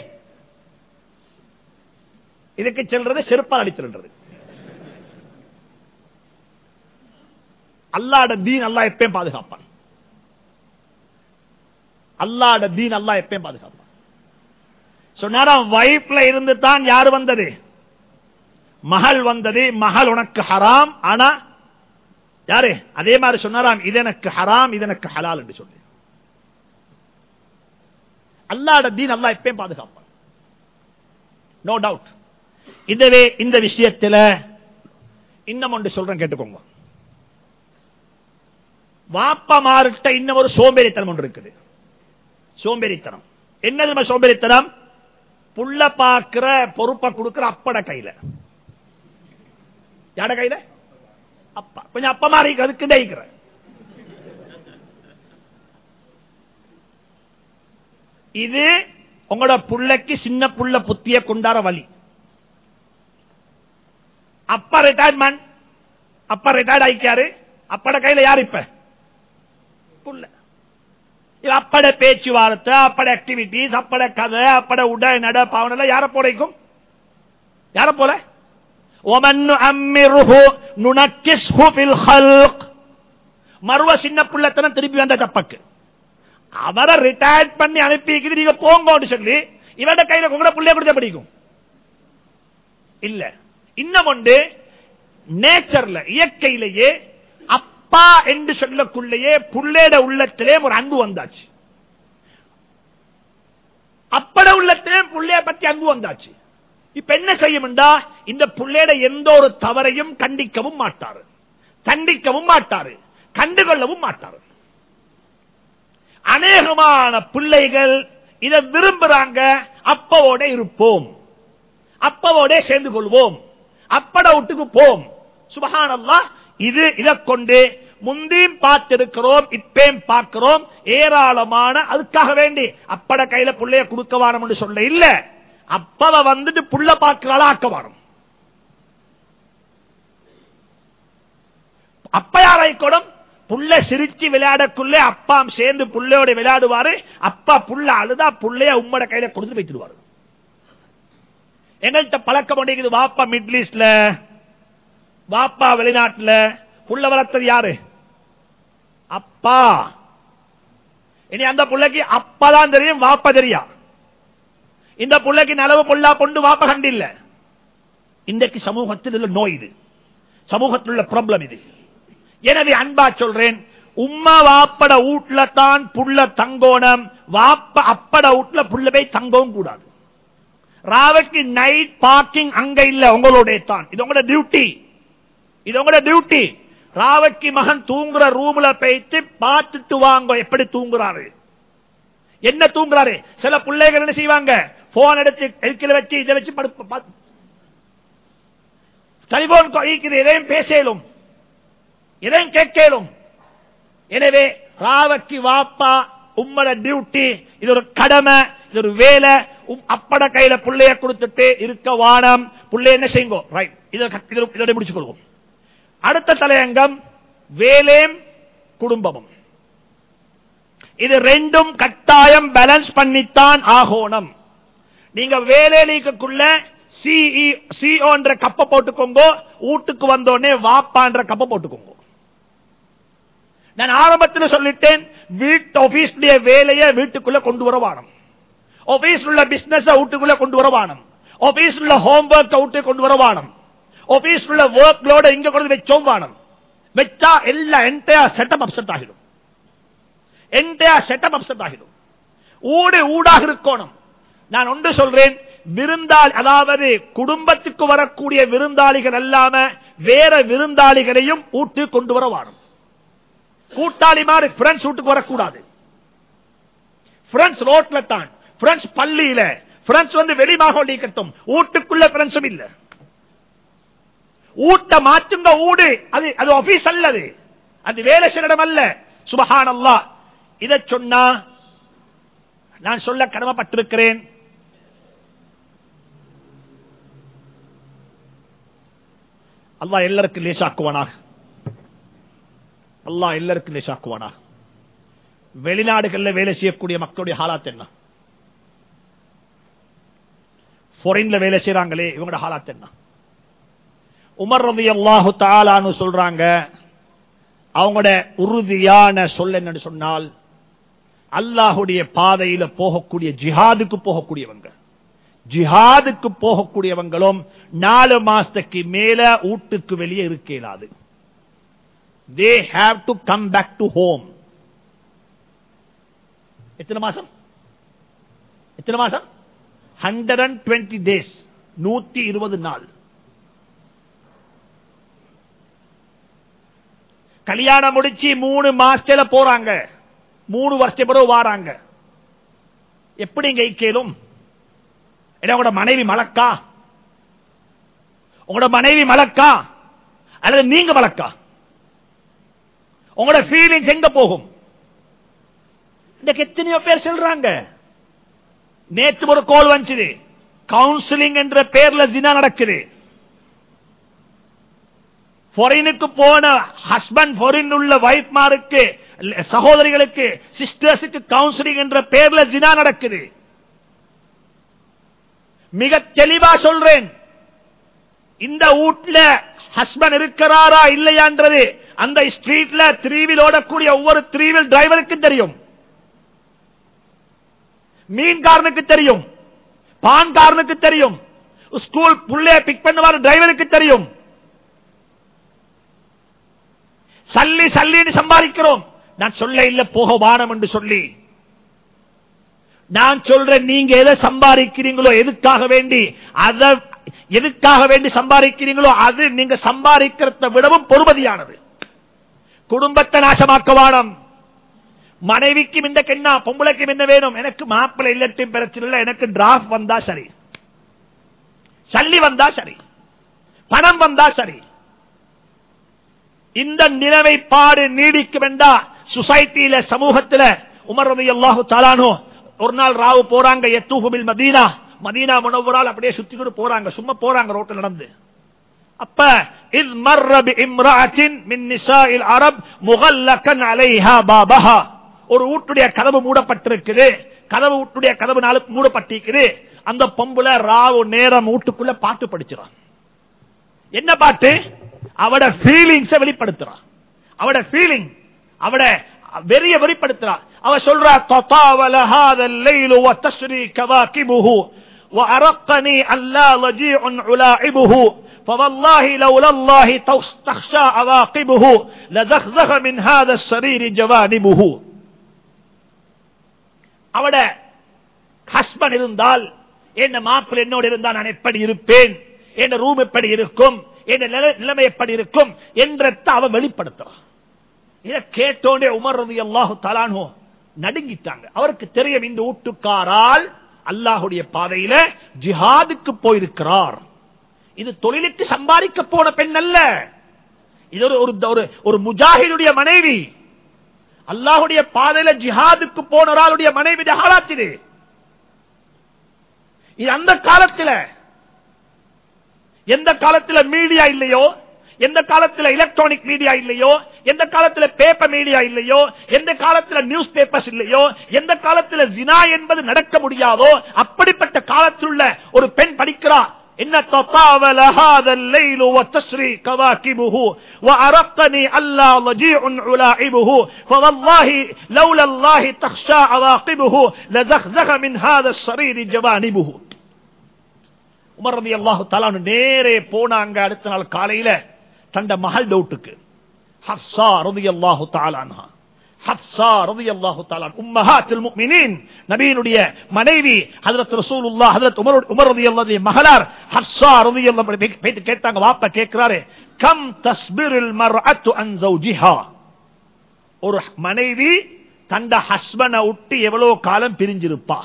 இதுக்கு செல்றது செருப்பால் அடித்திருன்றது அல்லாட தீன் அல்லா எப்பயும் பாதுகாப்பான் அல்லாட தீன் அல்லா எப்பயும் பாதுகாப்பான் சொன்னாராம் வைஃப்ல இருந்து தான் யாரு வந்தது மகள் வந்தது மகள் உனக்கு ஹராம் ஆனா யாரு அதே மாதிரி சொன்னாராம் இது எனக்கு ஹராம் இது எனக்கு ஹலால் என்று சொல்லி அல்லாட தீன் அல்லா எப்பயும் பாதுகாப்பான் நோ டவுட் இதுவே இந்த விஷயத்தில் இன்னும் ஒன்று சொல்றேன் கேட்டுக்கோங்க வாப்பமார்கிட்ட இன்னும் ஒரு சோம்பேறித்தனம் ஒன்று இருக்குது சோம்பேறித்தனம் என்னது சோம்பேறித்தனம் புள்ள பாக்குற பொறுப்பை கொடுக்கிற அப்பட கையில யாட கையில அப்பா கொஞ்சம் அப்ப மாதிரி அதுக்கு தயிக்கிற இது உங்களோட புள்ளைக்கு சின்ன புள்ள புத்திய கொண்டாட வழி அப்பா ரிட்டையர்மெண்ட் அப்பா ரிட்டையர்ட் ஆயிக்காரு அப்பட கையில யார் இப்ப புள்ள இது அப்பட பேச்சுவார்த்தை அப்பட ஆக்டிவிட்டிஸ் அப்பட கதை அப்பட உட நட பாவனை யார போடைக்கும் யார போல மறுவ சின்ன புள்ளத்தனம் திருப்பி வந்த தப்பக்கு அவரை ரிட்டையர் பண்ணி அனுப்பி நீங்க போங்க சொல்லி இவட கையில உங்களோட புள்ளைய கொடுத்த பிடிக்கும் இல்ல இன்னும் ஒன்று நேச்சர்ல இயற்கையிலேயே அப்பா என்று சொல்லக்குள்ளேயே புள்ளேட உள்ளத்திலே ஒரு அன்பு வந்தாச்சு அப்பட உள்ளத்திலே புள்ளைய பத்தி அன்பு வந்தாச்சு இப்ப என்ன செய்யும்டா இந்த புள்ளேட எந்த ஒரு தவறையும் கண்டிக்கவும் மாட்டாரு தண்டிக்கவும் மாட்டாரு கண்டுகொள்ளவும் மாட்டாரு அநேகமான பிள்ளைகள் இதை விரும்புறாங்க அப்பவோட இருப்போம் அப்பவோட சேர்ந்து கொள்வோம் அப்பட விட்டுக்கு போம் சுபகானல்லா இது இதை கொண்டு முந்தியும் பார்த்திருக்கிறோம் இப்பேம் பார்க்கிறோம் ஏராளமான அதுக்காக வேண்டி அப்பட கையில புள்ளைய கொடுக்க வாரம் சொல்ல இல்ல அப்பவ வந்துட்டு புள்ள பார்க்கிறாளா ஆக்க வாரம் அப்ப யாரைக்கூடம் புள்ள சிரிச்சு விளையாடக்குள்ளே அப்பாம் சேர்ந்து புள்ளையோட விளையாடுவாரு அப்பா புள்ள அழுதா புள்ளைய உம்மட கையில கொடுத்து வைத்துடுவாரு எங்கள்கிட்ட பழக்கம் முடியுது வாப்பா மிடில் ஈஸ்ட்ல வாப்பா வெளிநாட்டுல புள்ள வளர்த்தது யாரு அப்பா இனி அந்த புள்ளைக்கு அப்பதான் தெரியும் வாப்பா தெரியா இந்த புள்ளைக்கு நலவு பொல்லா பொண்டு வாப்ப கண்டு இல்ல இன்றைக்கு சமூகத்தில் உள்ள நோய் இது சமூகத்தில் உள்ள ப்ராப்ளம் இது எனவே அன்பா சொல்றேன் உம்மா வாப்பட வீட்டுல தான் புள்ள தங்கோணம் வாப்ப அப்பட வீட்டுல புள்ள போய் தங்கவும் கூடாது ராவைக்கு நைட் பார்க்கிங் அங்க இல்ல உங்களுடைய தான் இது உங்களோட டியூட்டி இது உங்களோட டியூட்டி ராவைக்கு மகன் தூங்குற ரூம்ல போயிட்டு பார்த்துட்டு வாங்க எப்படி தூங்குறாரு என்ன தூங்குறாரு சில பிள்ளைகள் என்ன செய்வாங்க போன் எடுத்து எதுக்கில வச்சு இதை வச்சு படுப்பு டெலிபோன் இதையும் பேசலும் இதையும் கேட்கலும் எனவே ராவக்கு வாப்பா உம்மட டியூட்டி இது ஒரு கடமை இது ஒரு வேலை அப்பட கையில பிள்ளைய கொடுத்துட்டு இருக்க வானம் பிள்ளை என்ன செய்யுங்க ரைட் இதோட முடிச்சு கொள்வோம் அடுத்த தலையங்கம் வேலேம் குடும்பமும் இது ரெண்டும் கட்டாயம் பேலன்ஸ் பண்ணித்தான் ஆகோணம் நீங்க வேலை நீக்கக்குள்ள சிஓன்ற கப்ப போட்டுக்கோங்க வீட்டுக்கு வந்தோடனே வாப்பான்ற கப்ப போட்டுக்கோங்க நான் ஆரம்பத்தில் சொல்லிட்டேன் வீட்டு ஆபீஸ்ல வேலையை வீட்டுக்குள்ள கொண்டு வர வானம் ஆபீஸ் உள்ள பிசினஸ் வீட்டுக்குள்ள கொண்டு வர வானம் ஆபீஸ் உள்ள ஹோம் ஒர்க் அவுட்டு கொண்டு வர வானம் ஆபீஸ் உள்ள ஒர்க் லோட இங்க கொண்டு வச்சோம் வானம் வச்சா எல்லா என்டையர் செட்டப் அப்செட் ஆகிடும் என்டையர் செட்டப் அப்செட் ஆகிடும் ஊடு ஊடாக இருக்கணும் நான் ஒன்று சொல்றேன் விருந்தாளி அதாவது குடும்பத்துக்கு வரக்கூடிய விருந்தாளிகள் அல்லாம வேற விருந்தாளிகளையும் ஊட்டு கொண்டு வர வாணும் கூட்டாளி மாதிரி பிரெண்ட்ஸ் வீட்டுக்கு வரக்கூடாது பிரெண்ட்ஸ் ரோட்ல தான் பிரெண்ட்ஸ் பள்ளியில பிரெண்ட்ஸ் வந்து வெளிமாக நீக்கட்டும் வீட்டுக்குள்ள பிரெண்ட்ஸும் இல்ல ஊட்ட மாற்றுங்க ஊடு அது அது ஆபீஸ் அல்லது அது வேலை செய்யிடம் அல்ல சுபஹான் அல்லா இதை சொன்னா நான் சொல்ல கடமைப்பட்டிருக்கிறேன் அல்லா எல்லாருக்கும் லேசாக்குவானாக அல்லா எல்லாருக்கும் லேசாக்குவானாக வெளிநாடுகளில் வேலை செய்யக்கூடிய மக்களுடைய ஹாலாத் என்ன ஃபாரின்ல வேலை செய்யறாங்களே இவங்களோட ஹாலாத் என்ன உமர் ரவி அல்லாஹு தாலான்னு சொல்றாங்க அவங்களோட உறுதியான சொல் என்னன்னு சொன்னால் அல்லாஹுடைய பாதையில போகக்கூடிய ஜிஹாதுக்கு போகக்கூடியவங்க ஜிஹாதுக்கு போகக்கூடியவங்களும் நாலு மாசத்துக்கு மேல வீட்டுக்கு வெளியே இருக்க இயலாது they have to come back to home எத்தனை மாசம் எத்தனை மாசம் ஹண்ட்ரட் அண்ட் டுவெண்ட்டி டேஸ் நூத்தி இருபது நாள் கல்யாணம் முடிச்சு மூணு மாசத்துல போறாங்க மூணு வருஷம் பிறகு வாராங்க எப்படி இங்க ஐக்கியலும் உங்களோட மனைவி மலக்கா உங்களோட மனைவி மலக்கா அல்லது நீங்க மலக்கா உங்களோட ஃபீலிங்ஸ் எங்க போகும் இன்னைக்கு எத்தனையோ பேர் சொல்றாங்க நேற்று ஒரு கோல் வந்துச்சு கவுன்சிலிங் என்ற பேர்ல ஜினா நடக்குது ஃபாரினுக்கு போன ஹஸ்பண்ட் ஃபாரின் உள்ள வைஃப்மாருக்கு சகோதரிகளுக்கு சிஸ்டர்ஸுக்கு கவுன்சிலிங் என்ற பேர்ல ஜினா நடக்குது மிக தெளிவா சொல்றேன் இந்த வீட்டுல ஹஸ்பண்ட் இருக்கிறாரா இல்லையான்றது அந்த ஸ்ட்ரீட்ல த்ரீவில் ஓடக்கூடிய ஒவ்வொரு த்ரீவில் டிரைவருக்கு தெரியும் மீன்காரனுக்கு தெரியும் பான்காரனுக்கு தெரியும் ஸ்கூல் புள்ளைய பிக் பண்ணுவார் டிரைவருக்கு தெரியும் சல்லி சல்லின்னு சம்பாதிக்கிறோம் நான் சொல்ல இல்ல போக வானம் என்று சொல்லி நான் சொல்றேன் நீங்க எதை சம்பாதிக்கிறீங்களோ எதுக்காக வேண்டி அதை எதுக்காக வேண்டி சம்பாதிக்கிறீங்களோ அது நீங்க சம்பாதிக்கிறத விடவும் பொறுமதியானது குடும்பத்தை நாசமாக்க வானம் மனைவிக்கும் இந்த கென்னா பொம்பளைக்கும் என்ன வேணும் எனக்கு மாப்பிள்ளை இல்லட்டும் பிரச்சனை இல்லை எனக்கு டிராஃப்ட் வந்தா சரி சல்லி வந்தா சரி பணம் வந்தா சரி இந்த நிலைமை பாடு நீடிக்க வேண்டா சொசைட்டியில சமூகத்தில் உமர்றது அல்லாஹு தாலானோ ஒரு நாள் ராவு போறாங்க எத்தூகுமில் மதீனா மதீனா முனவரால் அப்படியே சுத்திக்கிட்டு போறாங்க சும்மா போறாங்க ரோட்டில் நடந்து அப்ப இல் மர்ரபி இம்ராத்தின் மின் நிசாஇல் அரப் முகல்லக்கன் அலைஹா பாபஹா ஒரு வீட்டுடைய கதவு மூடப்பட்டிருக்குது கதவு வீட்டுடைய கதவு நாலு மூடப்பட்டிருக்குது அந்த பொம்புல ராவு நேரம் வீட்டுக்குள்ள பாட்டு படிச்சிடான் என்ன பாட்டு அவட ஃபீலிங்ஸ வெளிப்படுத்துறான் அவட ஃபீலிங் அவட வெறிய வெளிப்படுத்துறா அவ சொல்றா தத்தாவல ஹாதல் லைலு வ தஸ்ரி கவாகிபுஹு وأرقني ألا لجيع علاعبه فوالله لولا الله تخشى عواقبه لزخزخ من هذا السرير جوانبه அவட ஹஸ்பண்ட் இருந்தால் என்ன மாப்பிள் என்னோடு இருந்தால் நான் எப்படி இருப்பேன் என் ரூம் எப்படி இருக்கும் என் நிலைமை எப்படி இருக்கும் என்ற அவ வெளிப்படுத்துறான் இதை கேட்டோண்டே உமர்றது அல்லாஹு தலானோ நடுங்கிட்டாங்க அவருக்கு தெரியும் இந்த வீட்டுக்காரால் அல்லாஹுடைய பாதையில ஜிஹாதுக்கு போயிருக்கிறார் இது தொழிலுக்கு சம்பாதிக்க போன பெண் அல்ல இது ஒரு ஒரு முஜாஹிதுடைய மனைவி அல்லாஹுடைய பாதையில ஜிஹாதுக்கு போனவர்களுடைய மனைவி ஹாலாத்திது இது அந்த காலத்தில் எந்த காலத்தில் மீடியா இல்லையோ எந்த காலத்தில் எலக்ட்ரானிக் மீடியா இல்லையோ எந்த காலத்தில் பேப்பர் மீடியா இல்லையோ எந்த காலத்தில் நியூஸ் பேப்பர்ஸ் இல்லையோ எந்த காலத்தில் ஜினா என்பது நடக்க முடியாதோ அப்படிப்பட்ட காலத்தில் உள்ள ஒரு பெண் படிக்கிறார் إن تطاول هذا الليل وتسري كواكبه وأرقني ألا ضجيع علاعبه فوالله لولا الله تخشى عواقبه لزخزخ من هذا السرير جوانبه உமர் ரதி அல்லாஹு தலானு நேரே போனாங்க அடுத்த நாள் காலையில தண்ட மகள் டவுட்டுக்கு ஹப்சா ரதி அல்லாஹு தாலான்ஹா ஹப்சா ரதி அல்லாஹு தாலான் உம்மஹாத்தில் முஃமினீன் நபியினுடைய மனைவி ஹஜரத் ரசூலுல்லாஹ் ஹஜரத் உமர் உமர் ரதி அல்லாஹுடைய மகளார் ஹப்சா ரதி அல்லாஹ் போயிட்டு கேட்டாங்க வாப்பா கேட்கிறாரு கம் தஸ்பிரில் மர்அத்து அன் ஜௌஜிஹா ஒரு மனைவி தண்ட ஹஸ்பனை விட்டு எவ்வளவு காலம் பிரிஞ்சிருப்பா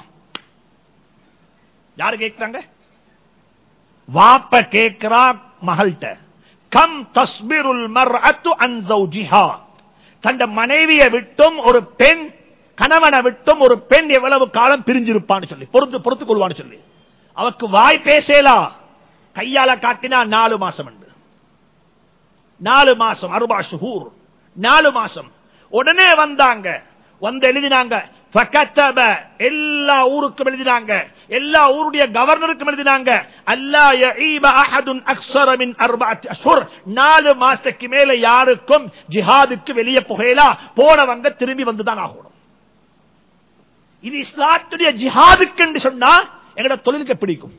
யாரு கேட்கிறாங்க வாப்ப கேட்கிறா மகள்கிட்ட கம் தஸ்பிருல் மர்அத்து அன் ஜௌஜிஹா தந்த மனைவியை விட்டும் ஒரு பெண் கணவனை விட்டும் ஒரு பெண் எவ்வளவு காலம் பிரிஞ்சிருப்பான்னு சொல்லி பொறுத்து பொறுத்துக் கொள்வான்னு சொல்லி அவக்கு வாய் பேசலா கையால காட்டினா நாலு மாசம் உண்டு நாலு மாசம் அருபா ஷுஹூர் நாலு மாசம் உடனே வந்தாங்க வந்து எழுதினாங்க فكتب எல்லா ஊருக்கும் எழுதினாங்க எல்லா ஊருடைய கவர்னருக்கும் எழுதினாங்க அல்லா يعيب احد اكثر من اربعه اشهر நாலு மாசத்துக்கு மேல யாருக்கும் ஜிஹாதுக்கு வெளியே புகையலா போனவங்க திரும்பி வந்துதான் ஆகணும் இது இஸ்லாத்துடைய ஜிஹாதுக்கு என்று சொன்னா எங்கட தொழிலுக்கு பிடிக்கும்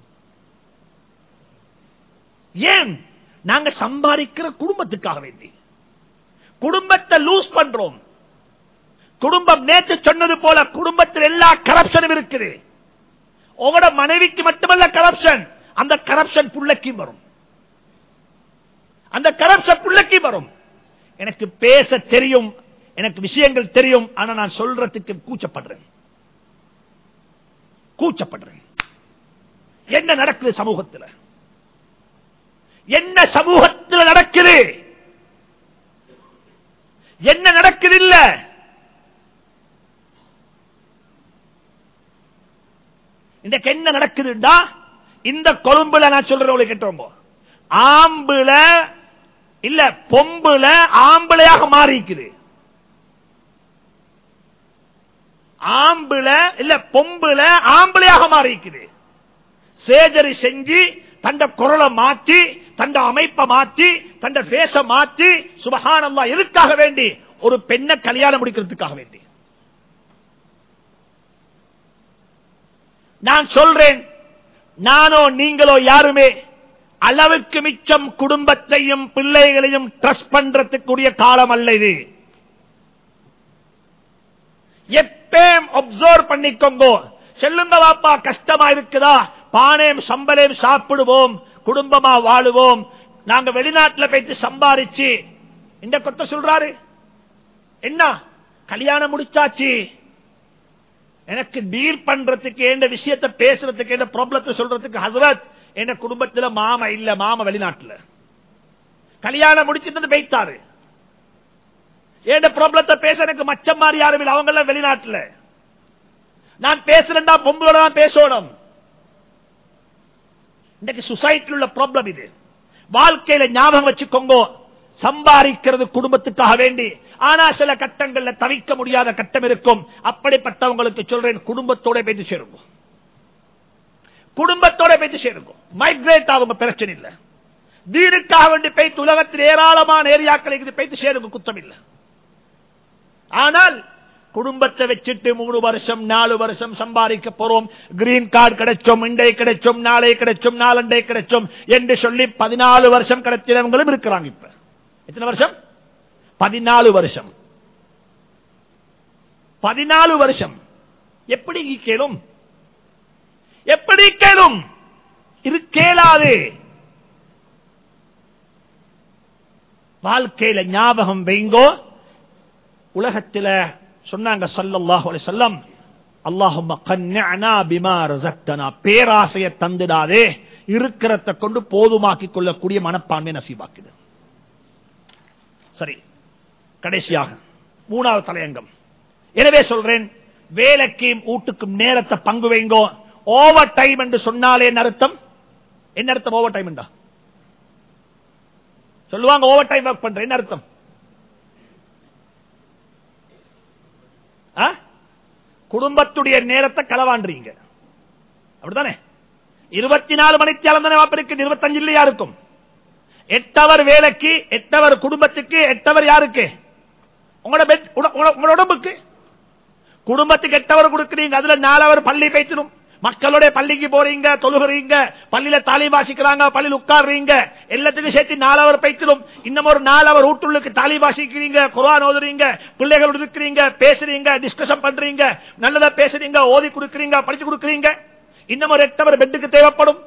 ஏன் நாங்க சம்பாதிக்கிற குடும்பத்துக்காக வேண்டி குடும்பத்தை லூஸ் பண்றோம் குடும்பம் நேற்று சொன்னது போல குடும்பத்தில் எல்லா கரப்ஷனும் இருக்குது உங்களோட மனைவிக்கு மட்டுமல்ல கரப்ஷன் அந்த கரப்ஷன் புள்ளக்கும் வரும் அந்த கரப்ஷன் புள்ளக்கும் வரும் எனக்கு பேச தெரியும் எனக்கு விஷயங்கள் தெரியும் ஆனா நான் சொல்றதுக்கு கூச்சப்படுறேன் கூச்சப்படுறேன் என்ன நடக்குது சமூகத்தில் என்ன சமூகத்தில் நடக்குது என்ன நடக்குது இல்ல இன்றைக்கு என்ன நடக்குதுண்டா இந்த கொழும்புல நான் சொல்றேன் கேட்டோங்க ஆம்புல இல்ல பொம்புல ஆம்பளையாக மாறிக்குது ஆம்புல இல்ல பொம்புல ஆம்பளையாக மாறிக்குது சேஜரி செஞ்சு தண்ட குரலை மாற்றி தண்ட அமைப்பை மாற்றி தண்ட பேச மாற்றி சுபகானந்தா எதுக்காக வேண்டி ஒரு பெண்ணை கல்யாணம் முடிக்கிறதுக்காக வேண்டி நான் சொல்றேன் நானோ நீங்களோ யாருமே அளவுக்கு மிச்சம் குடும்பத்தையும் பிள்ளைகளையும் ட்ரஸ்ட் பண்றதுக்குரிய காலம் அல்ல இது எப்பயும் அப்சர்வ் பண்ணிக்கோங்க செல்லுங்க வாப்பா கஷ்டமா இருக்குதா பானையும் சம்பளையும் சாப்பிடுவோம் குடும்பமா வாழுவோம் நாங்க வெளிநாட்டில் போயிட்டு சம்பாரிச்சு இந்த கொத்த சொல்றாரு என்ன கல்யாணம் முடிச்சாச்சு எனக்கு டீல் பண்றதுக்கு எந்த விஷயத்தை பேசுறதுக்கு எந்த ப்ராப்ளத்தை சொல்றதுக்கு ஹசரத் என் குடும்பத்துல மாமா இல்ல மாமா வெளிநாட்டுல கல்யாணம் முடிச்சுட்டு போய்த்தாரு எந்த ப்ராப்ளத்தை பேச எனக்கு மச்சம் மாதிரி யாரும் இல்லை அவங்க எல்லாம் வெளிநாட்டுல நான் பேசுறேன்டா பொம்பளோட தான் பேசணும் இன்னைக்கு சொசைட்டியில் உள்ள ப்ராப்ளம் இது வாழ்க்கையில ஞாபகம் வச்சுக்கோங்க சம்பாதிக்கிறது குடும்பத்துக்காக வேண்டி ஆனா சில கட்டங்கள்ல தவிக்க முடியாத கட்டம் இருக்கும் அப்படிப்பட்டவங்களுக்கு சொல்றேன் குடும்பத்தோட பேச்சு சேருங்க குடும்பத்தோட பேச்சு சேருங்க மைக்ரேட் ஆகும் பிரச்சனை இல்ல வீடுக்காக வேண்டி பேய்த்து உலகத்தில் ஏராளமான ஏரியாக்களுக்கு பேய்த்து சேருங்க குத்தம் இல்லை ஆனால் குடும்பத்தை வச்சுட்டு மூணு வருஷம் நாலு வருஷம் சம்பாதிக்க போறோம் கிரீன் கார்டு கிடைச்சோம் இண்டை கிடைச்சோம் நாளை கிடைச்சோம் நாலண்டை கிடைச்சோம் என்று சொல்லி பதினாலு வருஷம் கிடைச்சவங்களும் இருக்கிறாங்க இப்ப எத்தனை வருஷம் பதினாலு வருஷம் பதினாலு வருஷம் எப்படி கேளும் எப்படி கேளும் இது கேளாது வாழ்க்கையில ஞாபகம் வைங்கோ உலகத்தில சொன்னாங்க சல்லல்லாஹு அலைஹி வஸல்லம் அல்லாஹும்ம கன்னிஅனா பிமா ரஸக்தனா பேராசைய தந்துடாதே இருக்கிறத கொண்டு போதுமாக்கி கொள்ளக்கூடிய மனப்பான்மை நசீபாக்குது சரி கடைசியாக மூணாவது தலையங்கம் எனவே சொல்றேன் வேலைக்கும் வீட்டுக்கும் நேரத்தை பங்கு வைங்கோ ஓவர் டைம் என்று சொன்னாலே என்ன அர்த்தம் என்ன அர்த்தம் ஓவர் டைம் என்றா சொல்லுவாங்க ஓவர் டைம் ஒர்க் பண்ற என்ன அர்த்தம் குடும்பத்துடைய நேரத்தை களவாண்டுறீங்க அப்படித்தானே இருபத்தி நாலு மணித்தியாலம் தானே வாப்பிருக்கு இருபத்தஞ்சு இல்லையா இருக்கும் எட்டவர் வேலைக்கு எட்டவர் குடும்பத்துக்கு எட்டவர் யாருக்கு உங்களோட உங்களோட உடம்புக்கு குடும்பத்துக்கு எட்டவர் கொடுக்குறீங்க அதுல நாலவர் பள்ளி பேசணும் மக்களோட பள்ளிக்கு போறீங்க தொழுகிறீங்க பள்ளியில தாலீம் வாசிக்கிறாங்க பள்ளியில் உட்கார்றீங்க எல்லாத்துக்கும் சேர்த்து நாலவர் பைத்திலும் இன்னும் ஒரு நாலவர் வீட்டுள்ளுக்கு தாலீம் வாசிக்கிறீங்க குரான் ஓதுறீங்க பிள்ளைகள் இருக்கிறீங்க பேசுறீங்க டிஸ்கஷன் பண்றீங்க நல்லதா பேசுறீங்க ஓதி கொடுக்குறீங்க படிச்சு கொடுக்குறீங்க இன்னும் ஒரு எட்டவர் பெட்டுக்கு தேவைப்படும்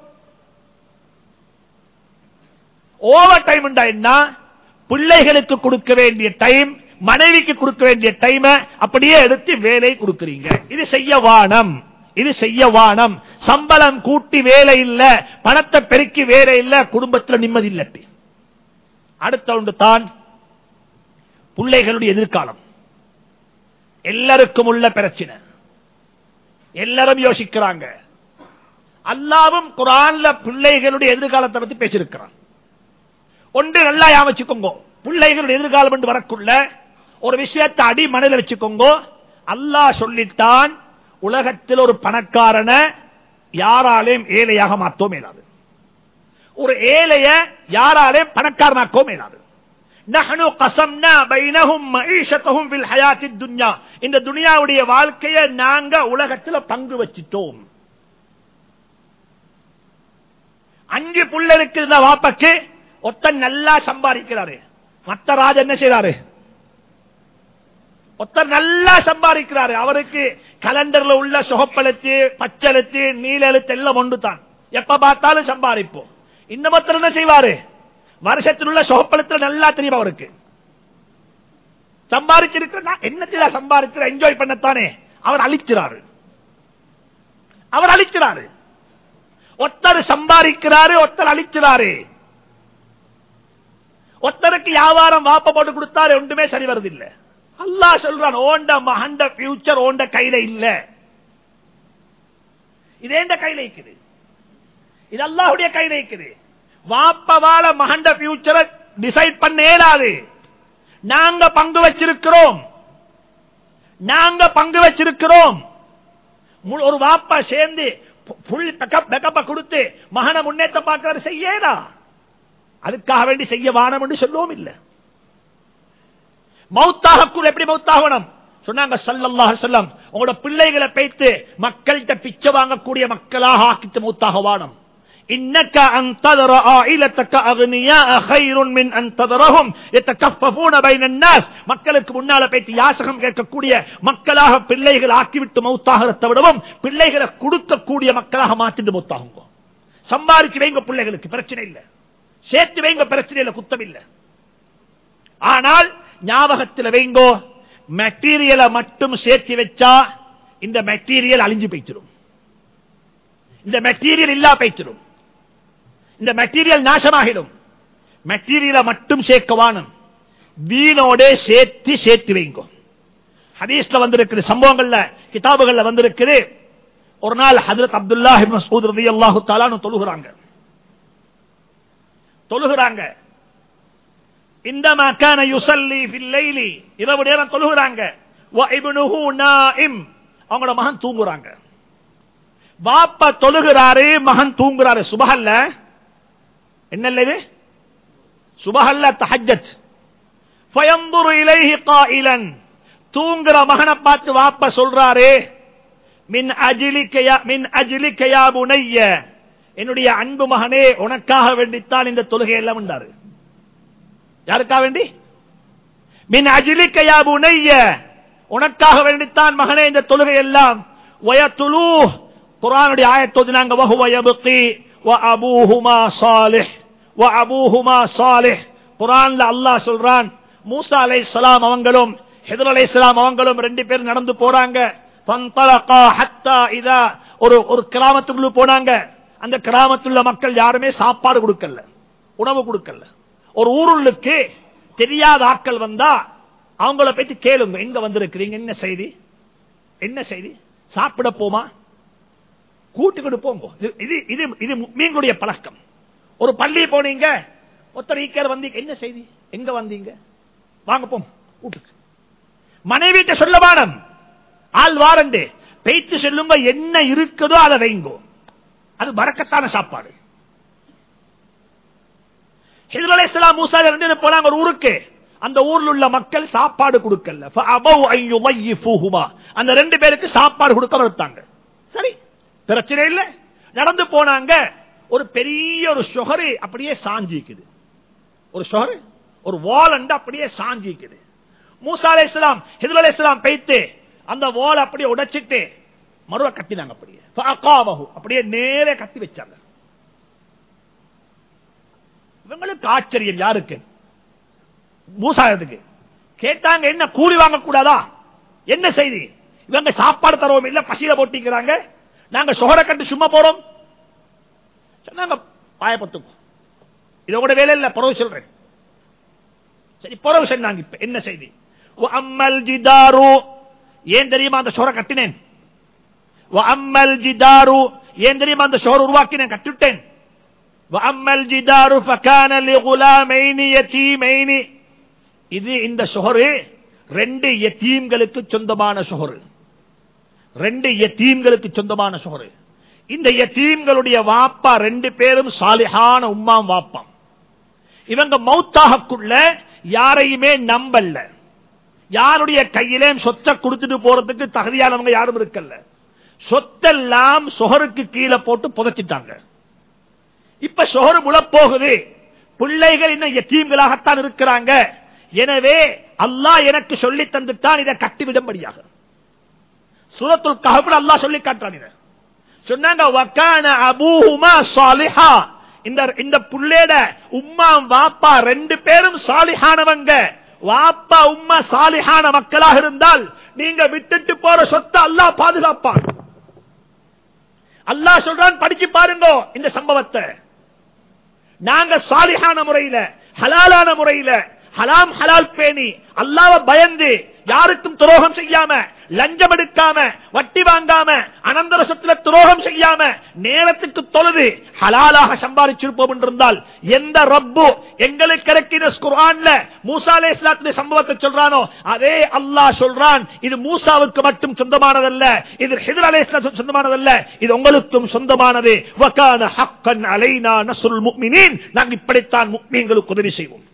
ஓவர் டைம் என்ன பிள்ளைகளுக்கு கொடுக்க வேண்டிய டைம் மனைவிக்கு கொடுக்க வேண்டிய டைம் அப்படியே எடுத்து வேலை கொடுக்கிறீங்க இது செய்ய வானம் இது செய்ய வானம் சம்பளம் கூட்டி வேலை இல்ல பணத்தை பெருக்கி வேலை இல்ல குடும்பத்தில் நிம்மதி இல்லட்டி அடுத்த ஒன்று தான் பிள்ளைகளுடைய எதிர்காலம் எல்லாருக்கும் உள்ள பிரச்சனை எல்லாரும் யோசிக்கிறாங்க அல்லாவும் குரான்ல பிள்ளைகளுடைய எதிர்காலத்தை பத்தி பேசியிருக்கிறான் ஒன்று நல்லா யாமச்சுக்கோங்க பிள்ளைகளுடைய எதிர்காலம் என்று வரக்குள்ள ஒரு விஷயத்தை அடி மனதில் வச்சுக்கோங்க அல்லாஹ் சொல்லித்தான் உலகத்தில் ஒரு பணக்காரனை யாராலையும் ஏழையாக மாற்றோ மேலாது ஒரு ஏழைய யாராலையும் பணக்காரனாக்கோ மேலாது நஹ்னு கஸம்னா பைனஹும் மஈஷத்தஹும் ஃபில் ஹயாத்தித் துன்யா இந்த துனியாவுடைய வாழ்க்கையை நாங்க உலகத்துல பங்கு வச்சிட்டோம் அஞ்சு புள்ள இருக்கிற வாப்பக்கு ஒத்தன் நல்லா சம்பாதிக்கிறாரு மத்த ராஜ என்ன செய்யறாரு ஒருத்தர் நல்லா சம்பாதிக்கிறாரு அவருக்கு கலண்டர்ல உள்ள சுகப்பெழுத்து பச்செழுத்து நீலெழுத்து எல்லாம் ஒன்று தான் எப்ப பார்த்தாலும் சம்பாதிப்போம் இந்த மத்தர் என்ன செய்வாரு வருஷத்தில் உள்ள சுகப்பெழுத்துல நல்லா தெரியும் அவருக்கு சம்பாதிச்சிருக்கிற என்னத்தில சம்பாதிக்கிற என்ஜாய் பண்ணத்தானே அவர் அழிக்கிறாரு அவர் அழிக்கிறாரு ஒருத்தர் சம்பாதிக்கிறாரு ஒருத்தர் அழிக்கிறாரு ஒருத்தருக்கு வியாபாரம் வாப்ப போட்டு கொடுத்தாரு ஒன்றுமே சரி வருதில்லை அல்லாஹ் சொல்றான் ஓண்ட மகண்ட பியூச்சர் ஓண்ட கையில இல்ல இது எந்த கையில இருக்குது இது அல்லாஹுடைய கையில இருக்குது வாப்பவால மகண்ட பியூச்சரை டிசைட் பண்ண இயலாது நாங்க பங்கு வச்சிருக்கிறோம் நாங்க பங்கு வச்சிருக்கிறோம் மு- ஒரு வாப்பா சேர்ந்து புல் பேக்கப்ப கொடுத்து மகனை முன்னேற்ற பார்க்கிறாரு செய்யடா அதுக்காக வேண்டி செய்ய வானம் என்று சொல்லுவோம் இல்லை மௌத்தாகக்குள் எப்படி மௌத்தாகணும் சொன்னாங்க சல்லல்லாஹு அலைஹி வஸல்லம் உங்களோட பிள்ளைகளை பேத்து மக்கள்கிட்ட பிச்சை வாங்கக்கூடிய மக்களாக ஆக்கிட்டு மௌத்தாக வானம் இன்னக்க அன் ததர ஆயிலத்தக்க அக்னியா கைருன் மின் அன் ததரஹும் யதகஃபஃபூன பைன الناس மக்களுக்கு முன்னால பேத்தி யாசகம் கேட்கக்கூடிய மக்களாக பிள்ளைகள் ஆக்கிவிட்டு மௌத்தாகிறத விடவும் பிள்ளைகளை கொடுக்கக்கூடிய மக்களாக மாத்திட்டு மௌத்தாகுங்க சம்பாதிச்சு வைங்க பிள்ளைகளுக்கு பிரச்சனை இல்லை சேர்த்து வைங்க பிரச்சனை இல்லை குத்தம் இல்லை ஆனால் ஞாபகத்தில் வைங்கோ மெட்டீரியலை மட்டும் சேர்த்து வச்சா இந்த மெட்டீரியல் அழிஞ்சு போய்த்திடும் இந்த மெட்டீரியல் இல்லா போய்த்திடும் இந்த மெட்டீரியல் நாசமாகிடும் மெட்டீரியலை மட்டும் சேர்க்கவானும் வீணோட சேர்த்து சேர்த்து வைங்கோ ஹதீஸ்ல வந்திருக்கிற சம்பவங்கள்ல கிதாபுகள்ல வந்திருக்குது ஒரு நாள் ஹதரத் அப்துல்லா மசூத் ரலியல்லாஹு தஆலான்னு தொழுகிறாங்க தொழுகிறாங்க இந்தமா கான யுசல்லி ஃபில் லைலி இரவு நேரம் தொழுகிறாங்க வ இப்னுஹு நாயிம் அவங்களோட மகன் தூங்குறாங்க பாப்பா தொழுகிறாரு மகன் தூங்குறாரு சுபஹல்ல என்ன இது சுபஹல்ல தஹஜ்ஜத் ஃபயன்துரு இலைஹி காயிலன் தூங்குற மகனை பார்த்து வாப்பா சொல்றாரு மின் அஜிலிக்க யா- மின் அஜிலிக்க யா புனைய என்னுடைய அன்பு மகனே உனக்காக வேண்டித்தான் இந்த தொழுகை எல்லாம் உண்டாரு யாருக்காக வேண்டி மின் அஜிலிக்க யா புனைய உனக்காக வேண்டித்தான் மகனே இந்த தொழுகை எல்லாம் வயத்துலூ குரானுடைய ஆயத்தோதினாங்க வஹுவ யப்கி வ அபூஹுமா சாலிஹ் வ அபூஹுமா சாலிஹ் குரான்ல அல்லாஹ் சொல்றான் மூசா அலைஹிஸ்ஸலாம் அவங்களும் ஹிதர் அலைஹிஸ்ஸலாம் அவங்களும் ரெண்டு பேரும் நடந்து போறாங்க ஃபந்தலகா ஹத்தா இதா ஒரு ஒரு கிராமத்துக்குள்ள போனாங்க அந்த கிராமத்துள்ள மக்கள் யாருமே சாப்பாடு கொடுக்கல உணவு கொடுக்கல ஒரு ஊருளுக்கு தெரியாத ஆட்கள் வந்தா அவங்கள பத்தி கேளுங்க எங்க வந்திருக்கிறீங்க என்ன செய்தி என்ன செய்தி சாப்பிட போமா கூட்டுக்கிட்டு போங்க இது- இது இது இது மீன்களுடைய பழக்கம் ஒரு பள்ளி போனீங்க ஒருத்தர் ஈக்கர் வந்தீங்க என்ன செய்தி எங்க வந்தீங்க வாங்க போம் வீட்டுக்கு மனைவிட்ட சொல்ல வாரம் ஆள் வாரண்டு பேச்சு சொல்லுங்க என்ன இருக்குதோ அதை வைங்கோ அது பறக்கத்தான சாப்பாடு ஹிதர் அலைஹிஸ்ஸலாம் மூசா ரெண்டு பேரும் போனாங்க ஒரு ஊருக்கு அந்த ஊர்ல உள்ள மக்கள் சாப்பாடு கொடுக்கல فأبوا أن يضيفوهما. அந்த ரெண்டு பேருக்கு சாப்பாடு கொடுக்க மறுத்தாங்க சரி பிரச்சனை இல்ல நடந்து போனாங்க ஒரு பெரிய ஒரு சுகரு அப்படியே சாஞ்சிக்குது ஒரு சுகரு ஒரு வால் அப்படியே சாஞ்சிக்குது மூசா அலைஹிஸ்ஸலாம் ஹிதர் அலைஹிஸ்ஸலாம் பேய்த்து அந்த வால் அப்படியே உடைச்சிட்டு மறுவ கட்டினாங்க அப்படியே فأقامه. அப்படியே நேரே கட்டி வச்சாங்க இவங்களுக்கு ஆச்சரியம் யாருக்கு மூசாயத்துக்கு கேட்டாங்க என்ன கூலி வாங்க கூடாதா என்ன செய்தி இவங்க சாப்பாடு தருவோம் இல்ல பசியில போட்டிக்கிறாங்க நாங்க சுகர கட்டு சும்மா போறோம் சொன்னாங்க பாயப்பத்துக்கும் இதோட வேலை இல்ல பரவு சொல்றேன் சரி பரவு சொன்னாங்க இப்ப என்ன செய்தி அம்மல் ஜிதாரு ஏன் தெரியுமா அந்த சுகர கட்டினேன் அம்மல் ஜிதாரு ஏன் தெரியுமா அந்த சுகர் உருவாக்கினேன் கட்டுட்டேன் وأما الجدار فكان لغلامين يتيمين இது இந்த சுகரு ரெண்டு எத்தீம்களுக்கு சொந்தமான சொகரு ரெண்டு எத்தீம்களுக்கு சொந்தமான சொகரு இந்த எத்தீம்களுடைய வாப்பா ரெண்டு பேரும் சாலிஹான உம்மாம் வாப்பாம் இவங்க மௌத்தாகக்குள்ள யாரையுமே நம்பல்ல யாருடைய கையிலே சொத்தை கொடுத்துட்டு போறதுக்கு தகுதியானவங்க யாரும் இருக்கல்ல சொத்தெல்லாம் சொகருக்கு கீழே போட்டு புதைச்சிட்டாங்க இப்ப சொகரு முழப்போகுது பிள்ளைகள் இன்னும் எத்தீம்களாகத்தான் இருக்கிறாங்க எனவே அல்லாஹ் எனக்கு சொல்லி தந்துட்டான் இதை கட்டிவிடும்படியாக சூரத்துல் கஹபுல் அல்லாஹ் சொல்லி காட்டுறான் இதை சொன்னாங்க வக்கான அபூஹுமா சாலிஹா இந்த இந்த புள்ளேட உம்மா வாப்பா ரெண்டு பேரும் சாலிஹானவங்க வாப்பா உம்மா சாலிஹான மக்களாக இருந்தால் நீங்க விட்டுட்டு போற சொத்தை அல்லாஹ் பாதுகாப்பான் அல்லாஹ் சொல்றான் படிச்சு பாருங்க இந்த சம்பவத்தை நாங்க சாலிஹான முறையில ஹலாலான முறையில ஹலாம் ஹலால் பேணி அல்லாவ பயந்து யாருக்கும் துரோகம் செய்யாம லஞ்சம் எடுக்காம வட்டி வாங்காம அனந்தர சொத்துல துரோகம் செய்யாம நேரத்துக்கு தொழுது ஹலாலாக சம்பாதிச்சிருப்போம் என்றிருந்தால் எந்த ரப்பு எங்களுக்கு இறக்கின குர்ஆன்ல மூசா அலே இஸ்லாத்துடைய சம்பவத்தை சொல்றானோ அதே அல்லாஹ் சொல்றான் இது மூசாவுக்கு மட்டும் சொந்தமானதல்ல இது ஹிதர் அலே இஸ்லாம் சொந்தமானதல்ல இது உங்களுக்கும் சொந்தமானது வகான ஹக்கன் அலைனா நஸ்ருல் முக்மினீன் நாங்கள் இப்படித்தான் முக்மீன்களுக்கு உதவி செய்வோம்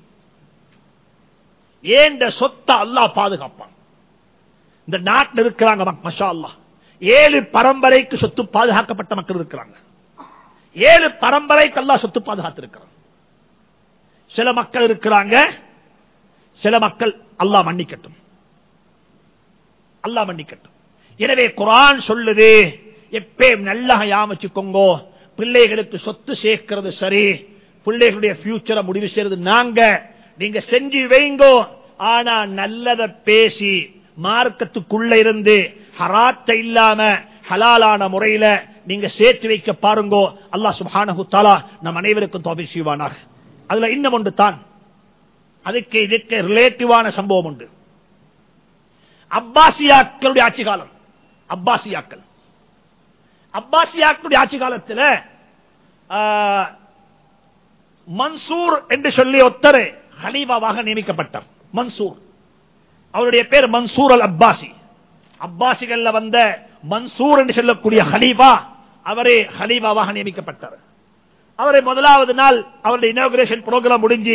ஏண்ட சொத்தை அல்லாஹ் பாதுகாப்பான் இந்த நாட்டில் இருக்கிறாங்க மஷா அல்லா ஏழு பரம்பரைக்கு சொத்து பாதுகாக்கப்பட்ட மக்கள் இருக்கிறாங்க ஏழு பரம்பரைக்கு அல்லாஹ் சொத்து பாதுகாத்திருக்கிறான் சில மக்கள் இருக்கிறாங்க சில மக்கள் அல்லாஹ் மன்னிக்கட்டும் அல்லாஹ் மன்னிக்கட்டும் எனவே குரான் சொல்லுது எப்பயும் நல்லா யாமச்சுக்கோங்கோ பிள்ளைகளுக்கு சொத்து சேர்க்கிறது சரி பிள்ளைகளுடைய பியூச்சரை முடிவு செய்யறது நாங்க நீங்க செஞ்சு வைங்கோ ஆனா நல்லத பேசி மார்க்கத்துக்குள்ள இருந்து ஹராத்த இல்லாம ஹலாலான முறையில நீங்க சேர்த்து வைக்க பாருங்கோ அல்லா சுபானு தாலா நம் அனைவருக்கும் தோபி செய்வானாக அதுல இன்னும் ஒன்று தான் அதுக்கு இதுக்கு ரிலேட்டிவான சம்பவம் உண்டு அப்பாசியாக்களுடைய ஆட்சி காலம் அப்பாசியாக்கள் அப்பாசியாக்களுடைய ஆட்சி காலத்தில் மன்சூர் என்று சொல்லி ஒத்தரு ஹலீஃபாவாக நியமிக்கப்பட்டார் மன்சூர் அவருடைய பேர் மன்சூர் அல் அப்பாசி அப்பாசிகள்ல வந்த மன்சூர் என்று சொல்லக்கூடிய ஹலீஃபா அவரே ஹலீஃபாவாக நியமிக்கப்பட்டார் அவரை முதலாவது நாள் அவருடைய இனாகுரேஷன் ப்ரோக்ராம் முடிஞ்சு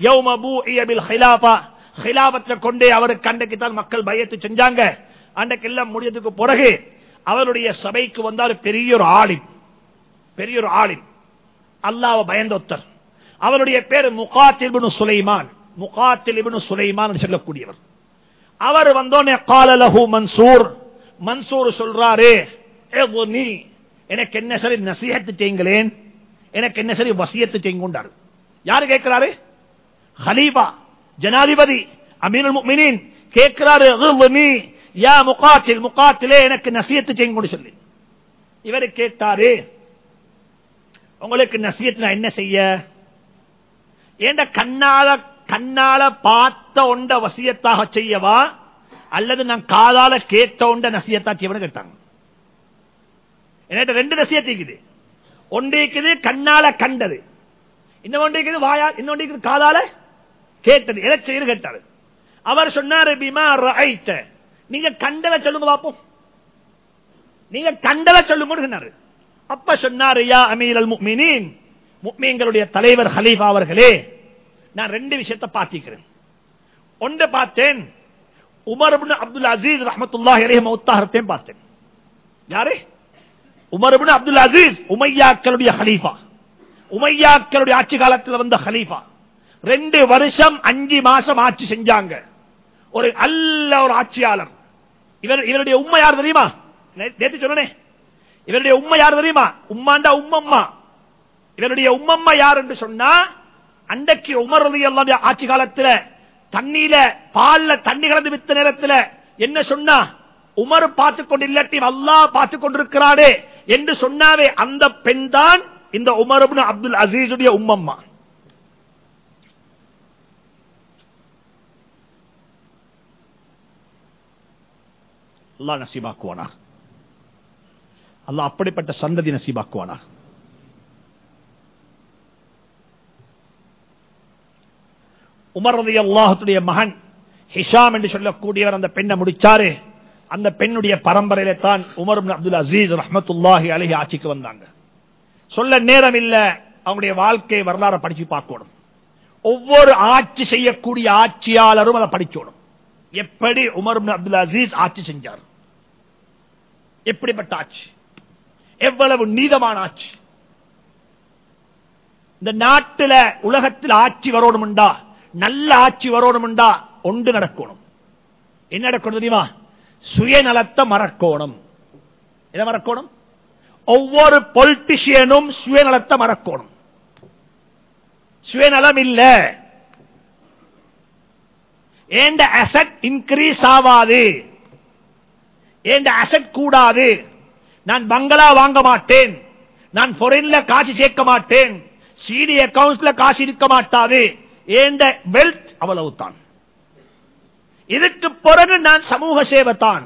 ஹிலாபத்தை கொண்டே அவருக்கு அன்றைக்கு தான் மக்கள் பயத்து செஞ்சாங்க அன்றைக்கு எல்லாம் முடியதுக்கு பிறகு அவருடைய சபைக்கு வந்தால் பெரிய ஒரு ஆளின் பெரிய ஒரு ஆளின் அல்லாவ பயந்த ஒத்தர் அவருடைய பேர் முகாத்தில் சுலைமான் முகாத்தில் சுலைமான் சொல்லக்கூடியவர் அவர் வந்தோடனே காலலஹு மன்சூர் மன்சூர் சொல்றாரு நீ எனக்கு என்ன சரி நசிஹத்து செய்யுங்களேன் எனக்கு என்ன சரி வசியத்து செய்யுண்டாரு யாரு கேட்கிறாரு ஹலீபா ஜனாதிபதி அமீனுல் முக்மினின் கேட்கிறாரு நீ யா முகாத்தில் முகாத்திலே எனக்கு நசியத்து செய்யுங்க சொல்லி இவரு கேட்டாரு உங்களுக்கு நசியத்து நான் என்ன செய்ய ஏண்ட கண்ணால கண்ணால பார்த்த ஒண்ட வசியத்தாக செய்யவா அல்லது நான் காதால கேட்ட ஒண்ட நசியத்தா செய்வனு கேட்டாங்க என்கிட்ட ரெண்டு நசியத்திக்குது ஒன்றைக்குது கண்ணால கண்டது இன்னொன்றைக்குது வாயா இன்னொன்றைக்குது காதால கேட்டது எதை செய்ய கேட்டாரு அவர் சொன்னாரு பிமா ரைத்த நீங்க கண்டத சொல்லுங்க பாப்போம் நீங்க கண்டத சொல்லுங்க அப்ப சொன்னாரு யா அமீர் அல் முக்மினின் முக்மீன்களுடைய தலைவர் ஹலீஃபா அவர்களே நான் ரெண்டு விஷயத்தை பார்த்திக்கிறேன் ஒன்று பார்த்தேன் உமர் அப்துல் அசீஸ் ரஹமத்துல்லா இளைய மௌத்தாகத்தையும் பார்த்தேன் யாரு உமர் அப்துல் அசீஸ் உமையாக்களுடைய ஹலீஃபா உமையாக்களுடைய ஆட்சி காலத்தில் வந்த ஹலீஃபா ரெண்டு வருஷம் அஞ்சு மாசம் ஆட்சி செஞ்சாங்க ஒரு அல்ல ஒரு ஆட்சியாளர் இவர் இவருடைய உண்மை யார் தெரியுமா நேற்று சொன்னே இவருடைய உண்மை யார் தெரியுமா உம்மாண்டா உம்மம்மா இவருடைய உம்மம்மா யார் என்று சொன்னா அன்றைக்கு உமர் ரதி ஆட்சி காலத்தில் தண்ணியில பால்ல தண்ணி கலந்து வித்த நேரத்தில் என்ன சொன்னா உமர் பார்த்து கொண்டு இல்லாட்டி அல்லா பார்த்து கொண்டிருக்கிறாரே என்று சொன்னாவே அந்த பெண் தான் இந்த உமர் அப்துல் அசீசுடைய உம்மம்மா அல்லா நசீபாக்குவானா அல்லா அப்படிப்பட்ட சந்ததி நசீபாக்குவானா உமர் ரதி அல்லாஹத்துடைய மகன் ஹிஷாம் என்று சொல்லக்கூடியவர் அந்த பெண்ணை முடிச்சாரு அந்த பெண்ணுடைய பரம்பரையில தான் உமர் இப்னு அப்துல் அசீஸ் ரஹ்மத்துல்லாஹி அலைஹி ஆட்சிக்கு வந்தாங்க சொல்ல நேரம் இல்ல அவங்களுடைய வாழ்க்கை வரலாறு படிச்சு பார்க்கணும் ஒவ்வொரு ஆட்சி செய்யக்கூடிய ஆட்சியாளரும் அதை படிச்சோடும் எப்படி உமர் இப்னு அப்துல் அசீஸ் ஆட்சி செஞ்சார் எப்படிப்பட்ட ஆட்சி எவ்வளவு நீதமான ஆட்சி இந்த நாட்டில் உலகத்தில் ஆட்சி வரணும்டா நல்ல ஆட்சி வரணும்டா ஒன்று நடக்கணும் என்ன நடக்கணும் தெரியுமா சுயநலத்தை மறக்கணும் எதை மறக்கணும் ஒவ்வொரு பொலிட்டிஷியனும் சுயநலத்தை மறக்கணும் சுயநலம் இல்ல ஏண்ட அசட் இன்க்ரீஸ் ஆவாது ஏண்ட அசட் கூடாது நான் பங்களா வாங்க மாட்டேன் நான் பொரின்ல காசு சேர்க்க மாட்டேன் சிடி அக்கவுண்ட்ஸ்ல காசு இருக்க மாட்டாது ஏண்ட வெல்த் அவ்வளவுதான் இதுக்கு பிறகு நான் சமூக சேவை தான்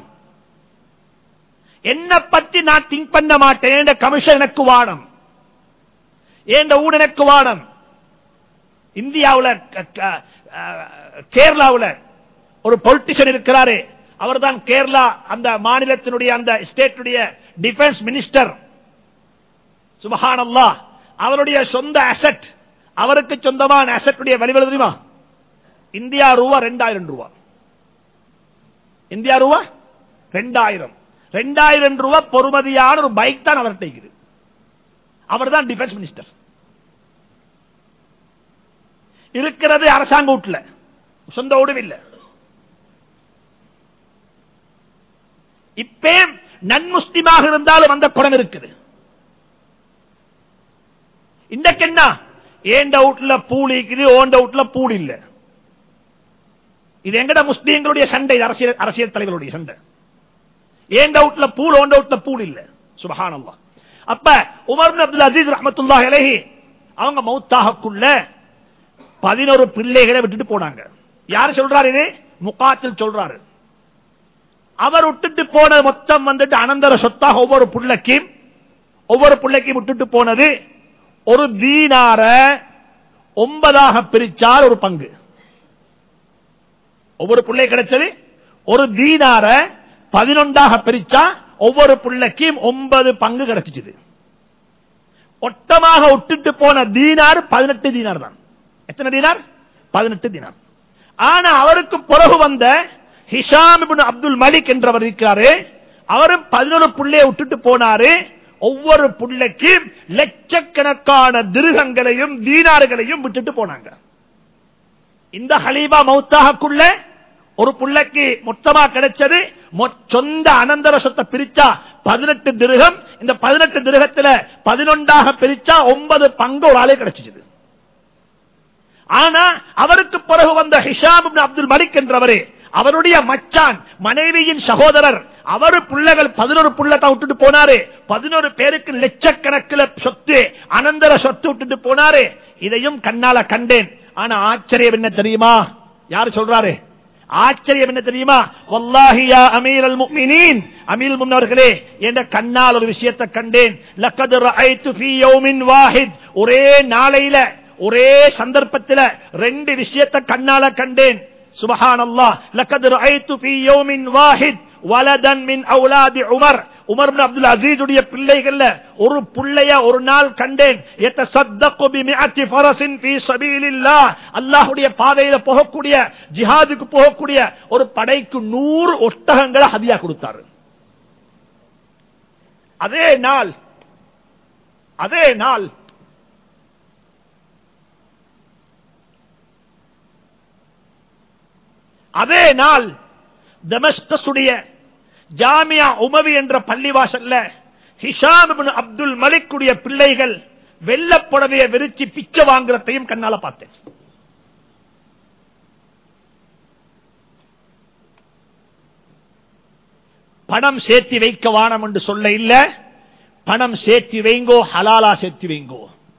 என்ன பத்தி நான் திங்க் பண்ண மாட்டேன் என்ற கமிஷன் எனக்கு வானம் ஏண்ட ஊர் எனக்கு வானம் இந்தியாவில் கேரளாவில் ஒரு பொலிட்டிஷியன் இருக்கிறாரு அவர் தான் கேரளா அந்த மாநிலத்தினுடைய அந்த ஸ்டேட்டுடைய டிஃபென்ஸ் மினிஸ்டர் சுபஹானல்லா அவருடைய சொந்த அசட் அவருக்கு சொந்தமான அசட்டுடைய வழிவல் தெரியுமா இந்தியா ரூபா ரெண்டாயிரம் ரூபா இந்தியா ரூபா ரெண்டாயிரம் ரெண்டாயிரம் ரூபா பொறுமதியான ஒரு பைக் தான் அவர் இருக்குது அவர் தான் டிஃபென்ஸ் மினிஸ்டர் இருக்கிறது அரசாங்க வீட்டுல சொந்த வீடும் இல்லை இப்பே நன்முஸ்லிமாக இருந்தாலும் அந்த குணம் இருக்குது இன்றைக்கு என்ன ஏண்ட வீட்டுல பூல் இருக்குது ஓண்ட வீட்டுல பூல் இல்ல இது எங்கட முஸ்லீம்களுடைய சண்டை அரசியல் அரசியல் தலைவருடைய சண்டை ஏண்ட வீட்டுல பூல் ஓண்ட வீட்டுல பூல் இல்ல சுபஹானல்லா அப்ப உமர் அப்துல் அசீஸ் ரஹமத்துல்லா அலஹி அவங்க மௌத்தாகக்குள்ள பதினோரு பிள்ளைகளை விட்டுட்டு போனாங்க யாரு சொல்றாரு இது முகாத்தில் சொல்றாரு அவர் விட்டுட்டு போன மொத்தம் வந்துட்டு அனந்தர சொத்தாக ஒவ்வொரு பிள்ளைக்கும் ஒவ்வொரு பிள்ளைக்கும் விட்டுட்டு போனது ஒரு தீனார ஒன்பதாக பிரிச்சால் ஒரு பங்கு ஒவ்வொரு பிள்ளை கிடைச்சது ஒரு தீனார பதினொன்றாக பிரிச்சா ஒவ்வொரு பிள்ளைக்கும் ஒன்பது பங்கு கிடைச்சிச்சு ஒட்டமாக விட்டுட்டு போன தீனார் பதினெட்டு தீனார் தான் எத்தனை தீனார் பதினெட்டு தீனார் ஆனா அவருக்கு பிறகு வந்த ஹிஷாம் அப்துல் மலிக் என்றவர் இருக்கிறாரு அவரும் பதினொரு புள்ளைய விட்டுட்டு போனாரு ஒவ்வொரு புள்ளைக்கு லட்சக்கணக்கான திருகங்களையும் தீனாறுகளையும் விட்டுட்டு போனாங்க இந்த ஹலீபா மௌத்தாகக்குள்ள ஒரு புள்ளைக்கு மொத்தமா கிடைச்சது சொந்த அனந்தர சொத்தை பிரிச்சா பதினெட்டு திருகம் இந்த பதினெட்டு திருகத்துல பதினொன்றாக பிரிச்சா ஒன்பது பங்கு ஒரு ஆளே கிடைச்சிச்சு ஆனா அவருக்கு பிறகு வந்த ஹிஷாம் அப்துல் மலிக் என்றவரே அவருடைய மச்சான் மனைவியின் சகோதரர் அவரு பிள்ளைகள் பதினோரு புள்ளத்தை விட்டுட்டு போனாரு பதினோரு பேருக்கு லட்சக்கணக்கில் சொத்து அனந்தர சொத்து விட்டுட்டு போனாரு இதையும் கண்ணால கண்டேன் ஆனா ஆச்சரியம் என்ன தெரியுமா யாரு சொல்றாரு ஆச்சரியம் என்ன தெரியுமா வல்லாஹியா அமீர் அல் முக்மினீன் அமீர் முன்னவர்களே என்ற கண்ணால் ஒரு விஷயத்தை கண்டேன் லக்கது ரஐத்து ஃபீ யௌமின் வாஹித் ஒரே நாளையில ஒரே சந்தர்ப்பத்தில் ரெண்டு விஷயத்தை கண்ணால கண்டேன் சுபஹான் அல்லா லக்கது ரஐத்து ஃபீ யௌமின் வாஹித் வலதன் மின் அவுலாதி உமர் உமர் அப்துல் அசீதுடைய பிள்ளைகள்ல ஒரு பிள்ளைய ஒரு நாள் கண்டேன் அல்லாஹுடைய பாதையில போகக்கூடிய ஜிஹாதுக்கு போகக்கூடிய ஒரு படைக்கு நூறு ஒட்டகங்களை ஹதியா கொடுத்தாரு அதே நாள் அதே நாள் அதே நாள் தமஸ்கசுடைய ஜாமியா உமவி என்ற பள்ளிவாசல்ல ஹிஷாம் அப்துல் மலிக்குடைய பிள்ளைகள் வெள்ளப்புடவைய விரிச்சு பிச்சை வாங்குறதையும் கண்ணால பார்த்தேன் பணம் சேர்த்தி வைக்க வானம் என்று சொல்ல இல்ல பணம் சேர்த்தி வைங்கோ ஹலாலா சேர்த்தி வைங்கோ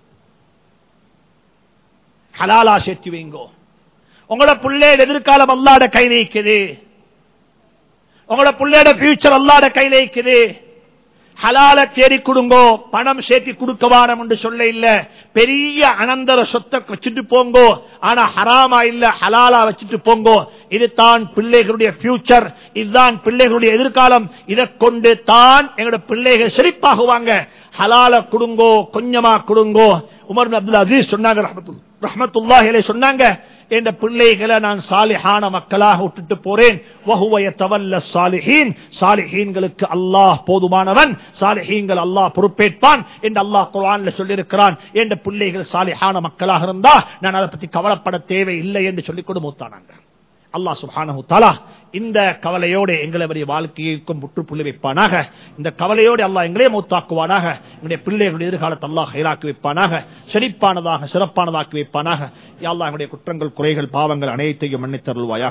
ஹலாலா சேர்த்தி வைங்கோ உங்களோட பிள்ளையோட எதிர்காலம் அல்லாட கையில் இருக்குது உங்களோட பிள்ளையோட பியூச்சர் அல்லாட கையில் இருக்குது ஹலால தேடி கொடுங்கோ பணம் சேர்த்தி கொடுக்க வாரம் என்று சொல்ல இல்ல பெரிய அனந்தர சொத்தை வச்சுட்டு போங்கோ ஆனா ஹராமா இல்ல ஹலாலா வச்சுட்டு போங்கோ இதுதான் பிள்ளைகளுடைய ஃபியூச்சர் இதுதான் பிள்ளைகளுடைய எதிர்காலம் இதை கொண்டு தான் எங்களுடைய பிள்ளைகள் செழிப்பாகுவாங்க ஹலால கொடுங்கோ கொஞ்சமா கொடுங்கோ உமர் பின் அப்துல் அசீஸ் சொன்னாங்க ரஹ்மத்துல்- ரஹ்மத்துல்லாஹி சொன்னாங்க என்ற பிள்ளைகளை நான் சாலிஹான மக்களாக விட்டுட்டு போறேன் வஹுவய தவல்ல சாலிஹீன் சாலிஹீன்களுக்கு அல்லாஹ் போதுமானவன் சாலிஹீன்கள் அல்லாஹ் பொறுப்பேற்பான் என்று அல்லாஹ் குர்ஆன்ல சொல்லியிருக்கிறான் என்ற பிள்ளைகள் சாலிஹான மக்களாக இருந்தா நான் அதை பத்தி கவலைப்பட தேவை இல்லை என்று சொல்லிக் கொண்டு மூத்தானாங்க அல்லாஹ் சுப்ஹானஹு தஆலா இந்த கவலையோடு எங்களுடைய வாழ்க்கைக்கும் முற்றுப்புள்ளி வைப்பானாக இந்த கவலையோடு அல்லாஹ் எங்களே மூத்தாக்குவானாக எங்களுடைய பிள்ளைகளுடைய எதிர்காலத்தை அல்லாஹ் ஹைராக்கி வைப்பானாக செழிப்பானதாக சிறப்பானதாக்கி வைப்பானாக யா அல்லாஹ் எங்களுடைய குற்றங்கள் குறைகள் பாவங்கள் அனைத்தையும் மன்னித்தருள்வாயாக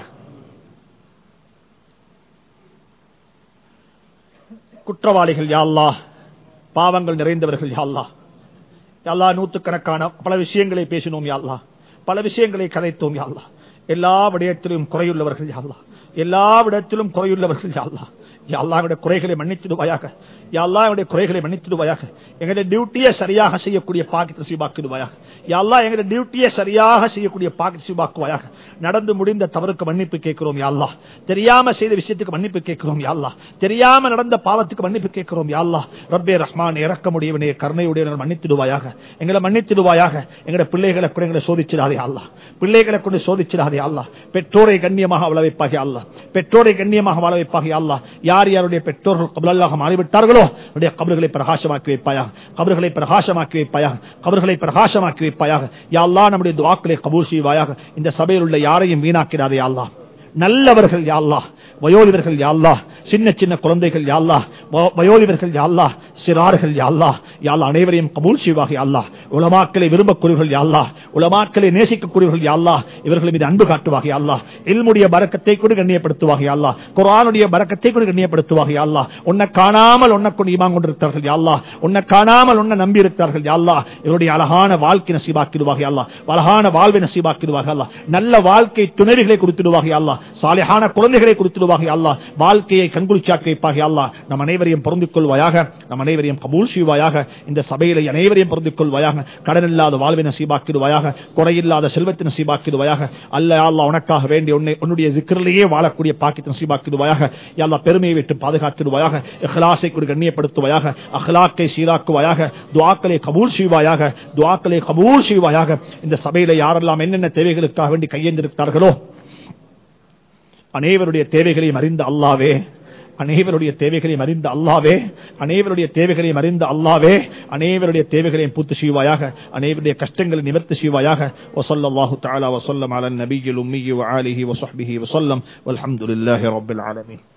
குற்றவாளிகள் யா அல்லாஹ் பாவங்கள் நிறைந்தவர்கள் யா அல்லாஹ் யா அல்லாஹ் நூற்றுக்கணக்கான பல விஷயங்களை பேசினோம் யா அல்லாஹ் பல விஷயங்களை கதைத்தோம் யா அல்லாஹ் எல்லா விடயத்திலும் குறையுள்ளவர்கள் யா அல்லாஹ் எல்லா விடத்திலும் குறையுள்ளவர்கள் யா அல்லாஹ் யா அல்லாஹ் எங்களுடைய குறைகளை மன்னித்திடுவாயாக யா அல்லாஹ் எங்களுடைய குறைகளை மன்னித்திடுவாயாக எங்களுடைய டியூட்டியை சரியாக செய்யக்கூடிய பாக்கியத்தை சீபாக்கிடுவாயாக யா அல்லாஹ் எங்களுடைய டியூட்டியை சரியாக செய்யக்கூடிய பாக்கியத்தை சீபாக்குவாயாக நடந்து முடிந்த தவறுக்கு மன்னிப்பு கேட்கிறோம் யா அல்லாஹ் தெரியாம செய்த விஷயத்துக்கு மன்னிப்பு கேட்கிறோம் யா அல்லாஹ் தெரியாம நடந்த பாவத்துக்கு மன்னிப்பு கேட்கிறோம் யா அல்லாஹ் ரப்பே ரஹ்மான் இறக்க முடியவனே கருணையுடையவர்கள் மன்னித்திடுவாயாக எங்களை மன்னித்திடுவாயாக எங்களுடைய பிள்ளைகளை கூட எங்களை சோதிச்சிடாதே அல்லாஹ் பிள்ளைகளை கொண்டு சோதிச்சிடாதே அல்லாஹ் பெற்றோரை கண்ணியமாக வாழ வைப்பாக அல்லாஹ் பெற்றோரை கண்ணியமாக வாழ வைப்பாக அல்லாஹ் யார் யாருடைய பெற்றோர்கள் கபலாக மாறிவிட்டார்களோ அவருடைய கபர்களை பிரகாசமாக்கி வைப்பாயாக கபர்களை பிரகாசமாக்கி வைப்பாயாக கபர்களை பிரகாசமாக்கி வைப்பாயாக யா அல்லாஹ் நம்முடைய துவாக்களை கபூல் செய்வாயாக இந்த சபையில் உள்ள யாரையும் வீணாக்கிறாதே யா அல்லாஹ் நல்லவர்கள் யாழ்லா வயோதிபர்கள் யாழ்லா சின்ன சின்ன குழந்தைகள் யாழ்லா வ- வயோதிபர்கள் யாழ்லா சிறார்கள் யாழ்லா யாழ்லா அனைவரையும் கபூல் செய்வாக யாழ்லா உலமாக்களை விரும்பக்கூடியவர்கள் யாழ்லா உலமாக்களை நேசிக்கக்கூடியவர்கள் யாழ்லா இவர்கள் மீது அன்பு காட்டுவாக யாழ்லா இல்முடைய பறக்கத்தை கூட கண்ணியப்படுத்துவாக யாழ்லா குரானுடைய பறக்கத்தை கூட கண்ணியப்படுத்துவாக யாழ்லா உன்னை காணாமல் உன்னை கொண்டு ஈமான் கொண்டிருக்கிறார்கள் யாழ்லா உன்னை காணாமல் உன்னை நம்பி இருக்கிறார்கள் யாழ்லா இவருடைய அழகான வாழ்க்கை நசீபாக்கிடுவாக யாழ்லா அழகான வாழ்வை நசீபாக்கிடுவாக அல்லா நல்ல வாழ்க்கை துணைவிகளை கொடுத்துடுவாக அல்லா சாலிஹான குழந்தைகளை கொடுத்துடுவாக அல்லா வாழ்க்கையை கண்குளிச்சாக்கி வைப்பாக அல்லா நம் அனைவரையும் பொருந்திக் கொள்வாயாக நம் அனைவரையும் கபூல் செய்வாயாக இந்த சபையில அனைவரையும் பொருந்திக் கொள்வாயாக கடன் இல்லாத வாழ்வை நசீபாக்கிடுவாயாக குறையில்லாத செல்வத்தை நசீபாக்கிடுவாயாக அல்ல அல்லா உனக்காக வேண்டிய உன்னை உன்னுடைய சிக்கரிலேயே வாழக்கூடிய பாக்கியத்தை நசீபாக்கிடுவாயாக அல்லா பெருமையை விட்டு பாதுகாத்திடுவாயாக இஹ்லாஸை கூட கண்ணியப்படுத்துவாயாக அஹ்லாக்கை சீராக்குவாயாக துவாக்களை கபூல் செய்வாயாக துவாக்களை கபூல் செய்வாயாக இந்த சபையில யாரெல்லாம் என்னென்ன தேவைகளுக்காக வேண்டி கையெழுந்திருக்கிறார்களோ அனைவருடைய தேவைகளையும் அறிந்த அல்லாவே அனைவருடைய தேவைகளையும் அறிந்த அல்லாவே அனைவருடைய தேவைகளையும் அறிந்த அல்லாவே அனைவருடைய தேவைகளையும் பூர்த்தி செய்வாயாக அனைவருடைய கஷ்டங்களை நிவர்த்தி செய்வாயாக வசல்லாஹு தாலா வசல்லம் அலன் நபியில் உம்மியி வஆலிஹி வஸஹ்பிஹி வஸல்லம் வல்ஹம்துலில்லாஹி ரப்பில் ஆலமீன்